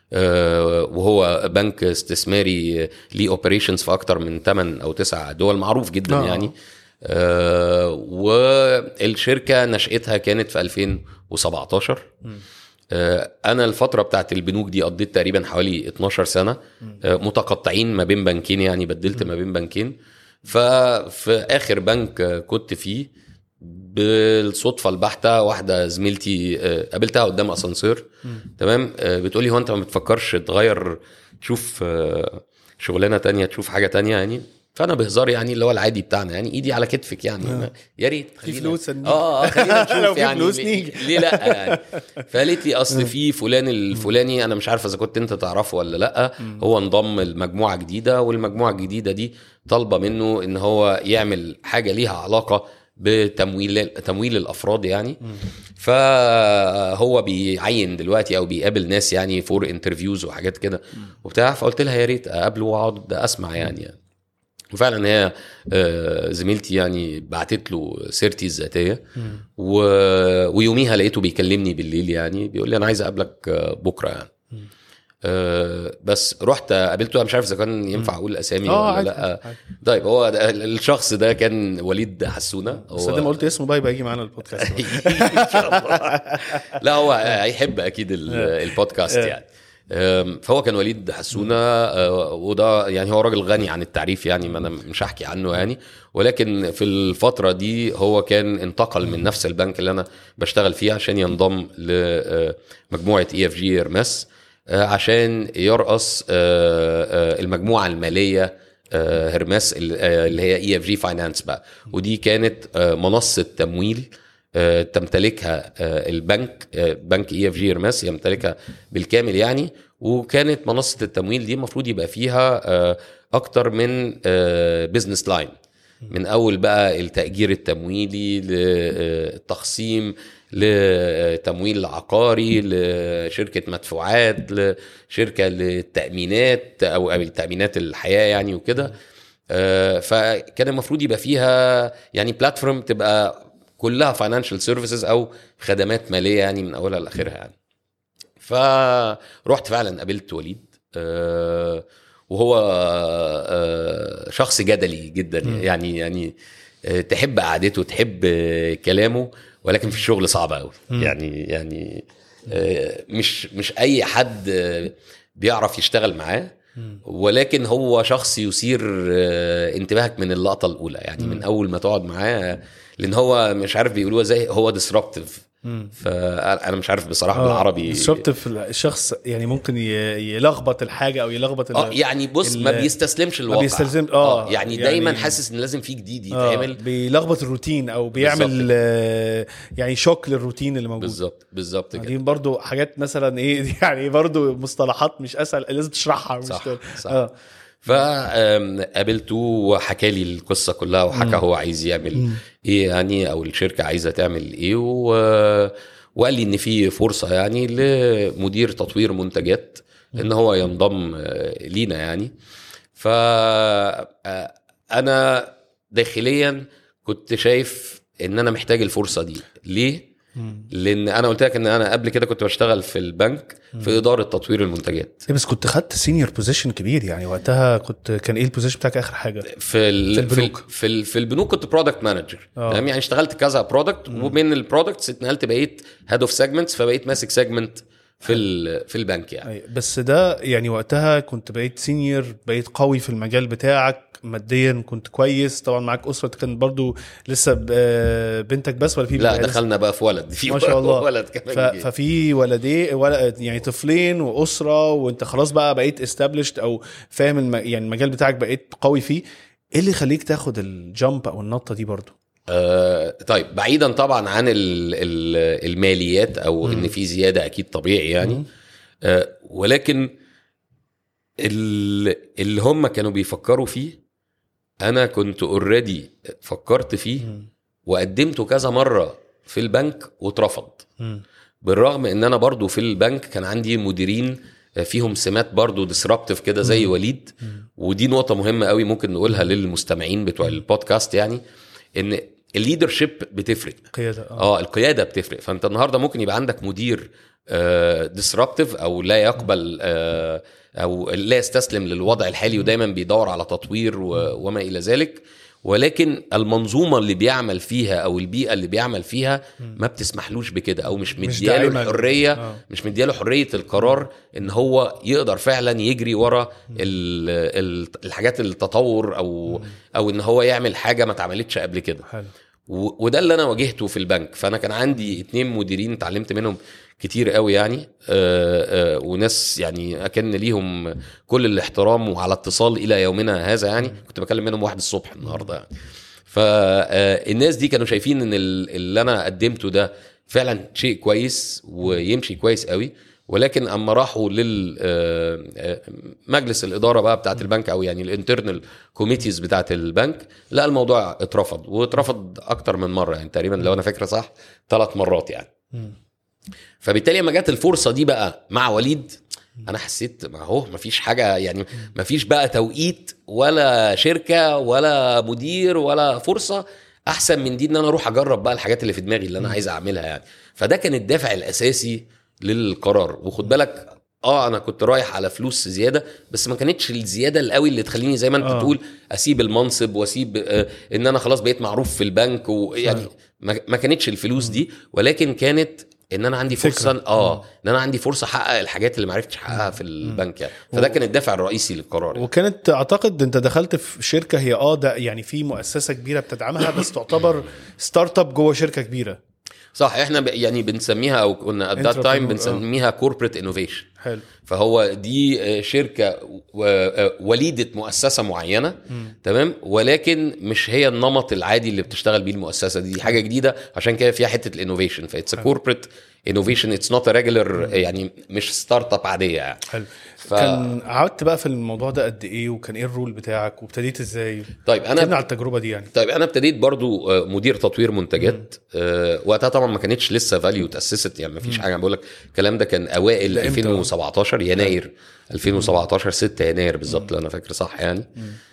وهو بنك استثماري آه، ليه اوبريشنز في اكتر من 8 او 9 دول معروف جدا آه. يعني آه، والشركه نشاتها كانت في 2017 آه، انا الفتره بتاعت البنوك دي قضيت تقريبا حوالي 12 سنه آه، متقطعين ما بين بنكين يعني بدلت ما بين بنكين ففي اخر بنك آه، كنت فيه بالصدفه البحته واحده زميلتي آه، قابلتها قدام اسانسير تمام آه، بتقولي هو انت ما بتفكرش تغير تشوف آه، شغلانه تانية تشوف حاجه تانية يعني فانا بهزار يعني اللي هو العادي بتاعنا يعني ايدي على كتفك يعني يا ريت خلينا- فلوس نيجي. اه اه خلينا نشوف لو في يعني فلوس ليه- نيجي. ليه لا يعني فقالت لي اصل في فلان الفلاني انا مش عارفه اذا كنت انت تعرفه ولا لا هو انضم لمجموعه جديده والمجموعه الجديده دي طالبه منه ان هو يعمل حاجه ليها علاقه بتمويل تمويل الافراد يعني فهو بيعين دلوقتي او بيقابل ناس يعني فور انترفيوز وحاجات كده وبتاع فقلت لها يا ريت اقابله واقعد اسمع يعني, يعني. وفعلا هي آه، زميلتي يعني بعتت له سيرتي الذاتيه و... ويوميها لقيته بيكلمني بالليل يعني بيقول لي انا عايز اقابلك آه، بكره يعني أه بس رحت قابلته انا مش عارف اذا كان ينفع اقول اسامي اه ولا عادي لا عادي. طيب هو ده الشخص ده كان وليد حسونه بس زي ما قلت اسمه بقى يبقى يجي معانا البودكاست ان شاء الله لا هو هيحب اكيد ال- البودكاست يعني أم، فهو كان وليد حسونه أه، وده يعني هو راجل غني عن التعريف يعني ما انا مش هحكي عنه يعني ولكن في الفتره دي هو كان انتقل من نفس البنك اللي انا بشتغل فيه عشان ينضم لمجموعه اي اف جي ارماس أه، عشان يرأس أه، أه، المجموعه الماليه أه، هرماس ال- أه، اللي هي اي اف جي فاينانس بقى ودي كانت أه، منصه تمويل آه، تمتلكها آه، البنك آه، بنك اي اف جي ارماس يمتلكها بالكامل يعني وكانت منصه التمويل دي المفروض يبقى فيها آه، اكتر من بزنس لاين من اول بقى التاجير التمويلي للتخصيم لتمويل عقاري لشركه مدفوعات لشركه للتامينات او أو التامينات الحياه يعني وكده آه، فكان المفروض يبقى فيها يعني بلاتفورم تبقى كلها فاينانشال سيرفيسز او خدمات ماليه يعني من اولها لاخرها يعني فرحت فعلا قابلت وليد آه، وهو آه، شخص جدلي جدا يعني يعني آه، تحب قعدته تحب آه، كلامه ولكن في الشغل صعب قوي يعني يعني آه، مش مش اي حد آه، بيعرف يشتغل معاه ولكن هو شخص يثير آه، انتباهك من اللقطه الاولى يعني من اول ما تقعد معاه لان هو مش عارف بيقولوها ازاي هو ديسربتيف فانا مش عارف بصراحه بالعربي الشرط الشخص يعني ممكن ي- يلخبط الحاجه او يلخبط ال- اه يعني بص ما ال- بيستسلمش الواقع بيستلزم- آه، يعني, يعني- دايما حاسس ان لازم في جديد آه، يتعمل بيلخبط الروتين او بيعمل بالظبط. آه، يعني شوك للروتين اللي موجود بالظبط بالظبط دي كده برضو حاجات مثلا ايه دي يعني برضو مصطلحات مش اسهل لازم تشرحها مش صح، تقول- صح. اه فقابلته وحكى لي القصه كلها وحكى هو عايز يعمل ايه يعني او الشركه عايزه تعمل ايه و... وقال لي ان في فرصه يعني لمدير تطوير منتجات ان هو ينضم آه، لينا يعني ف آه، انا داخليا كنت شايف ان انا محتاج الفرصه دي ليه لان انا قلت لك ان انا قبل كده كنت بشتغل في البنك في اداره تطوير المنتجات إيه بس كنت خدت سينيور بوزيشن كبير يعني وقتها كنت كان ايه البوزيشن بتاعك اخر حاجه في ال... في البنوك. في, ال... في, ال... في البنوك كنت برودكت مانجر آه. تمام يعني اشتغلت كذا برودكت ومن البرودكتس اتنقلت بقيت هيد اوف سيجمنتس فبقيت ماسك سيجمنت في ال... في البنك يعني أي، بس ده يعني وقتها كنت بقيت سينيور بقيت قوي في المجال بتاعك ماديا كنت كويس طبعا معاك اسره كان برضو لسه ب- آه، بنتك بس ولا في لا لسه- دخلنا بقى في ولد في ما شاء الله ولد ف... كمان جه. ففي ولدين ولد يعني طفلين واسره وانت خلاص بقى بقيت استابليشد او فاهم الم... يعني المجال بتاعك بقيت قوي فيه ايه اللي يخليك تاخد الجامب او النطه دي برضو آه طيب بعيدا طبعا عن ال... ال... الماليات او ان في زياده اكيد طبيعي يعني آه ولكن ال... اللي هم كانوا بيفكروا فيه انا كنت اوريدي فكرت فيه وقدمته كذا مره في البنك واترفض بالرغم ان انا برضو في البنك كان عندي مديرين فيهم سمات برضو ديسربتيف كده زي وليد ودي نقطة مهمة قوي ممكن نقولها للمستمعين بتوع البودكاست يعني ان الليدرشيب بتفرق قياده اه اه القياده بتفرق فانت النهارده ممكن يبقى عندك مدير ديسربتيف او لا يقبل آه، او لا يستسلم للوضع الحالي ودايما بيدور على تطوير و- وما الى ذلك ولكن المنظومه اللي بيعمل فيها او البيئه اللي بيعمل فيها ما بتسمحلوش بكده او مش مش مدياله داعمة. الحريه آه. مش مدياله حريه القرار ان هو يقدر فعلا يجري ورا ال ال الحاجات التطور او او ان هو يعمل حاجه ما اتعملتش قبل كده حلو و- وده اللي انا واجهته في البنك فانا كان عندي اتنين مديرين اتعلمت منهم كتير قوي يعني آه، آه، وناس يعني اكن ليهم كل الاحترام وعلى اتصال الى يومنا هذا يعني كنت بكلم منهم واحد الصبح النهارده يعني فالناس دي كانوا شايفين ان ال- اللي انا قدمته ده فعلا شيء كويس ويمشي كويس قوي ولكن اما راحوا للمجلس الاداره بقى بتاعت البنك او يعني الانترنال كوميتيز بتاعت البنك لا الموضوع اترفض واترفض اكتر من مره يعني تقريبا لو انا فاكره صح ثلاث مرات يعني فبالتالي لما جت الفرصه دي بقى مع وليد انا حسيت ما هو مفيش حاجه يعني مفيش بقى توقيت ولا شركه ولا مدير ولا فرصه احسن من دي ان انا اروح اجرب بقى الحاجات اللي في دماغي اللي انا عايز اعملها يعني فده كان الدافع الاساسي للقرار وخد بالك اه انا كنت رايح على فلوس زياده بس ما كانتش الزياده القوي اللي تخليني زي ما انت آه. آه. تقول اسيب المنصب واسيب آه ان انا خلاص بقيت معروف في البنك ويعني أيوه. ما ما كانتش الفلوس دي ولكن كانت ان انا عندي فكرة. فرصه اه ان انا عندي فرصه احقق الحاجات اللي ما عرفتش احققها في البنك يعني فده كان الدافع الرئيسي للقرار يعني. وكانت اعتقد انت دخلت في شركه هي اه ده يعني في مؤسسه كبيره بتدعمها بس تعتبر ستارت اب جوه شركه كبيره صح احنا ب- يعني بنسميها او كنا ات ذات Entrepreneur، تايم آه. بنسميها كوربريت انوفيشن حلو فهو دي آه، شركه و- آه، وليده مؤسسه معينه تمام ولكن مش هي النمط العادي اللي بتشتغل بيه المؤسسه دي حاجه جديده عشان كده فيها حته الانوفيشن فايتس كوربريت انوفيشن اتس نوت ريجولر يعني مش ستارت اب عاديه يعني حلو ف... كان قعدت بقى في الموضوع ده قد ايه وكان ايه الرول بتاعك وابتديت ازاي طيب كلمنا انا على التجربه دي يعني طيب انا ابتديت برضو آه، مدير تطوير منتجات آه، وقتها طبعا ما كانتش لسه فاليو تاسست يعني ما فيش حاجه بقول لك الكلام ده كان اوائل ده إمتى؟ 2017 يناير 2017 6 يناير بالظبط لو انا فاكر صح يعني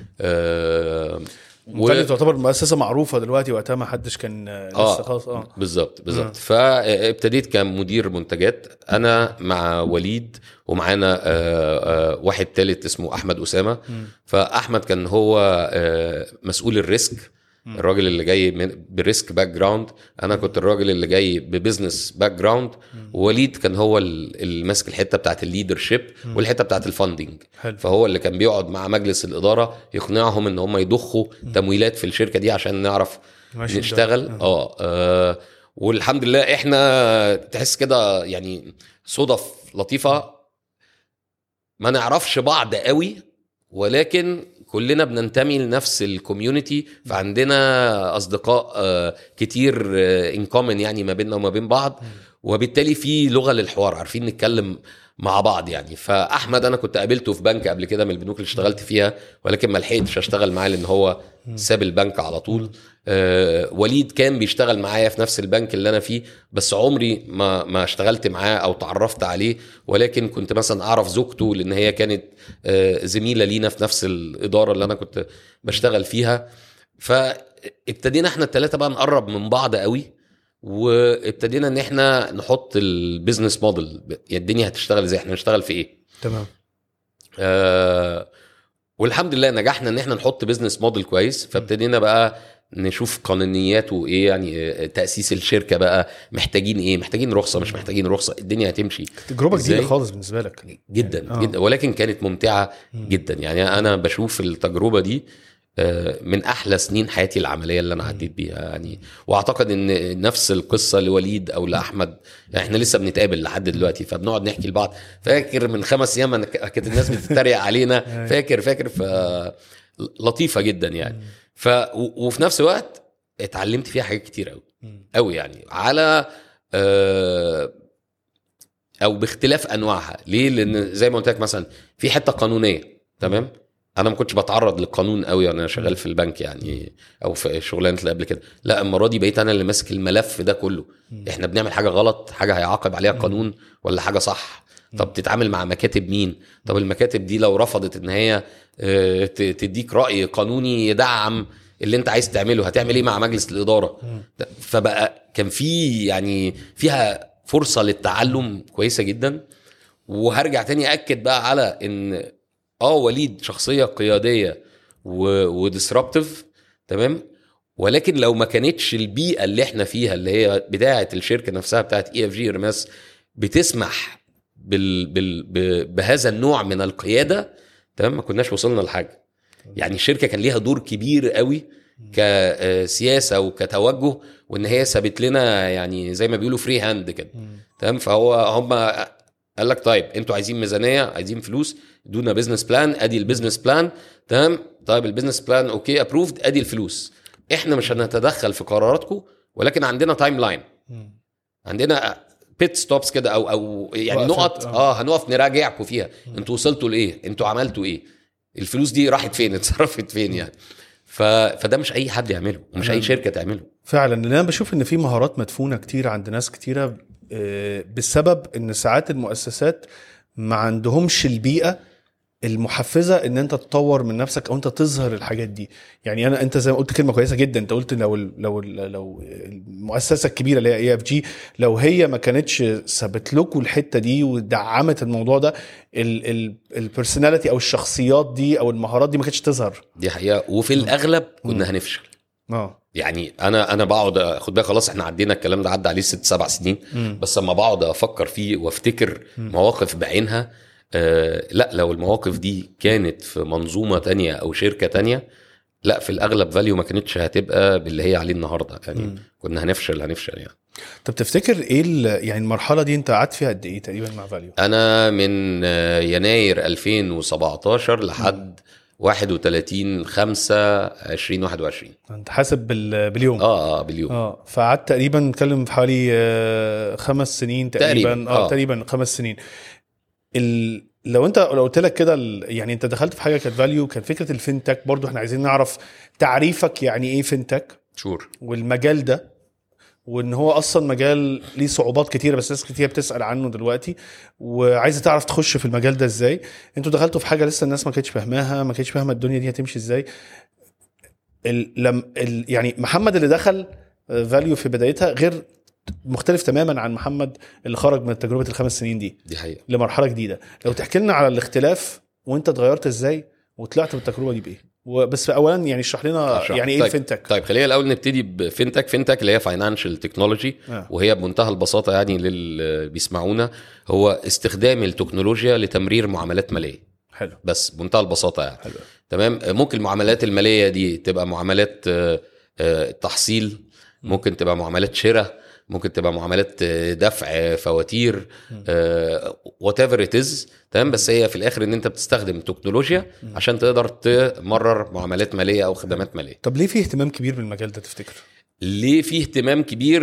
آه، و... و... تعتبر مؤسسه معروفه دلوقتي وقتها ما حدش كان آه، لسه اه خلاص اه بالظبط بالظبط فابتديت كمدير منتجات انا مع وليد ومعانا آه، آه، واحد تالت اسمه احمد اسامه فاحمد كان هو آه، مسؤول الريسك الراجل اللي جاي من بريسك باك جراوند انا كنت الراجل اللي جاي ببزنس باك جراوند ووليد كان هو ال- اللي ماسك الحته بتاعت الليدرشيب والحته بتاعت الفاندنج حلو. فهو اللي كان بيقعد مع مجلس الاداره يقنعهم ان هم يضخوا تمويلات في الشركه دي عشان نعرف ماشي نشتغل ده. اه آه، والحمد لله احنا تحس كده يعني صدف لطيفه ما نعرفش بعض قوي ولكن كلنا بننتمي لنفس الكوميونتي فعندنا اصدقاء آه، كتير ان كومن يعني ما بيننا وما بين بعض وبالتالي في لغه للحوار عارفين نتكلم مع بعض يعني فاحمد انا كنت قابلته في بنك قبل كده من البنوك اللي اشتغلت فيها ولكن ما لحقتش اشتغل معاه لان هو ساب البنك على طول آه وليد كان بيشتغل معايا في نفس البنك اللي انا فيه بس عمري ما ما اشتغلت معاه او تعرفت عليه ولكن كنت مثلا اعرف زوجته لان هي كانت آه زميله لينا في نفس الاداره اللي انا كنت بشتغل فيها فابتدينا احنا الثلاثه بقى نقرب من بعض قوي وابتدينا ان احنا نحط البيزنس موديل يعني الدنيا هتشتغل ازاي احنا هنشتغل في ايه تمام آه والحمد لله نجحنا ان احنا نحط بيزنس موديل كويس فابتدينا بقى نشوف قانونياته ايه يعني آه، تاسيس الشركه بقى محتاجين ايه محتاجين رخصه مش محتاجين رخصه الدنيا هتمشي تجربه جديده إزاي؟ خالص بالنسبه لك جدا آه. جدا ولكن كانت ممتعه جدا يعني انا بشوف التجربه دي آه، من احلى سنين حياتي العمليه اللي انا عديت بيها يعني واعتقد ان نفس القصه لوليد او لاحمد يعني احنا لسه بنتقابل لحد دلوقتي فبنقعد نحكي لبعض فاكر من خمس ايام أنا ك- كانت الناس بتتريق علينا فاكر فاكر ف لطيفه جدا يعني ف و- وفي نفس الوقت اتعلمت فيها حاجات كتير قوي قوي يعني على آه، او باختلاف انواعها ليه لان زي ما قلت لك مثلا في حته قانونيه تمام انا ما كنتش بتعرض للقانون قوي وانا شغال في البنك يعني او في شغلانه اللي قبل كده لا المره دي بقيت انا اللي ماسك الملف ده كله احنا بنعمل حاجه غلط حاجه هيعاقب عليها القانون ولا حاجه صح طب تتعامل مع مكاتب مين طب المكاتب دي لو رفضت ان هي آه، ت- تديك راي قانوني يدعم اللي انت عايز تعمله هتعمل ايه مع مجلس الاداره ده- فبقى كان في يعني فيها فرصه للتعلم كويسه جدا وهرجع تاني اكد بقى على ان اه وليد شخصيه قياديه وديسربتيف تمام ولكن لو ما كانتش البيئه اللي احنا فيها اللي هي بتاعه الشركه نفسها بتاعه اي اف جي ارماس بتسمح بال بال ب- بهذا النوع من القياده تمام ما كناش وصلنا لحاجه يعني الشركه كان ليها دور كبير قوي كسياسه وكتوجه وان هي سابت لنا يعني زي ما بيقولوا فري هاند كده تمام فهو هم قال لك طيب انتوا عايزين ميزانيه عايزين فلوس ادونا بزنس بلان ادي البيزنس بلان تمام طيب البيزنس بلان اوكي ابروفد ادي الفلوس احنا مش هنتدخل في قراراتكم ولكن عندنا تايم لاين عندنا بيت ستوبس كده او او يعني وقفات، نقط آه. اه هنقف نراجعكم فيها انتوا وصلتوا لايه انتوا عملتوا ايه الفلوس دي راحت فين اتصرفت فين يعني ف... فده مش اي حد يعمله ومش اي شركه تعمله فعلا لان انا بشوف ان في مهارات مدفونه كتير عند ناس كتيره آه، بسبب ان ساعات المؤسسات ما عندهمش البيئه المحفزه ان انت تطور من نفسك او انت تظهر الحاجات دي يعني انا انت زي ما قلت كلمه كويسه جدا انت قلت لو ال لو ال لو المؤسسه الكبيره اللي هي اي اف جي لو هي ما كانتش سابت لكم الحته دي ودعمت الموضوع ده البرسوناليتي او الشخصيات دي او المهارات دي ما كانتش تظهر دي حقيقه وفي الاغلب كنا هنفشل اه يعني انا انا بقعد خد بالك خلاص احنا عدينا الكلام ده عدى عليه ست سبع سنين مم. بس لما بقعد افكر فيه وافتكر مواقف بعينها آه لا لو المواقف دي كانت في منظومه تانية او شركه تانية لا في الاغلب فاليو ما كانتش هتبقى باللي هي عليه النهارده يعني مم. كنا هنفشل هنفشل يعني طب تفتكر ايه ال- يعني المرحله دي انت قعدت فيها قد ايه تقريبا مع فاليو انا من آه، يناير 2017 لحد 31 5 2021 انت حاسب بال- باليوم اه اه باليوم اه فقعدت تقريبا نتكلم في حوالي آه، خمس سنين تقريبا, تقريباً، اه آه. تقريبا خمس سنين ال... لو انت لو قلت لك كده ال... يعني انت دخلت في حاجه كانت فاليو كان فكره الفinTech برضو احنا عايزين نعرف تعريفك يعني ايه فinTech شور والمجال ده وان هو اصلا مجال ليه صعوبات كتيره بس ناس كتير بتسال عنه دلوقتي وعايزه تعرف تخش في المجال ده ازاي انتوا دخلتوا في حاجه لسه الناس ما كانتش فاهماها ما كانتش فاهمه الدنيا دي هتمشي ازاي ال... لم... ال... يعني محمد اللي دخل فاليو في بدايتها غير مختلف تماما عن محمد اللي خرج من تجربه الخمس سنين دي دي حقيقه لمرحله جديده لو تحكي لنا على الاختلاف وانت اتغيرت ازاي وطلعت من التجربه دي بايه وبس اولا يعني اشرح لنا أشرح. يعني ايه طيب. الفinTech طيب خلينا الاول نبتدي بفinTech فينتك اللي هي فاينانشال تكنولوجي آه. وهي بمنتهى البساطه يعني للي بيسمعونا هو استخدام التكنولوجيا لتمرير معاملات ماليه حلو بس بمنتهى البساطه يعني حلو تمام ممكن المعاملات الماليه دي تبقى معاملات آه، آه، تحصيل ممكن تبقى معاملات شراء ممكن تبقى معاملات آه، دفع فواتير وات ايفر ات از تمام بس هي في الاخر ان انت بتستخدم تكنولوجيا عشان تقدر تمرر معاملات ماليه او خدمات ماليه طب ليه في اهتمام كبير بالمجال ده تفتكر؟ ليه في اهتمام كبير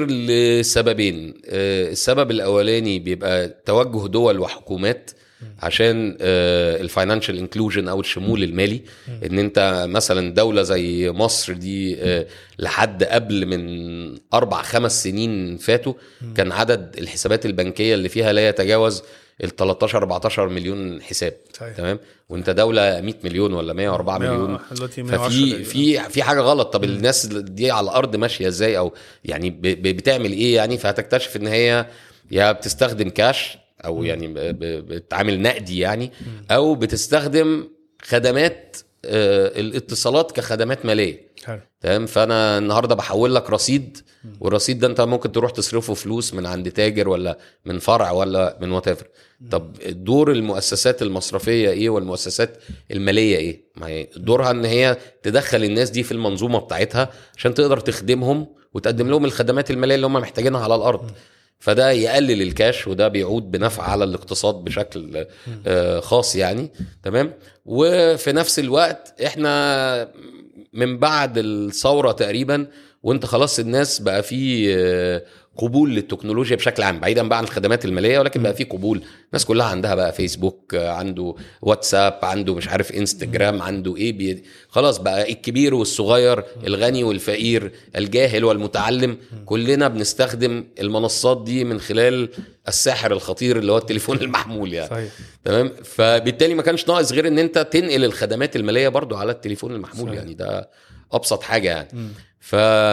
لسببين آه، السبب الاولاني بيبقى توجه دول وحكومات عشان الفاينانشال انكلوجن او الشمول المالي ان انت مثلا دوله زي مصر دي آه، لحد قبل من اربع خمس سنين فاتوا كان عدد الحسابات البنكيه اللي فيها لا يتجاوز ال 13 14 مليون حساب صحيح. تمام وانت دوله 100 مليون ولا 104 مليون دلوقتي 110 ففي تقريباً. في في حاجه غلط طب الناس دي على الارض ماشيه ازاي او يعني ب- ب- بتعمل ايه يعني فهتكتشف ان هي يا بتستخدم كاش او يعني ب- ب- بتعامل نقدي يعني او بتستخدم خدمات آه، الاتصالات كخدمات ماليه حلو تمام فانا النهارده بحول لك رصيد والرصيد ده انت ممكن تروح تصرفه فلوس من عند تاجر ولا من فرع ولا من وات طب دور المؤسسات المصرفيه ايه والمؤسسات الماليه ايه ما هي دورها ان هي تدخل الناس دي في المنظومه بتاعتها عشان تقدر تخدمهم وتقدم لهم الخدمات الماليه اللي هم محتاجينها على الارض فده يقلل الكاش وده بيعود بنفع على الاقتصاد بشكل آه، خاص يعني تمام وفي نفس الوقت احنا من بعد الثوره تقريبا وانت خلاص الناس بقى في آه، قبول للتكنولوجيا بشكل عام بعيدا بقى عن الخدمات الماليه ولكن بقى في قبول الناس كلها عندها بقى فيسبوك آه، عنده واتساب عنده مش عارف انستجرام عنده ايه بي... خلاص بقى الكبير والصغير الغني والفقير الجاهل والمتعلم كلنا بنستخدم المنصات دي من خلال الساحر الخطير اللي هو التليفون المحمول يعني صحيح تمام فبالتالي ما كانش ناقص غير ان انت تنقل الخدمات الماليه برضو على التليفون المحمول صحيح. يعني ده ابسط حاجه يعني مم. ف...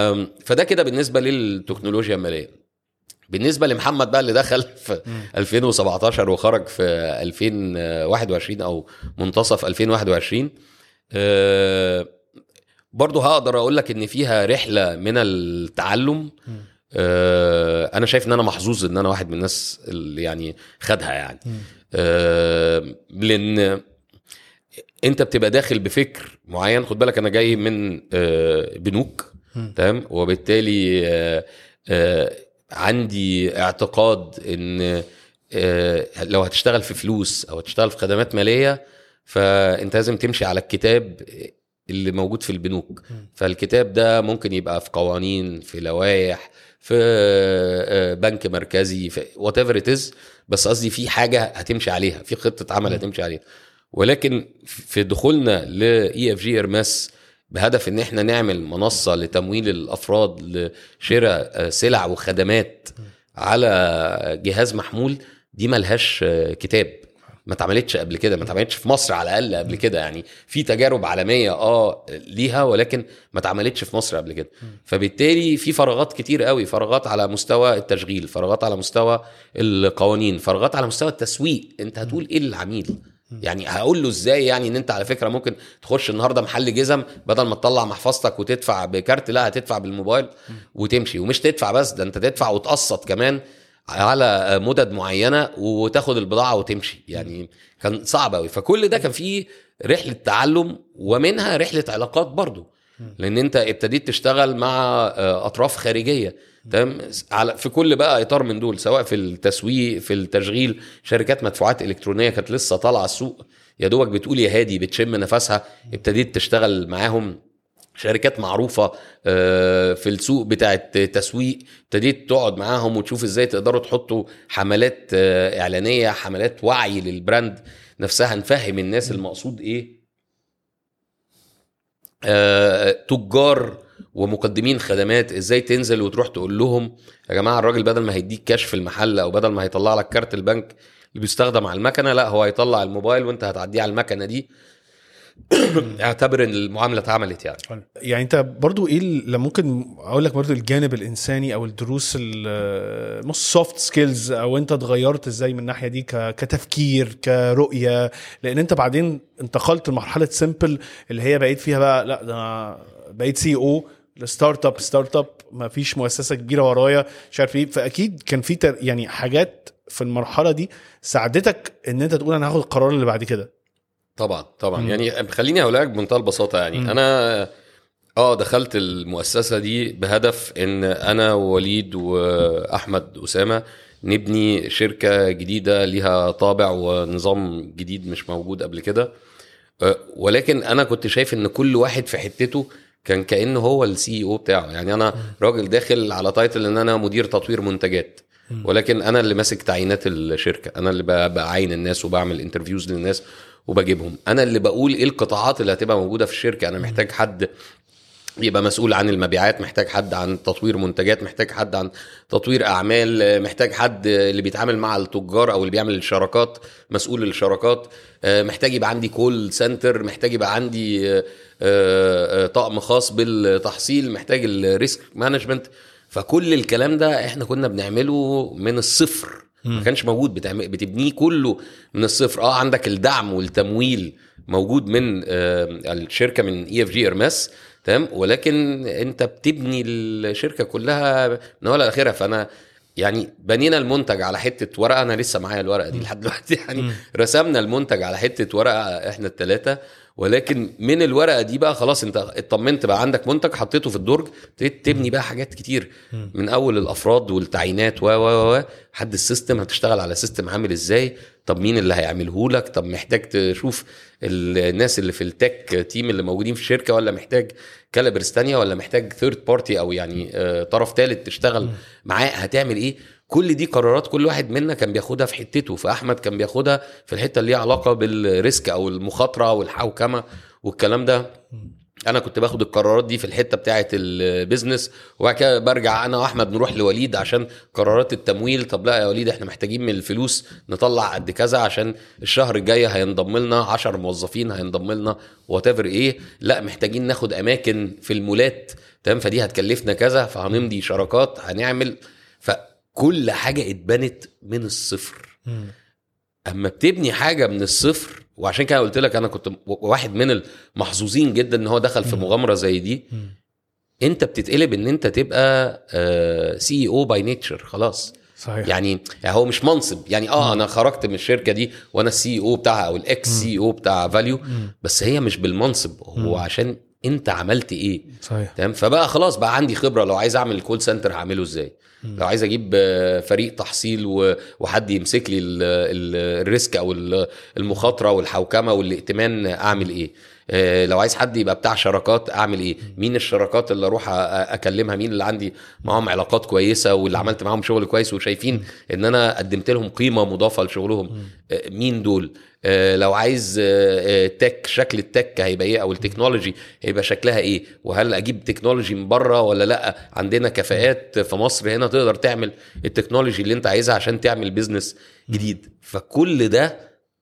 فده كده بالنسبه للتكنولوجيا الماليه بالنسبه لمحمد بقى اللي دخل في 2017 وخرج في 2021 او منتصف 2021 آه، برضو هقدر اقول لك ان فيها رحله من التعلم آه، انا شايف ان انا محظوظ ان انا واحد من الناس اللي يعني خدها يعني آه، لان انت بتبقى داخل بفكر معين خد بالك انا جاي من آه، بنوك تمام وبالتالي آه، آه، عندي اعتقاد ان آه، لو هتشتغل في فلوس او هتشتغل في خدمات ماليه فانت لازم تمشي على الكتاب اللي موجود في البنوك فالكتاب ده ممكن يبقى في قوانين في لوائح في آه، بنك مركزي في وات ايفر ات از بس قصدي في حاجه هتمشي عليها في خطه عمل هتمشي عليها ولكن في دخولنا لاي اف جي ارماس بهدف ان احنا نعمل منصه لتمويل الافراد لشراء آه، سلع وخدمات على جهاز محمول دي ملهاش آه، كتاب ما اتعملتش قبل كده ما اتعملتش في مصر على الاقل قبل كده يعني في تجارب عالميه اه ليها ولكن ما اتعملتش في مصر قبل كده فبالتالي في فراغات كتير قوي فراغات على مستوى التشغيل فراغات على مستوى القوانين فراغات على مستوى التسويق انت هتقول ايه للعميل يعني هقول له ازاي يعني ان انت على فكره ممكن تخش النهارده محل جزم بدل ما تطلع محفظتك وتدفع بكارت لا هتدفع بالموبايل وتمشي ومش تدفع بس ده انت تدفع وتقسط كمان على مدد معينه وتاخد البضاعه وتمشي يعني كان صعب قوي فكل ده كان فيه رحله تعلم ومنها رحله علاقات برضو لان انت ابتديت تشتغل مع اطراف خارجيه تمام على في كل بقى اطار من دول سواء في التسويق في التشغيل شركات مدفوعات الكترونيه كانت لسه طالعه السوق يا دوبك بتقول يا هادي بتشم نفسها ابتديت تشتغل معاهم شركات معروفة في السوق بتاعت تسويق ابتديت تقعد معاهم وتشوف ازاي تقدروا تحطوا حملات اعلانية حملات وعي للبراند نفسها نفهم الناس المقصود ايه تجار ومقدمين خدمات ازاي تنزل وتروح تقول لهم يا جماعه الراجل بدل ما هيديك كاش في المحل او بدل ما هيطلع لك كارت البنك اللي بيستخدم على المكنه لا هو هيطلع الموبايل وانت هتعديه على المكنه دي اعتبر ان المعامله اتعملت يعني يعني انت برضو ايه اللي ممكن اقول لك برضو الجانب الانساني او الدروس مش سوفت سكيلز او انت اتغيرت ازاي من الناحيه دي كتفكير كرؤيه لان انت بعدين انتقلت لمرحله سيمبل اللي هي بقيت فيها بقى لا ده انا بقيت سي او الستارت اب ستارت اب ما فيش مؤسسه كبيره ورايا مش عارف ايه فاكيد كان في يعني حاجات في المرحله دي ساعدتك ان انت تقول انا هاخد القرار اللي بعد كده طبعا طبعا م. يعني خليني اقول لك بمنتهى البساطه يعني م. انا اه دخلت المؤسسه دي بهدف ان انا ووليد واحمد اسامه نبني شركه جديده ليها طابع ونظام جديد مش موجود قبل كده ولكن انا كنت شايف ان كل واحد في حتته كان كانه هو السي او بتاعه يعني انا راجل داخل على تايتل ان انا مدير تطوير منتجات ولكن انا اللي ماسك تعيينات الشركه انا اللي بعين الناس وبعمل انترفيوز للناس وبجيبهم انا اللي بقول ايه القطاعات اللي هتبقى موجوده في الشركه انا محتاج حد يبقى مسؤول عن المبيعات محتاج حد عن تطوير منتجات محتاج حد عن تطوير اعمال محتاج حد اللي بيتعامل مع التجار او اللي بيعمل الشراكات مسؤول الشراكات محتاج يبقى عندي كول سنتر محتاج يبقى عندي طقم خاص بالتحصيل محتاج الريسك مانجمنت فكل الكلام ده احنا كنا بنعمله من الصفر ما كانش موجود بتعمل بتبنيه كله من الصفر اه عندك الدعم والتمويل موجود من آه الشركه من اي اف جي ارماس تمام ولكن انت بتبني الشركه كلها من اولها لاخرها فانا يعني بنينا المنتج على حته ورقه انا لسه معايا الورقه دي لحد دلوقتي يعني رسمنا المنتج على حته ورقه احنا الثلاثه ولكن من الورقه دي بقى خلاص انت اطمنت بقى عندك منتج حطيته في الدرج ابتديت تبني بقى حاجات كتير من اول الافراد والتعيينات و و و حد السيستم هتشتغل على سيستم عامل ازاي طب مين اللي هيعمله لك طب محتاج تشوف الناس اللي في التك تيم اللي موجودين في الشركه ولا محتاج كالبرز تانية ولا محتاج ثيرد بارتي او يعني طرف ثالث تشتغل معاه هتعمل ايه كل دي قرارات كل واحد منا كان بياخدها في حتته فاحمد كان بياخدها في الحته اللي ليها علاقه بالريسك او المخاطره والحوكمه والكلام ده انا كنت باخد القرارات دي في الحته بتاعه البيزنس وبعد كده برجع انا واحمد نروح لوليد عشان قرارات التمويل طب لا يا وليد احنا محتاجين من الفلوس نطلع قد كذا عشان الشهر الجاي هينضم لنا 10 موظفين هينضم لنا وات ايه لا محتاجين ناخد اماكن في المولات تمام فدي هتكلفنا كذا فهنمضي شراكات هنعمل فكل حاجه اتبنت من الصفر اما بتبني حاجه من الصفر وعشان كده قلت لك انا كنت واحد من المحظوظين جدا ان هو دخل في مغامره زي دي انت بتتقلب ان انت تبقى سي او باي نيتشر خلاص صحيح يعني هو مش منصب يعني اه انا خرجت من الشركه دي وانا السي او بتاعها او الاكس سي او بتاع فاليو بس هي مش بالمنصب هو عشان انت عملت ايه صحيح تمام فبقى خلاص بقى عندي خبره لو عايز اعمل الكول سنتر هعمله ازاي لو عايز اجيب فريق تحصيل وحد يمسك لي الريسك او المخاطره والحوكمه والائتمان اعمل ايه لو عايز حد يبقى بتاع شراكات اعمل ايه مين الشراكات اللي اروح اكلمها مين اللي عندي معاهم علاقات كويسه واللي عملت معاهم شغل كويس وشايفين ان انا قدمت لهم قيمه مضافه لشغلهم مين دول لو عايز تك شكل التك هيبقى ايه او التكنولوجي هيبقى شكلها ايه وهل اجيب تكنولوجي من بره ولا لا عندنا كفاءات في مصر هنا تقدر تعمل التكنولوجي اللي انت عايزها عشان تعمل بيزنس جديد فكل ده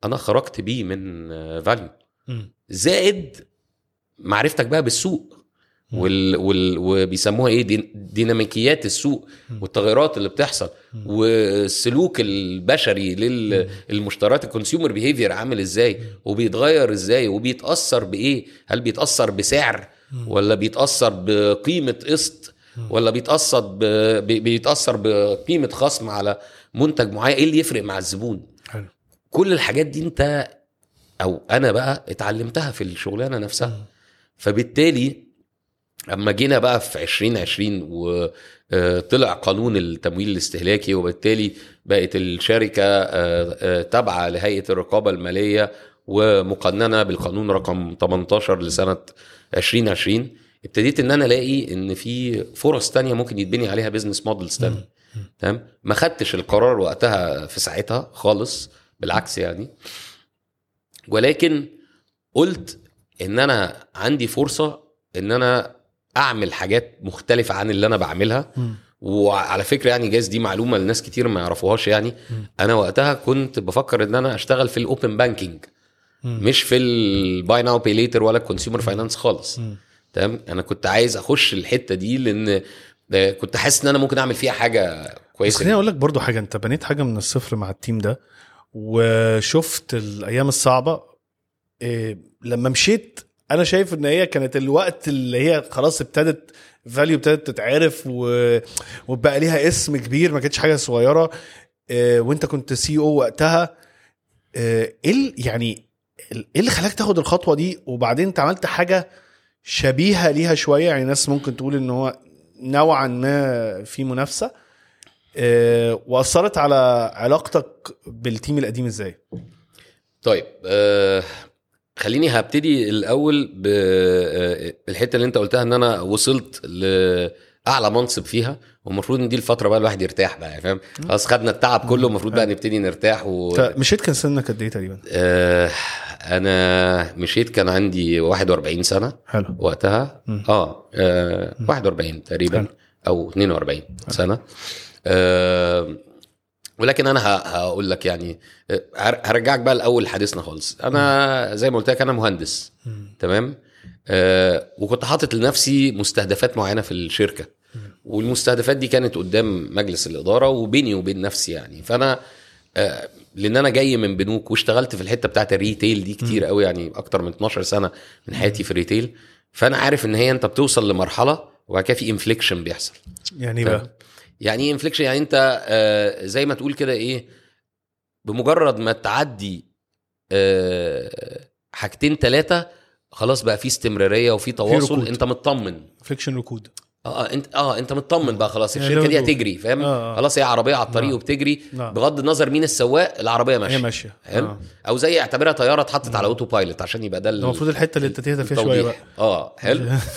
انا خرجت بيه من فاليو مم. زائد معرفتك بقى بالسوق وال... وال... وبيسموها ايه دين... ديناميكيات السوق والتغيرات اللي بتحصل والسلوك البشري للمشتريات الكونسيومر بيهيفير عامل ازاي وبيتغير ازاي وبيتاثر بايه هل بيتاثر بسعر ولا بيتاثر بقيمه قسط ولا بيتاثر ب... بي- بيتاثر بقيمه خصم على منتج معين ايه اللي يفرق مع الزبون حلو كل الحاجات دي انت او انا بقى اتعلمتها في الشغلانه نفسها فبالتالي اما جينا بقى في 2020 وطلع قانون التمويل الاستهلاكي وبالتالي بقت الشركه آه، آه، تابعه لهيئه الرقابه الماليه ومقننه بالقانون رقم 18 لسنه 2020 ابتديت ان انا الاقي ان في فرص تانية ممكن يتبني عليها بيزنس مودلز تانية تمام ما خدتش القرار وقتها في ساعتها خالص بالعكس يعني ولكن قلت ان انا عندي فرصه ان انا اعمل حاجات مختلفه عن اللي انا بعملها وعلى فكره يعني جايز دي معلومه لناس كتير ما يعرفوهاش يعني انا وقتها كنت بفكر ان انا اشتغل في الاوبن بانكينج مش في الباي ناو باي ليتر ولا الكونسيومر فاينانس خالص تمام انا كنت عايز اخش الحته دي لان آه، كنت حاسس ان انا ممكن اعمل فيها حاجه بس كويسه خليني اقول لك برضو حاجه انت بنيت حاجه من الصفر مع التيم ده وشفت الايام الصعبه إيه لما مشيت انا شايف ان هي كانت الوقت اللي هي خلاص ابتدت فاليو ابتدت تتعرف و... وبقى ليها اسم كبير ما كانتش حاجه صغيره إيه وانت كنت سي او وقتها إيه إيه ال- يعني ايه اللي خلاك تاخد الخطوه دي وبعدين انت عملت حاجه شبيهه ليها شويه يعني ناس ممكن تقول ان هو نوعا ما في منافسه آه، واثرت على علاقتك بالتيم القديم ازاي؟ طيب آه خليني هبتدي الاول ب- بالحته اللي انت قلتها ان انا وصلت لاعلى منصب فيها والمفروض ان دي الفتره بقى الواحد يرتاح بقى يعني فاهم خلاص خدنا التعب كله المفروض بقى نبتدي نرتاح و... انت مشيت كان سنك قد ايه تقريبا؟ آه انا مشيت كان عندي 41 سنه حلو وقتها اه, آه 41 تقريبا حلو. او 42 سنه آه ولكن انا ه- هقول لك يعني آه، هر- هرجعك بقى لاول حديثنا خالص انا زي ما قلت لك انا مهندس تمام آه وكنت حاطط لنفسي مستهدفات معينه في الشركه والمستهدفات دي كانت قدام مجلس الاداره وبيني وبين نفسي يعني فانا آه لان انا جاي من بنوك واشتغلت في الحته بتاعت الريتيل دي كتير قوي يعني اكتر من 12 سنه من حياتي في الريتيل فانا عارف ان هي انت بتوصل لمرحله وبعد كده في انفليكشن بيحصل يعني ايه بقى؟ يعني ايه انفليكشن يعني انت آه زي ما تقول كده ايه بمجرد ما تعدي آه حاجتين ثلاثه خلاص بقى في استمراريه وفي تواصل ركود. انت مطمن فليكشن ركود اه انت اه انت مطمن بقى خلاص يعني الشركه دي لو- هتجري فاهم آه، آه. خلاص هي عربيه على الطريق نعم. وبتجري نعم. بغض النظر مين السواق العربيه هي ماشيه ماشيه حلو آه. او زي اعتبرها طياره اتحطت على اوتو بايلوت عشان يبقى ده ال- ده المفروض الحته اللي انت تهدى فيها شويه التوضيح. بقى اه حلو ف...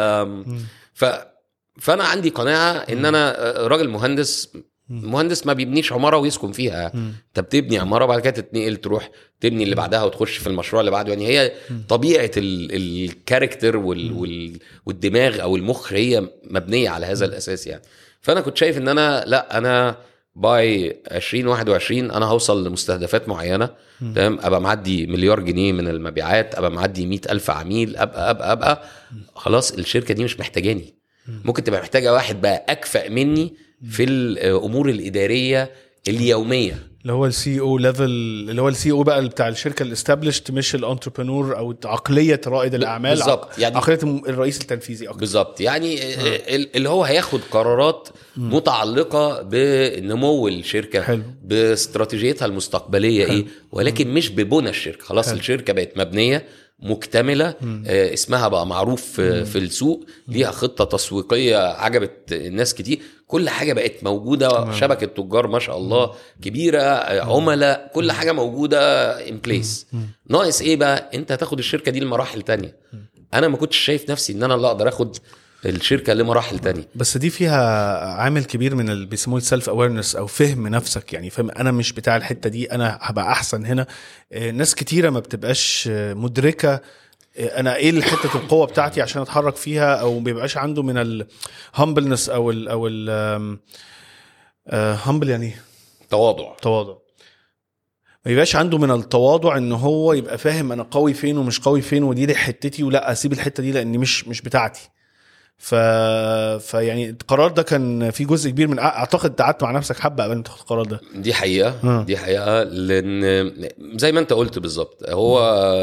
ف فانا عندي قناعه ان انا راجل مهندس مهندس ما بيبنيش عماره ويسكن فيها انت بتبني عماره وبعد كده تتنقل تروح تبني اللي بعدها وتخش في المشروع اللي بعده يعني هي طبيعه ال... الكاركتر وال... وال... والدماغ او المخ هي مبنيه على هذا الاساس يعني فانا كنت شايف ان انا لا انا باي 2021 انا هوصل لمستهدفات معينه تمام ابقى معدي مليار جنيه من المبيعات ابقى معدي 100 الف عميل ابقى ابقى ابقى خلاص الشركه دي مش محتاجاني ممكن تبقى محتاجه واحد بقى اكفأ مني في الامور الاداريه اليوميه اللي هو السي او ليفل اللي هو السي او بقى بتاع الشركه الاستابلشت مش الانتربرنور او عقليه رائد الاعمال بالظبط. عق- يعني- عقليه الم- الرئيس التنفيذي اكتر بالظبط يعني ال- اللي هو هياخد قرارات متعلقه بنمو الشركه حلو. باستراتيجيتها المستقبليه ايه ولكن مش ببنى الشركه خلاص حلو. الشركه بقت مبنيه مكتمله آه اسمها بقى معروف في, في السوق ليها خطه تسويقيه عجبت الناس كتير كل حاجه بقت موجوده شبكه تجار ما شاء الله كبيره آه، عملاء كل حاجه موجوده ان بليس ناقص ايه بقى انت هتاخد الشركه دي لمراحل تانية انا ما كنتش شايف نفسي ان انا اللي اقدر اخد الشركه لمراحل تانية بس دي فيها عامل كبير من اللي بيسموه السيلف اويرنس او فهم نفسك يعني فهم انا مش بتاع الحته دي انا هبقى احسن هنا آه، ناس كتيره ما بتبقاش آه، مدركه آه، انا ايه حته القوه بتاعتي عشان اتحرك فيها او ما بيبقاش عنده من الهمبلنس او ال او ال هامبل يعني إيه؟ تواضع تواضع ما يبقاش عنده من التواضع ان هو يبقى فاهم انا قوي فين ومش قوي فين ودي دي حتتي ولا اسيب الحته دي لان مش مش بتاعتي ف... فيعني القرار ده كان في جزء كبير من اعتقد قعدت مع نفسك حبه قبل ما تاخد القرار ده دي حقيقه آه. دي حقيقه لان زي ما انت قلت بالظبط هو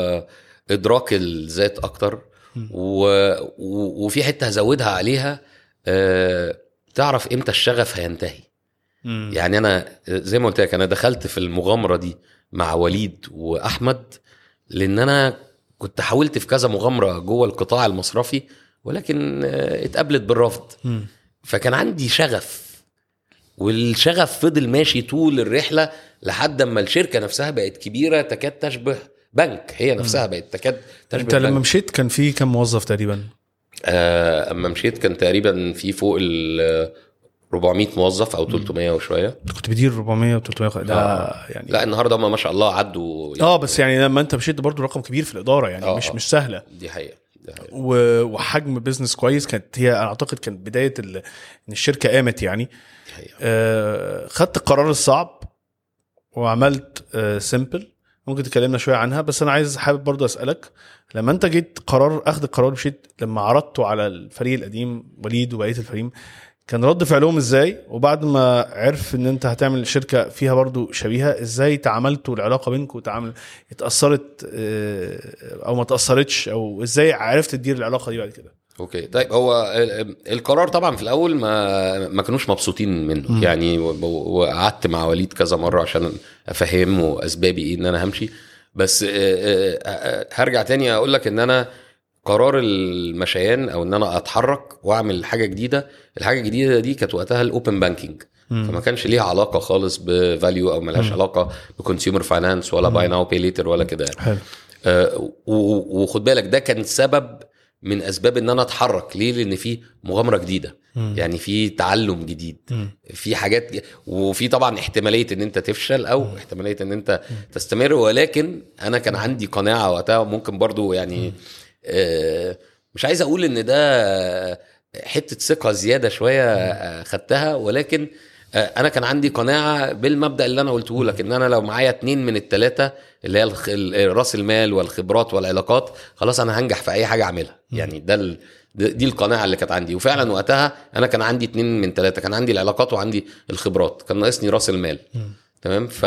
ادراك الذات اكتر و... و... وفي حته هزودها عليها آه، تعرف امتى الشغف هينتهي يعني انا زي ما قلت لك انا دخلت في المغامره دي مع وليد واحمد لان انا كنت حاولت في كذا مغامره جوه القطاع المصرفي ولكن آه، اتقابلت بالرفض مم. فكان عندي شغف والشغف فضل ماشي طول الرحله لحد اما الشركه نفسها بقت كبيره تكاد تشبه بنك هي نفسها بقت تكاد تشبه انت لما بنك. مشيت كان في كم موظف تقريبا آه اما مشيت كان تقريبا في فوق ال 400 موظف او 300 وشويه انت كنت بتدير 400 و 300 ده آه. يعني لا النهارده هم ما شاء الله عدوا اه بس يعني لما انت مشيت برضو رقم كبير في الاداره يعني آه، مش آه. مش سهله دي حقيقه دي حقيقه و- وحجم بزنس كويس كانت هي انا اعتقد كانت بدايه ال... ان الشركه قامت يعني دي حقيقه آه خدت القرار الصعب وعملت آه سيمبل ممكن تكلمنا شويه عنها بس انا عايز حابب برضو اسالك لما انت جيت قرار اخذ القرار مشيت لما عرضته على الفريق القديم وليد وبقيه الفريق كان رد فعلهم ازاي وبعد ما عرف ان انت هتعمل شركه فيها برضو شبيهه ازاي تعاملتوا العلاقه بينكم وتعامل اتاثرت آه، او ما تاثرتش او ازاي عرفت تدير العلاقه دي بعد كده اوكي طيب هو ال- القرار طبعا في الاول ما ما كانوش مبسوطين منه يعني و- و- وقعدت مع وليد كذا مره عشان افهمه اسبابي ايه ان انا همشي بس آه، آه، آه، هرجع تاني اقول لك ان انا قرار المشيان او ان انا اتحرك واعمل حاجه جديده الحاجه الجديده دي كانت وقتها الاوبن بانكينج فما كانش ليها علاقه خالص بفاليو او ملهاش علاقه بكونسيومر فاينانس ولا باي ناو بي ليتر ولا كده يعني. حلو آه، و- و- وخد بالك ده كان سبب من اسباب ان انا اتحرك ليه لان في مغامره جديده مم. يعني في تعلم جديد مم. في حاجات وفي طبعا احتماليه ان انت تفشل او احتماليه ان انت تستمر ولكن انا كان عندي قناعه وقتها ممكن برضو يعني آه، مش عايز اقول ان ده حته ثقه زياده شويه آه، خدتها ولكن آه، انا كان عندي قناعه بالمبدا اللي انا قلته لك ان انا لو معايا اتنين من التلاته اللي هي الخ- ال- راس المال والخبرات والعلاقات خلاص انا هنجح في اي حاجه اعملها يعني ده ال... ده- دي القناعه اللي كانت عندي وفعلا وقتها انا كان عندي اتنين من ثلاثه كان عندي العلاقات وعندي الخبرات كان ناقصني راس المال تمام ف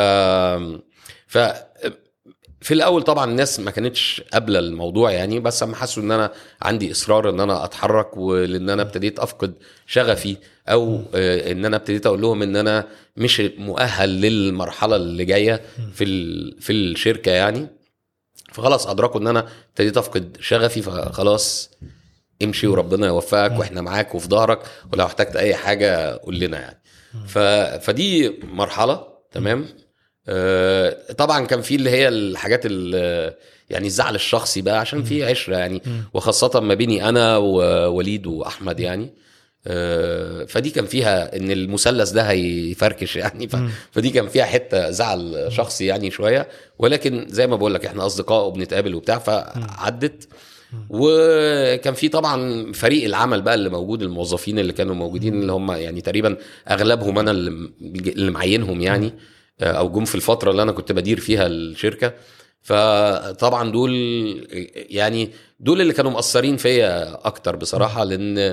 ف في الاول طبعا الناس ما كانتش قابله الموضوع يعني بس اما حسوا ان انا عندي اصرار ان انا اتحرك ولان انا ابتديت افقد شغفي او آه، ان انا ابتديت اقول لهم ان انا مش مؤهل للمرحله اللي جايه في ال- في الشركه يعني فخلاص ادركوا ان انا ابتديت افقد شغفي فخلاص امشي وربنا يوفقك واحنا معاك وفي ظهرك ولو احتجت اي حاجه قول لنا يعني ف... فدي مرحله تمام آه طبعا كان في اللي هي الحاجات ال- يعني الزعل الشخصي بقى عشان في عشره يعني وخاصه ما بيني انا ووليد واحمد يعني آه، فدي كان فيها ان المثلث ده هيفركش يعني ف... فدي كان فيها حته زعل شخصي يعني شويه ولكن زي ما بقول لك احنا اصدقاء وبنتقابل وبتاع فعدت وكان في طبعا فريق العمل بقى اللي موجود الموظفين اللي كانوا موجودين اللي هم يعني تقريبا اغلبهم انا اللي اللي معينهم يعني آه، او جم في الفتره اللي انا كنت بدير فيها الشركه فطبعا دول يعني دول اللي كانوا مأثرين فيا اكتر بصراحه لان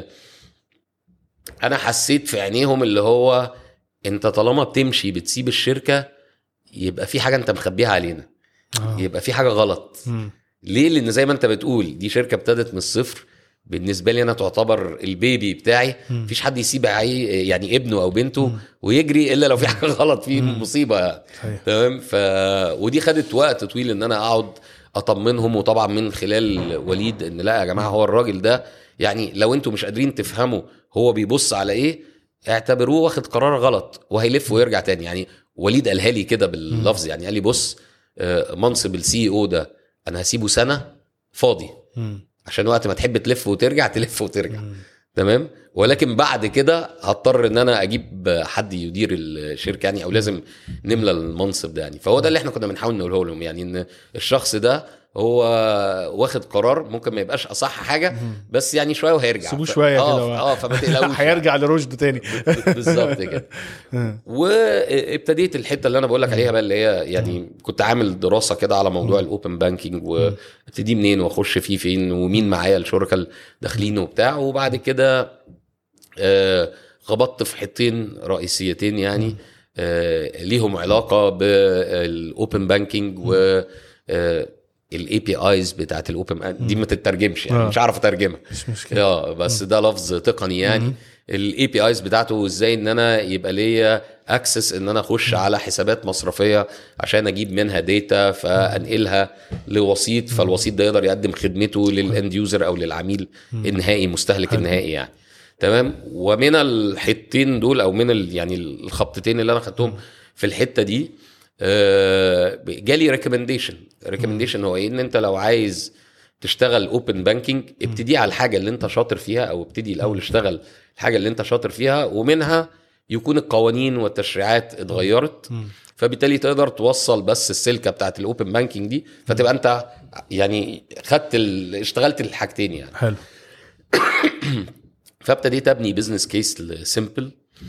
انا حسيت في عينيهم اللي هو انت طالما بتمشي بتسيب الشركه يبقى في حاجه انت مخبيها علينا آه. يبقى في حاجه غلط مم. ليه لان زي ما انت بتقول دي شركه ابتدت من الصفر بالنسبه لي انا تعتبر البيبي بتاعي مفيش حد يسيب عي- يعني ابنه او بنته ويجري الا لو في حاجه غلط في مصيبه يعني صحيح. تمام ف ودي خدت وقت طويل ان انا اقعد اطمنهم وطبعا من خلال وليد ان لا يا جماعه هو الراجل ده يعني لو انتوا مش قادرين تفهموا هو بيبص على ايه اعتبروه واخد قرار غلط وهيلف ويرجع تاني يعني وليد قالها لي كده باللفظ يعني قال لي بص آه، منصب السي او ده انا هسيبه سنه فاضي مم. عشان وقت ما تحب تلف وترجع تلف وترجع تمام ولكن بعد كده هضطر ان انا اجيب حد يدير الشركه يعني او لازم نملى المنصب ده يعني فهو ده اللي احنا كنا بنحاول نقوله لهم يعني ان الشخص ده هو واخد قرار ممكن ما يبقاش اصح حاجه بس يعني شويه وهيرجع سيبوه ف- شوية اه كده. اه فما تقلقوش هيرجع لرشده تاني بالظبط كده وابتديت الحته اللي انا بقول لك عليها بقى اللي هي يعني كنت عامل دراسه كده على موضوع الاوبن بانكينج وابتدي منين واخش فيه فين ومين معايا الشركاء الداخلين وبتاع وبعد كده آه، خبطت في حتتين رئيسيتين يعني آه، ليهم علاقه بالاوبن بانكينج و الاي بي ايز بتاعت الاوبن دي ما تترجمش يعني آه. مش عارف اترجمها مش مشكله اه بس ده لفظ تقني يعني الاي بي ايز بتاعته ازاي ان انا يبقى ليا اكسس ان انا اخش على حسابات مصرفيه عشان اجيب منها داتا فانقلها لوسيط فالوسيط ده يقدر يقدم خدمته للاند يوزر او للعميل النهائي مستهلك النهائي يعني تمام ومن الحتتين دول او من ال يعني الخبطتين اللي انا خدتهم في الحته دي آه، جالي ريكومنديشن ريكومنديشن هو ايه ان انت لو عايز تشتغل اوبن بانكينج ابتدي على الحاجه اللي انت شاطر فيها او ابتدي الاول اشتغل الحاجه اللي انت شاطر فيها ومنها يكون القوانين والتشريعات اتغيرت فبالتالي تقدر توصل بس السلكه بتاعت الاوبن بانكينج دي فتبقى انت يعني خدت ال... اشتغلت الحاجتين يعني حلو فابتديت ابني بزنس كيس سيمبل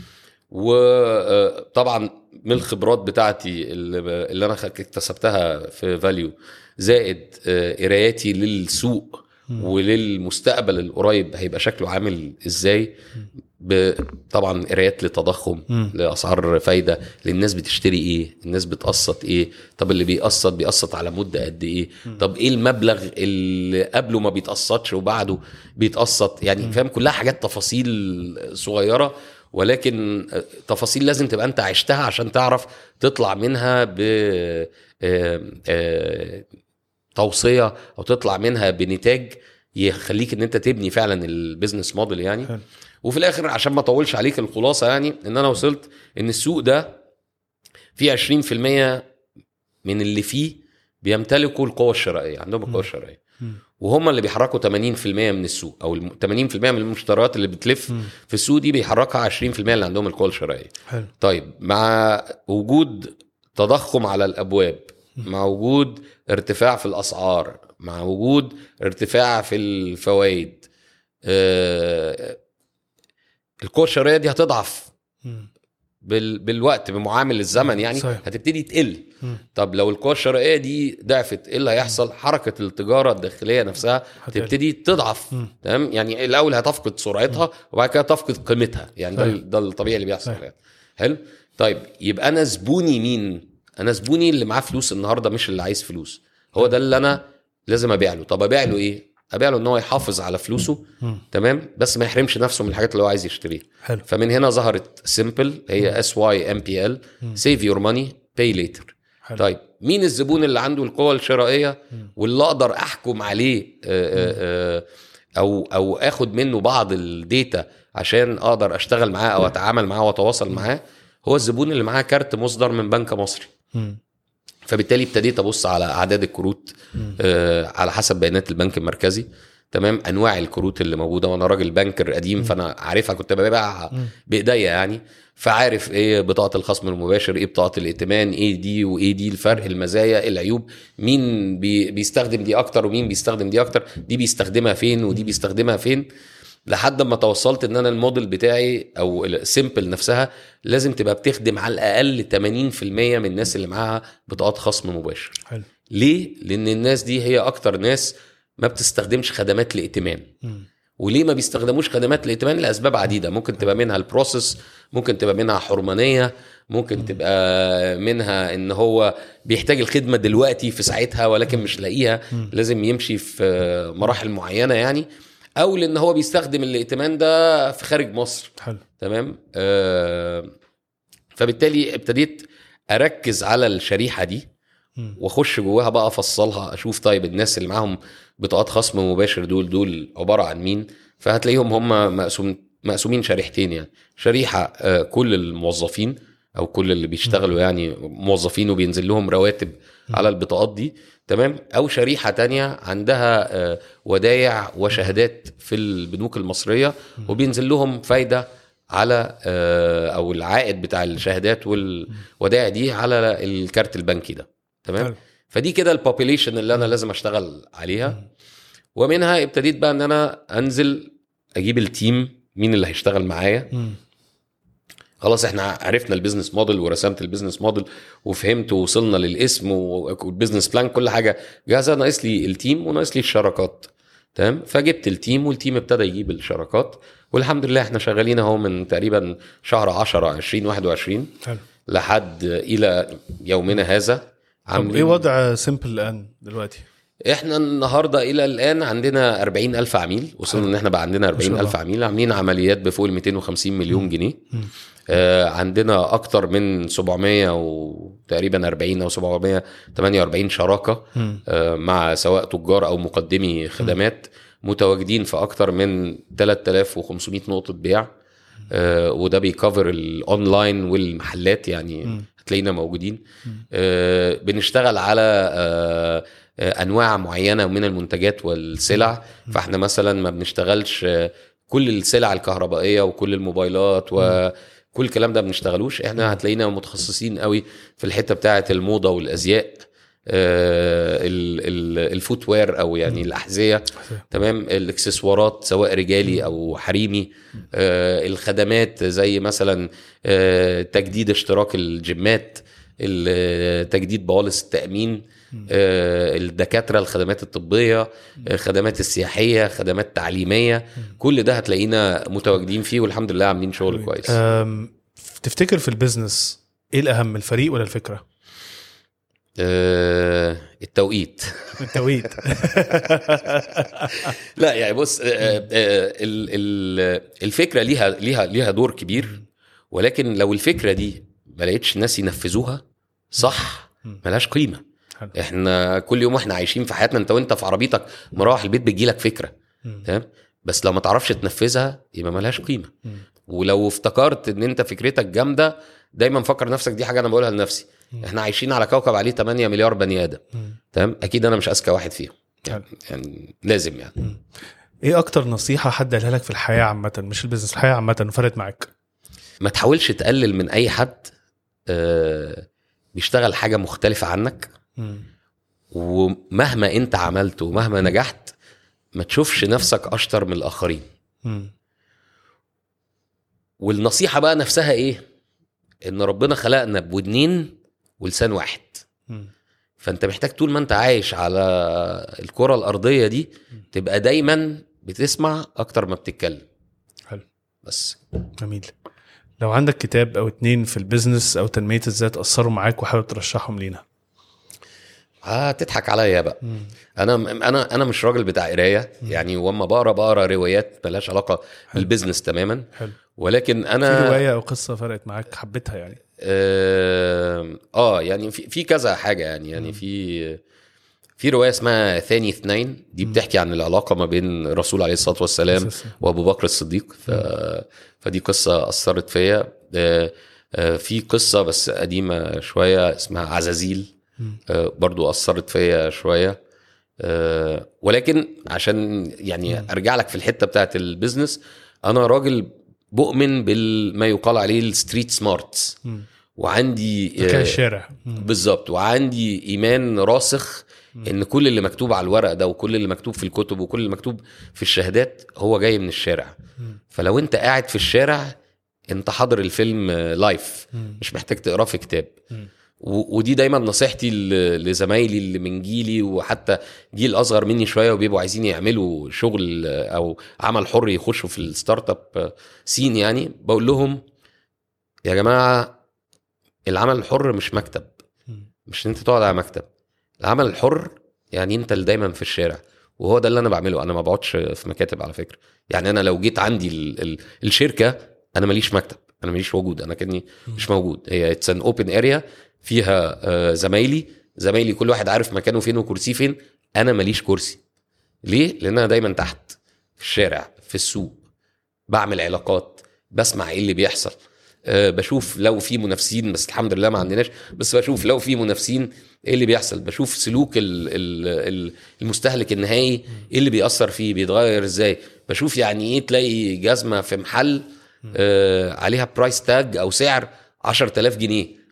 وطبعا من الخبرات بتاعتي اللي اللي انا خ- اكتسبتها في فاليو زائد آه، قراياتي للسوق وللمستقبل القريب هيبقى شكله عامل ازاي ب- طبعا قرايات للتضخم لاسعار فايده للناس بتشتري ايه الناس بتقسط ايه طب اللي بيقسط بيقسط على مده قد ايه طب ايه المبلغ اللي قبله ما بيتقسطش وبعده بيتقسط يعني فاهم كلها حاجات تفاصيل صغيره ولكن تفاصيل لازم تبقى انت عشتها عشان تعرف تطلع منها ب آه، آه، توصيه او تطلع منها بنتاج يخليك ان انت تبني فعلا البيزنس موديل يعني حلو. وفي الاخر عشان ما اطولش عليك الخلاصه يعني ان انا وصلت ان السوق ده فيه 20% من اللي فيه بيمتلكوا القوه الشرائيه عندهم القوه الشرائيه وهم اللي بيحركوا 80% من السوق او الم- 80% من المشتريات اللي بتلف في السوق دي بيحركها 20% اللي عندهم القوه الشرائيه حلو طيب مع وجود تضخم على الابواب مع وجود ارتفاع في الاسعار مع وجود ارتفاع في الفوائد آه، القوه الشرائيه دي هتضعف مم. بال... بالوقت بمعامل الزمن يعني صحيح. هتبتدي تقل مم. طب لو القوى الشرائيه دي ضعفت ايه اللي هيحصل حركه التجاره الداخليه نفسها هتقل. تبتدي تضعف مم. تمام يعني الاول هتفقد سرعتها وبعد كده تفقد قيمتها يعني ده صحيح. ال- ده الطبيعي اللي بيحصل صحيح. يعني حلو طيب يبقى انا زبوني مين انا زبوني اللي معاه فلوس النهارده مش اللي عايز فلوس هو ده اللي انا لازم ابيع له طب ابيع له ايه ابيع له ان هو يحافظ على فلوسه مم. تمام بس ما يحرمش نفسه من الحاجات اللي هو عايز يشتريها حلو فمن هنا ظهرت سيمبل هي اس واي ام بي ال سيف يور ماني باي ليتر حلو. طيب مين الزبون اللي عنده القوة الشرائية واللي اقدر احكم عليه آه، آه، آه، او او اخد منه بعض الديتا عشان اقدر اشتغل معاه او اتعامل معاه واتواصل معاه هو الزبون اللي معاه كارت مصدر من بنك مصري مم. فبالتالي ابتديت ابص على اعداد الكروت آه على حسب بيانات البنك المركزي تمام انواع الكروت اللي موجوده وانا راجل بنكر قديم فانا عارفها كنت ببيعها بايديا يعني فعارف ايه بطاقه الخصم المباشر ايه بطاقه الائتمان ايه دي وايه دي الفرق المزايا إيه العيوب مين بي بيستخدم دي اكتر ومين بيستخدم دي اكتر دي بيستخدمها فين ودي بيستخدمها فين لحد ما توصلت ان انا الموديل بتاعي او السيمبل نفسها لازم تبقى بتخدم على الاقل 80% من الناس اللي معاها بطاقات خصم مباشر حلو ليه لان الناس دي هي اكتر ناس ما بتستخدمش خدمات الائتمان مم. وليه ما بيستخدموش خدمات الائتمان لاسباب عديده ممكن تبقى منها البروسيس ممكن تبقى منها حرمانيه ممكن تبقى منها ان هو بيحتاج الخدمه دلوقتي في ساعتها ولكن مش لاقيها لازم يمشي في مراحل معينه يعني او لان هو بيستخدم الائتمان ده في خارج مصر حلو تمام آه فبالتالي ابتديت اركز على الشريحه دي مم. واخش جواها بقى افصلها اشوف طيب الناس اللي معاهم بطاقات خصم مباشر دول دول عباره عن مين فهتلاقيهم هم مقسوم مقسومين شريحتين يعني شريحه آه، كل الموظفين او كل اللي بيشتغلوا يعني موظفين وبينزل لهم رواتب على البطاقات دي تمام او شريحه تانية عندها آه، ودايع وشهادات في البنوك المصريه وبينزل لهم فايده على آه، او العائد بتاع الشهادات والودائع دي على الكارت البنكي ده تمام حلو. فدي كده البوبيليشن اللي انا لازم اشتغل عليها ومنها ابتديت بقى ان انا انزل اجيب التيم مين اللي هيشتغل معايا مم. خلاص احنا عرفنا البيزنس موديل ورسمت البيزنس موديل وفهمت ووصلنا للاسم والبيزنس بلان كل حاجه جاهزه ناقص لي التيم وناقص لي الشراكات تمام فجبت التيم والتيم ابتدى يجيب الشراكات والحمد لله احنا شغالين اهو من تقريبا شهر 10 2021 حلو لحد الى يومنا هذا طب ايه وضع سمبل الان دلوقتي؟ احنا النهارده الى الان عندنا 40 الف عميل وصلنا ان احنا بقى عندنا 40 الله. الف عميل عاملين عمليات بفوق ال 250 مليون جنيه مم. آه عندنا اكتر من 700 وتقريبا 40 او 748 شراكه مم. آه مع سواء تجار او مقدمي خدمات متواجدين في اكتر من 3500 نقطه بيع آه وده بيكفر الاونلاين والمحلات يعني مم. هتلاقينا موجودين آه بنشتغل على آه آه، انواع معينه من المنتجات والسلع فاحنا مثلا ما بنشتغلش آه، كل السلع الكهربائيه وكل الموبايلات وكل الكلام ده ما بنشتغلوش احنا هتلاقينا متخصصين قوي في الحته بتاعه الموضه والازياء آه، ال- ال- الفوت وير او يعني الاحذيه تمام الاكسسوارات سواء رجالي او حريمي آه، الخدمات زي مثلا آه، تجديد اشتراك الجيمات ال- تجديد بوالص التامين آه، الدكاتره الخدمات الطبيه الخدمات السياحيه خدمات تعليميه كل ده هتلاقينا متواجدين فيه والحمد لله عاملين شغل كويس أم، تفتكر في البيزنس ايه الاهم الفريق ولا الفكره؟ آه، التوقيت التوقيت لا يعني بص آه، آه، ال- ال- الفكره ليها ليها ليها دور كبير ولكن لو الفكره دي ما لقيتش ناس ينفذوها صح ملهاش قيمه حلو. احنا كل يوم واحنا عايشين في حياتنا انت وانت في عربيتك مروح البيت بتجيلك فكره مم. تمام بس لو ما تعرفش تنفذها يبقى ملهاش قيمه مم. ولو افتكرت ان انت فكرتك جامده دايما فكر نفسك دي حاجه انا بقولها لنفسي احنا عايشين على كوكب عليه 8 مليار بني ادم مم. تمام اكيد انا مش اذكى واحد فيهم حلو. يعني لازم يعني ايه اكتر نصيحه حد قالها لك في الحياه عامه مش البيزنس الحياه عامه وفرقت معاك؟ ما تحاولش تقلل من اي حد آه، بيشتغل حاجه مختلفه عنك مم. ومهما انت عملت ومهما نجحت ما تشوفش نفسك اشطر من الاخرين مم. والنصيحه بقى نفسها ايه ان ربنا خلقنا بودنين ولسان واحد مم. فانت محتاج طول ما انت عايش على الكره الارضيه دي تبقى دايما بتسمع اكتر ما بتتكلم حلو بس جميل لو عندك كتاب او اتنين في البيزنس او تنميه الذات اثروا معاك وحابب ترشحهم لينا هتضحك عليا بقى انا انا انا مش راجل بتاع قرايه يعني واما بقرا بقرا روايات ملهاش علاقه بالبيزنس تماما حلو ولكن في انا روايه او قصه فرقت معاك حبيتها يعني اه, آه يعني في, في كذا حاجه يعني يعني في في روايه اسمها ثاني اثنين دي بتحكي عن العلاقه ما بين الرسول عليه الصلاه والسلام أساساً. وابو بكر الصديق ف... فدي قصه اثرت فيا آه، آه، في قصه بس قديمه شويه اسمها عزازيل آه، برضو اثرت فيا شويه آه، ولكن عشان يعني ارجع لك في الحته بتاعت البيزنس انا راجل بؤمن بما يقال عليه الستريت سمارتس مم. وعندي ذكاء آه، الشارع مم. بالظبط وعندي ايمان راسخ ان كل اللي مكتوب على الورق ده وكل اللي مكتوب في الكتب وكل اللي مكتوب في الشهادات هو جاي من الشارع فلو انت قاعد في الشارع انت حاضر الفيلم آه، لايف مش محتاج تقراه في كتاب و- ودي دايما نصيحتي ل- لزمايلي اللي من جيلي وحتى جيل اصغر مني شويه وبيبقوا عايزين يعملوا شغل آه، او عمل حر يخشوا في الستارت اب آه، سين يعني بقول لهم يا جماعه العمل الحر مش مكتب مش إن انت تقعد على مكتب العمل الحر يعني انت اللي دايما في الشارع وهو ده اللي انا بعمله انا ما بقعدش في مكاتب على فكره يعني انا لو جيت عندي ال ال الشركه انا ماليش مكتب انا ماليش وجود انا كاني مش موجود هي اتس ان اوبن اريا فيها آه، زمايلي زمايلي كل واحد عارف مكانه فين وكرسيه فين انا ماليش كرسي ليه لان انا دايما تحت في الشارع في السوق بعمل علاقات بسمع ايه اللي بيحصل أه بشوف لو في منافسين بس الحمد لله ما عندناش بس بشوف لو في منافسين ايه اللي بيحصل بشوف سلوك ال ال ال المستهلك النهائي ايه اللي بيأثر فيه بيتغير ازاي بشوف يعني ايه تلاقي جزمة في محل آه عليها برايس تاج او سعر 10000 جنيه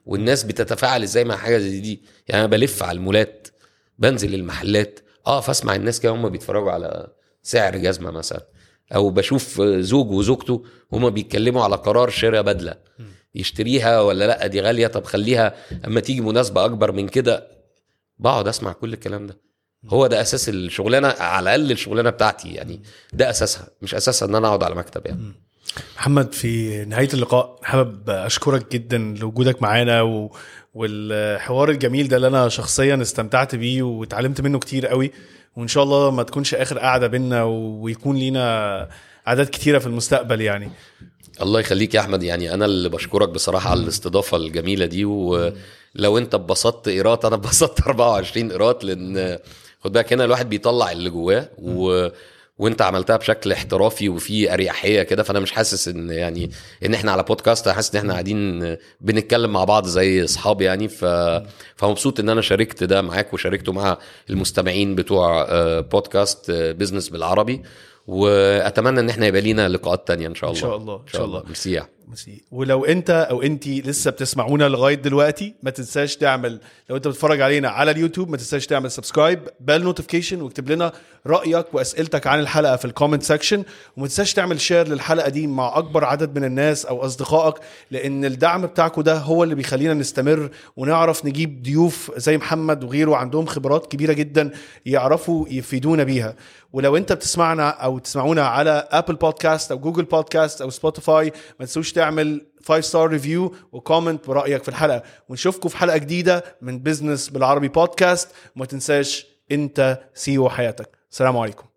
والناس بتتفاعل ازاي مع حاجه زي دي يعني انا بلف على المولات بنزل المحلات اقف اسمع الناس كده هم بيتفرجوا على سعر جزمه مثلا او بشوف زوج وزوجته هما بيتكلموا على قرار شراء بدله يشتريها ولا لا دي غاليه طب خليها اما تيجي مناسبه اكبر من كده بقعد اسمع كل الكلام ده هو ده اساس الشغلانه على الاقل الشغلانه بتاعتي يعني ده اساسها مش اساسها ان انا اقعد على مكتب يعني محمد في نهايه اللقاء حابب اشكرك جدا لوجودك معانا و... والحوار الجميل ده اللي انا شخصيا استمتعت بيه واتعلمت منه كتير قوي وان شاء الله ما تكونش اخر قعده بينا ويكون لينا عادات كتيره في المستقبل يعني الله يخليك يا احمد يعني انا اللي بشكرك بصراحه على الاستضافه الجميله دي ولو انت اتبسطت ايرات انا اتبسطت 24 ايرات لان خد بالك هنا الواحد بيطلع اللي جواه و وانت عملتها بشكل احترافي وفي اريحيه كده فانا مش حاسس ان يعني ان احنا على بودكاست انا حاسس ان احنا قاعدين بنتكلم مع بعض زي اصحاب يعني ف... فمبسوط ان انا شاركت ده معاك وشاركته مع المستمعين بتوع بودكاست بزنس بالعربي واتمنى ان احنا يبقى لينا لقاءات تانية ان شاء الله ان شاء الله ان شاء الله ميرسي ميرسي ولو انت او انت لسه بتسمعونا لغايه دلوقتي ما تنساش تعمل لو انت بتتفرج علينا على اليوتيوب ما تنساش تعمل سبسكرايب بال نوتيفيكيشن واكتب لنا رايك واسئلتك عن الحلقه في الكومنت سيكشن وما تنساش تعمل شير للحلقه دي مع اكبر عدد من الناس او اصدقائك لان الدعم بتاعكم ده هو اللي بيخلينا نستمر ونعرف نجيب ضيوف زي محمد وغيره عندهم خبرات كبيره جدا يعرفوا يفيدونا بيها ولو انت بتسمعنا او تسمعونا على ابل بودكاست او جوجل بودكاست او سبوتيفاي ما تنسوش تعمل 5 ستار ريفيو وكومنت برايك في الحلقه ونشوفكم في حلقه جديده من بزنس بالعربي بودكاست وما تنساش انت سيو حياتك السلام عليكم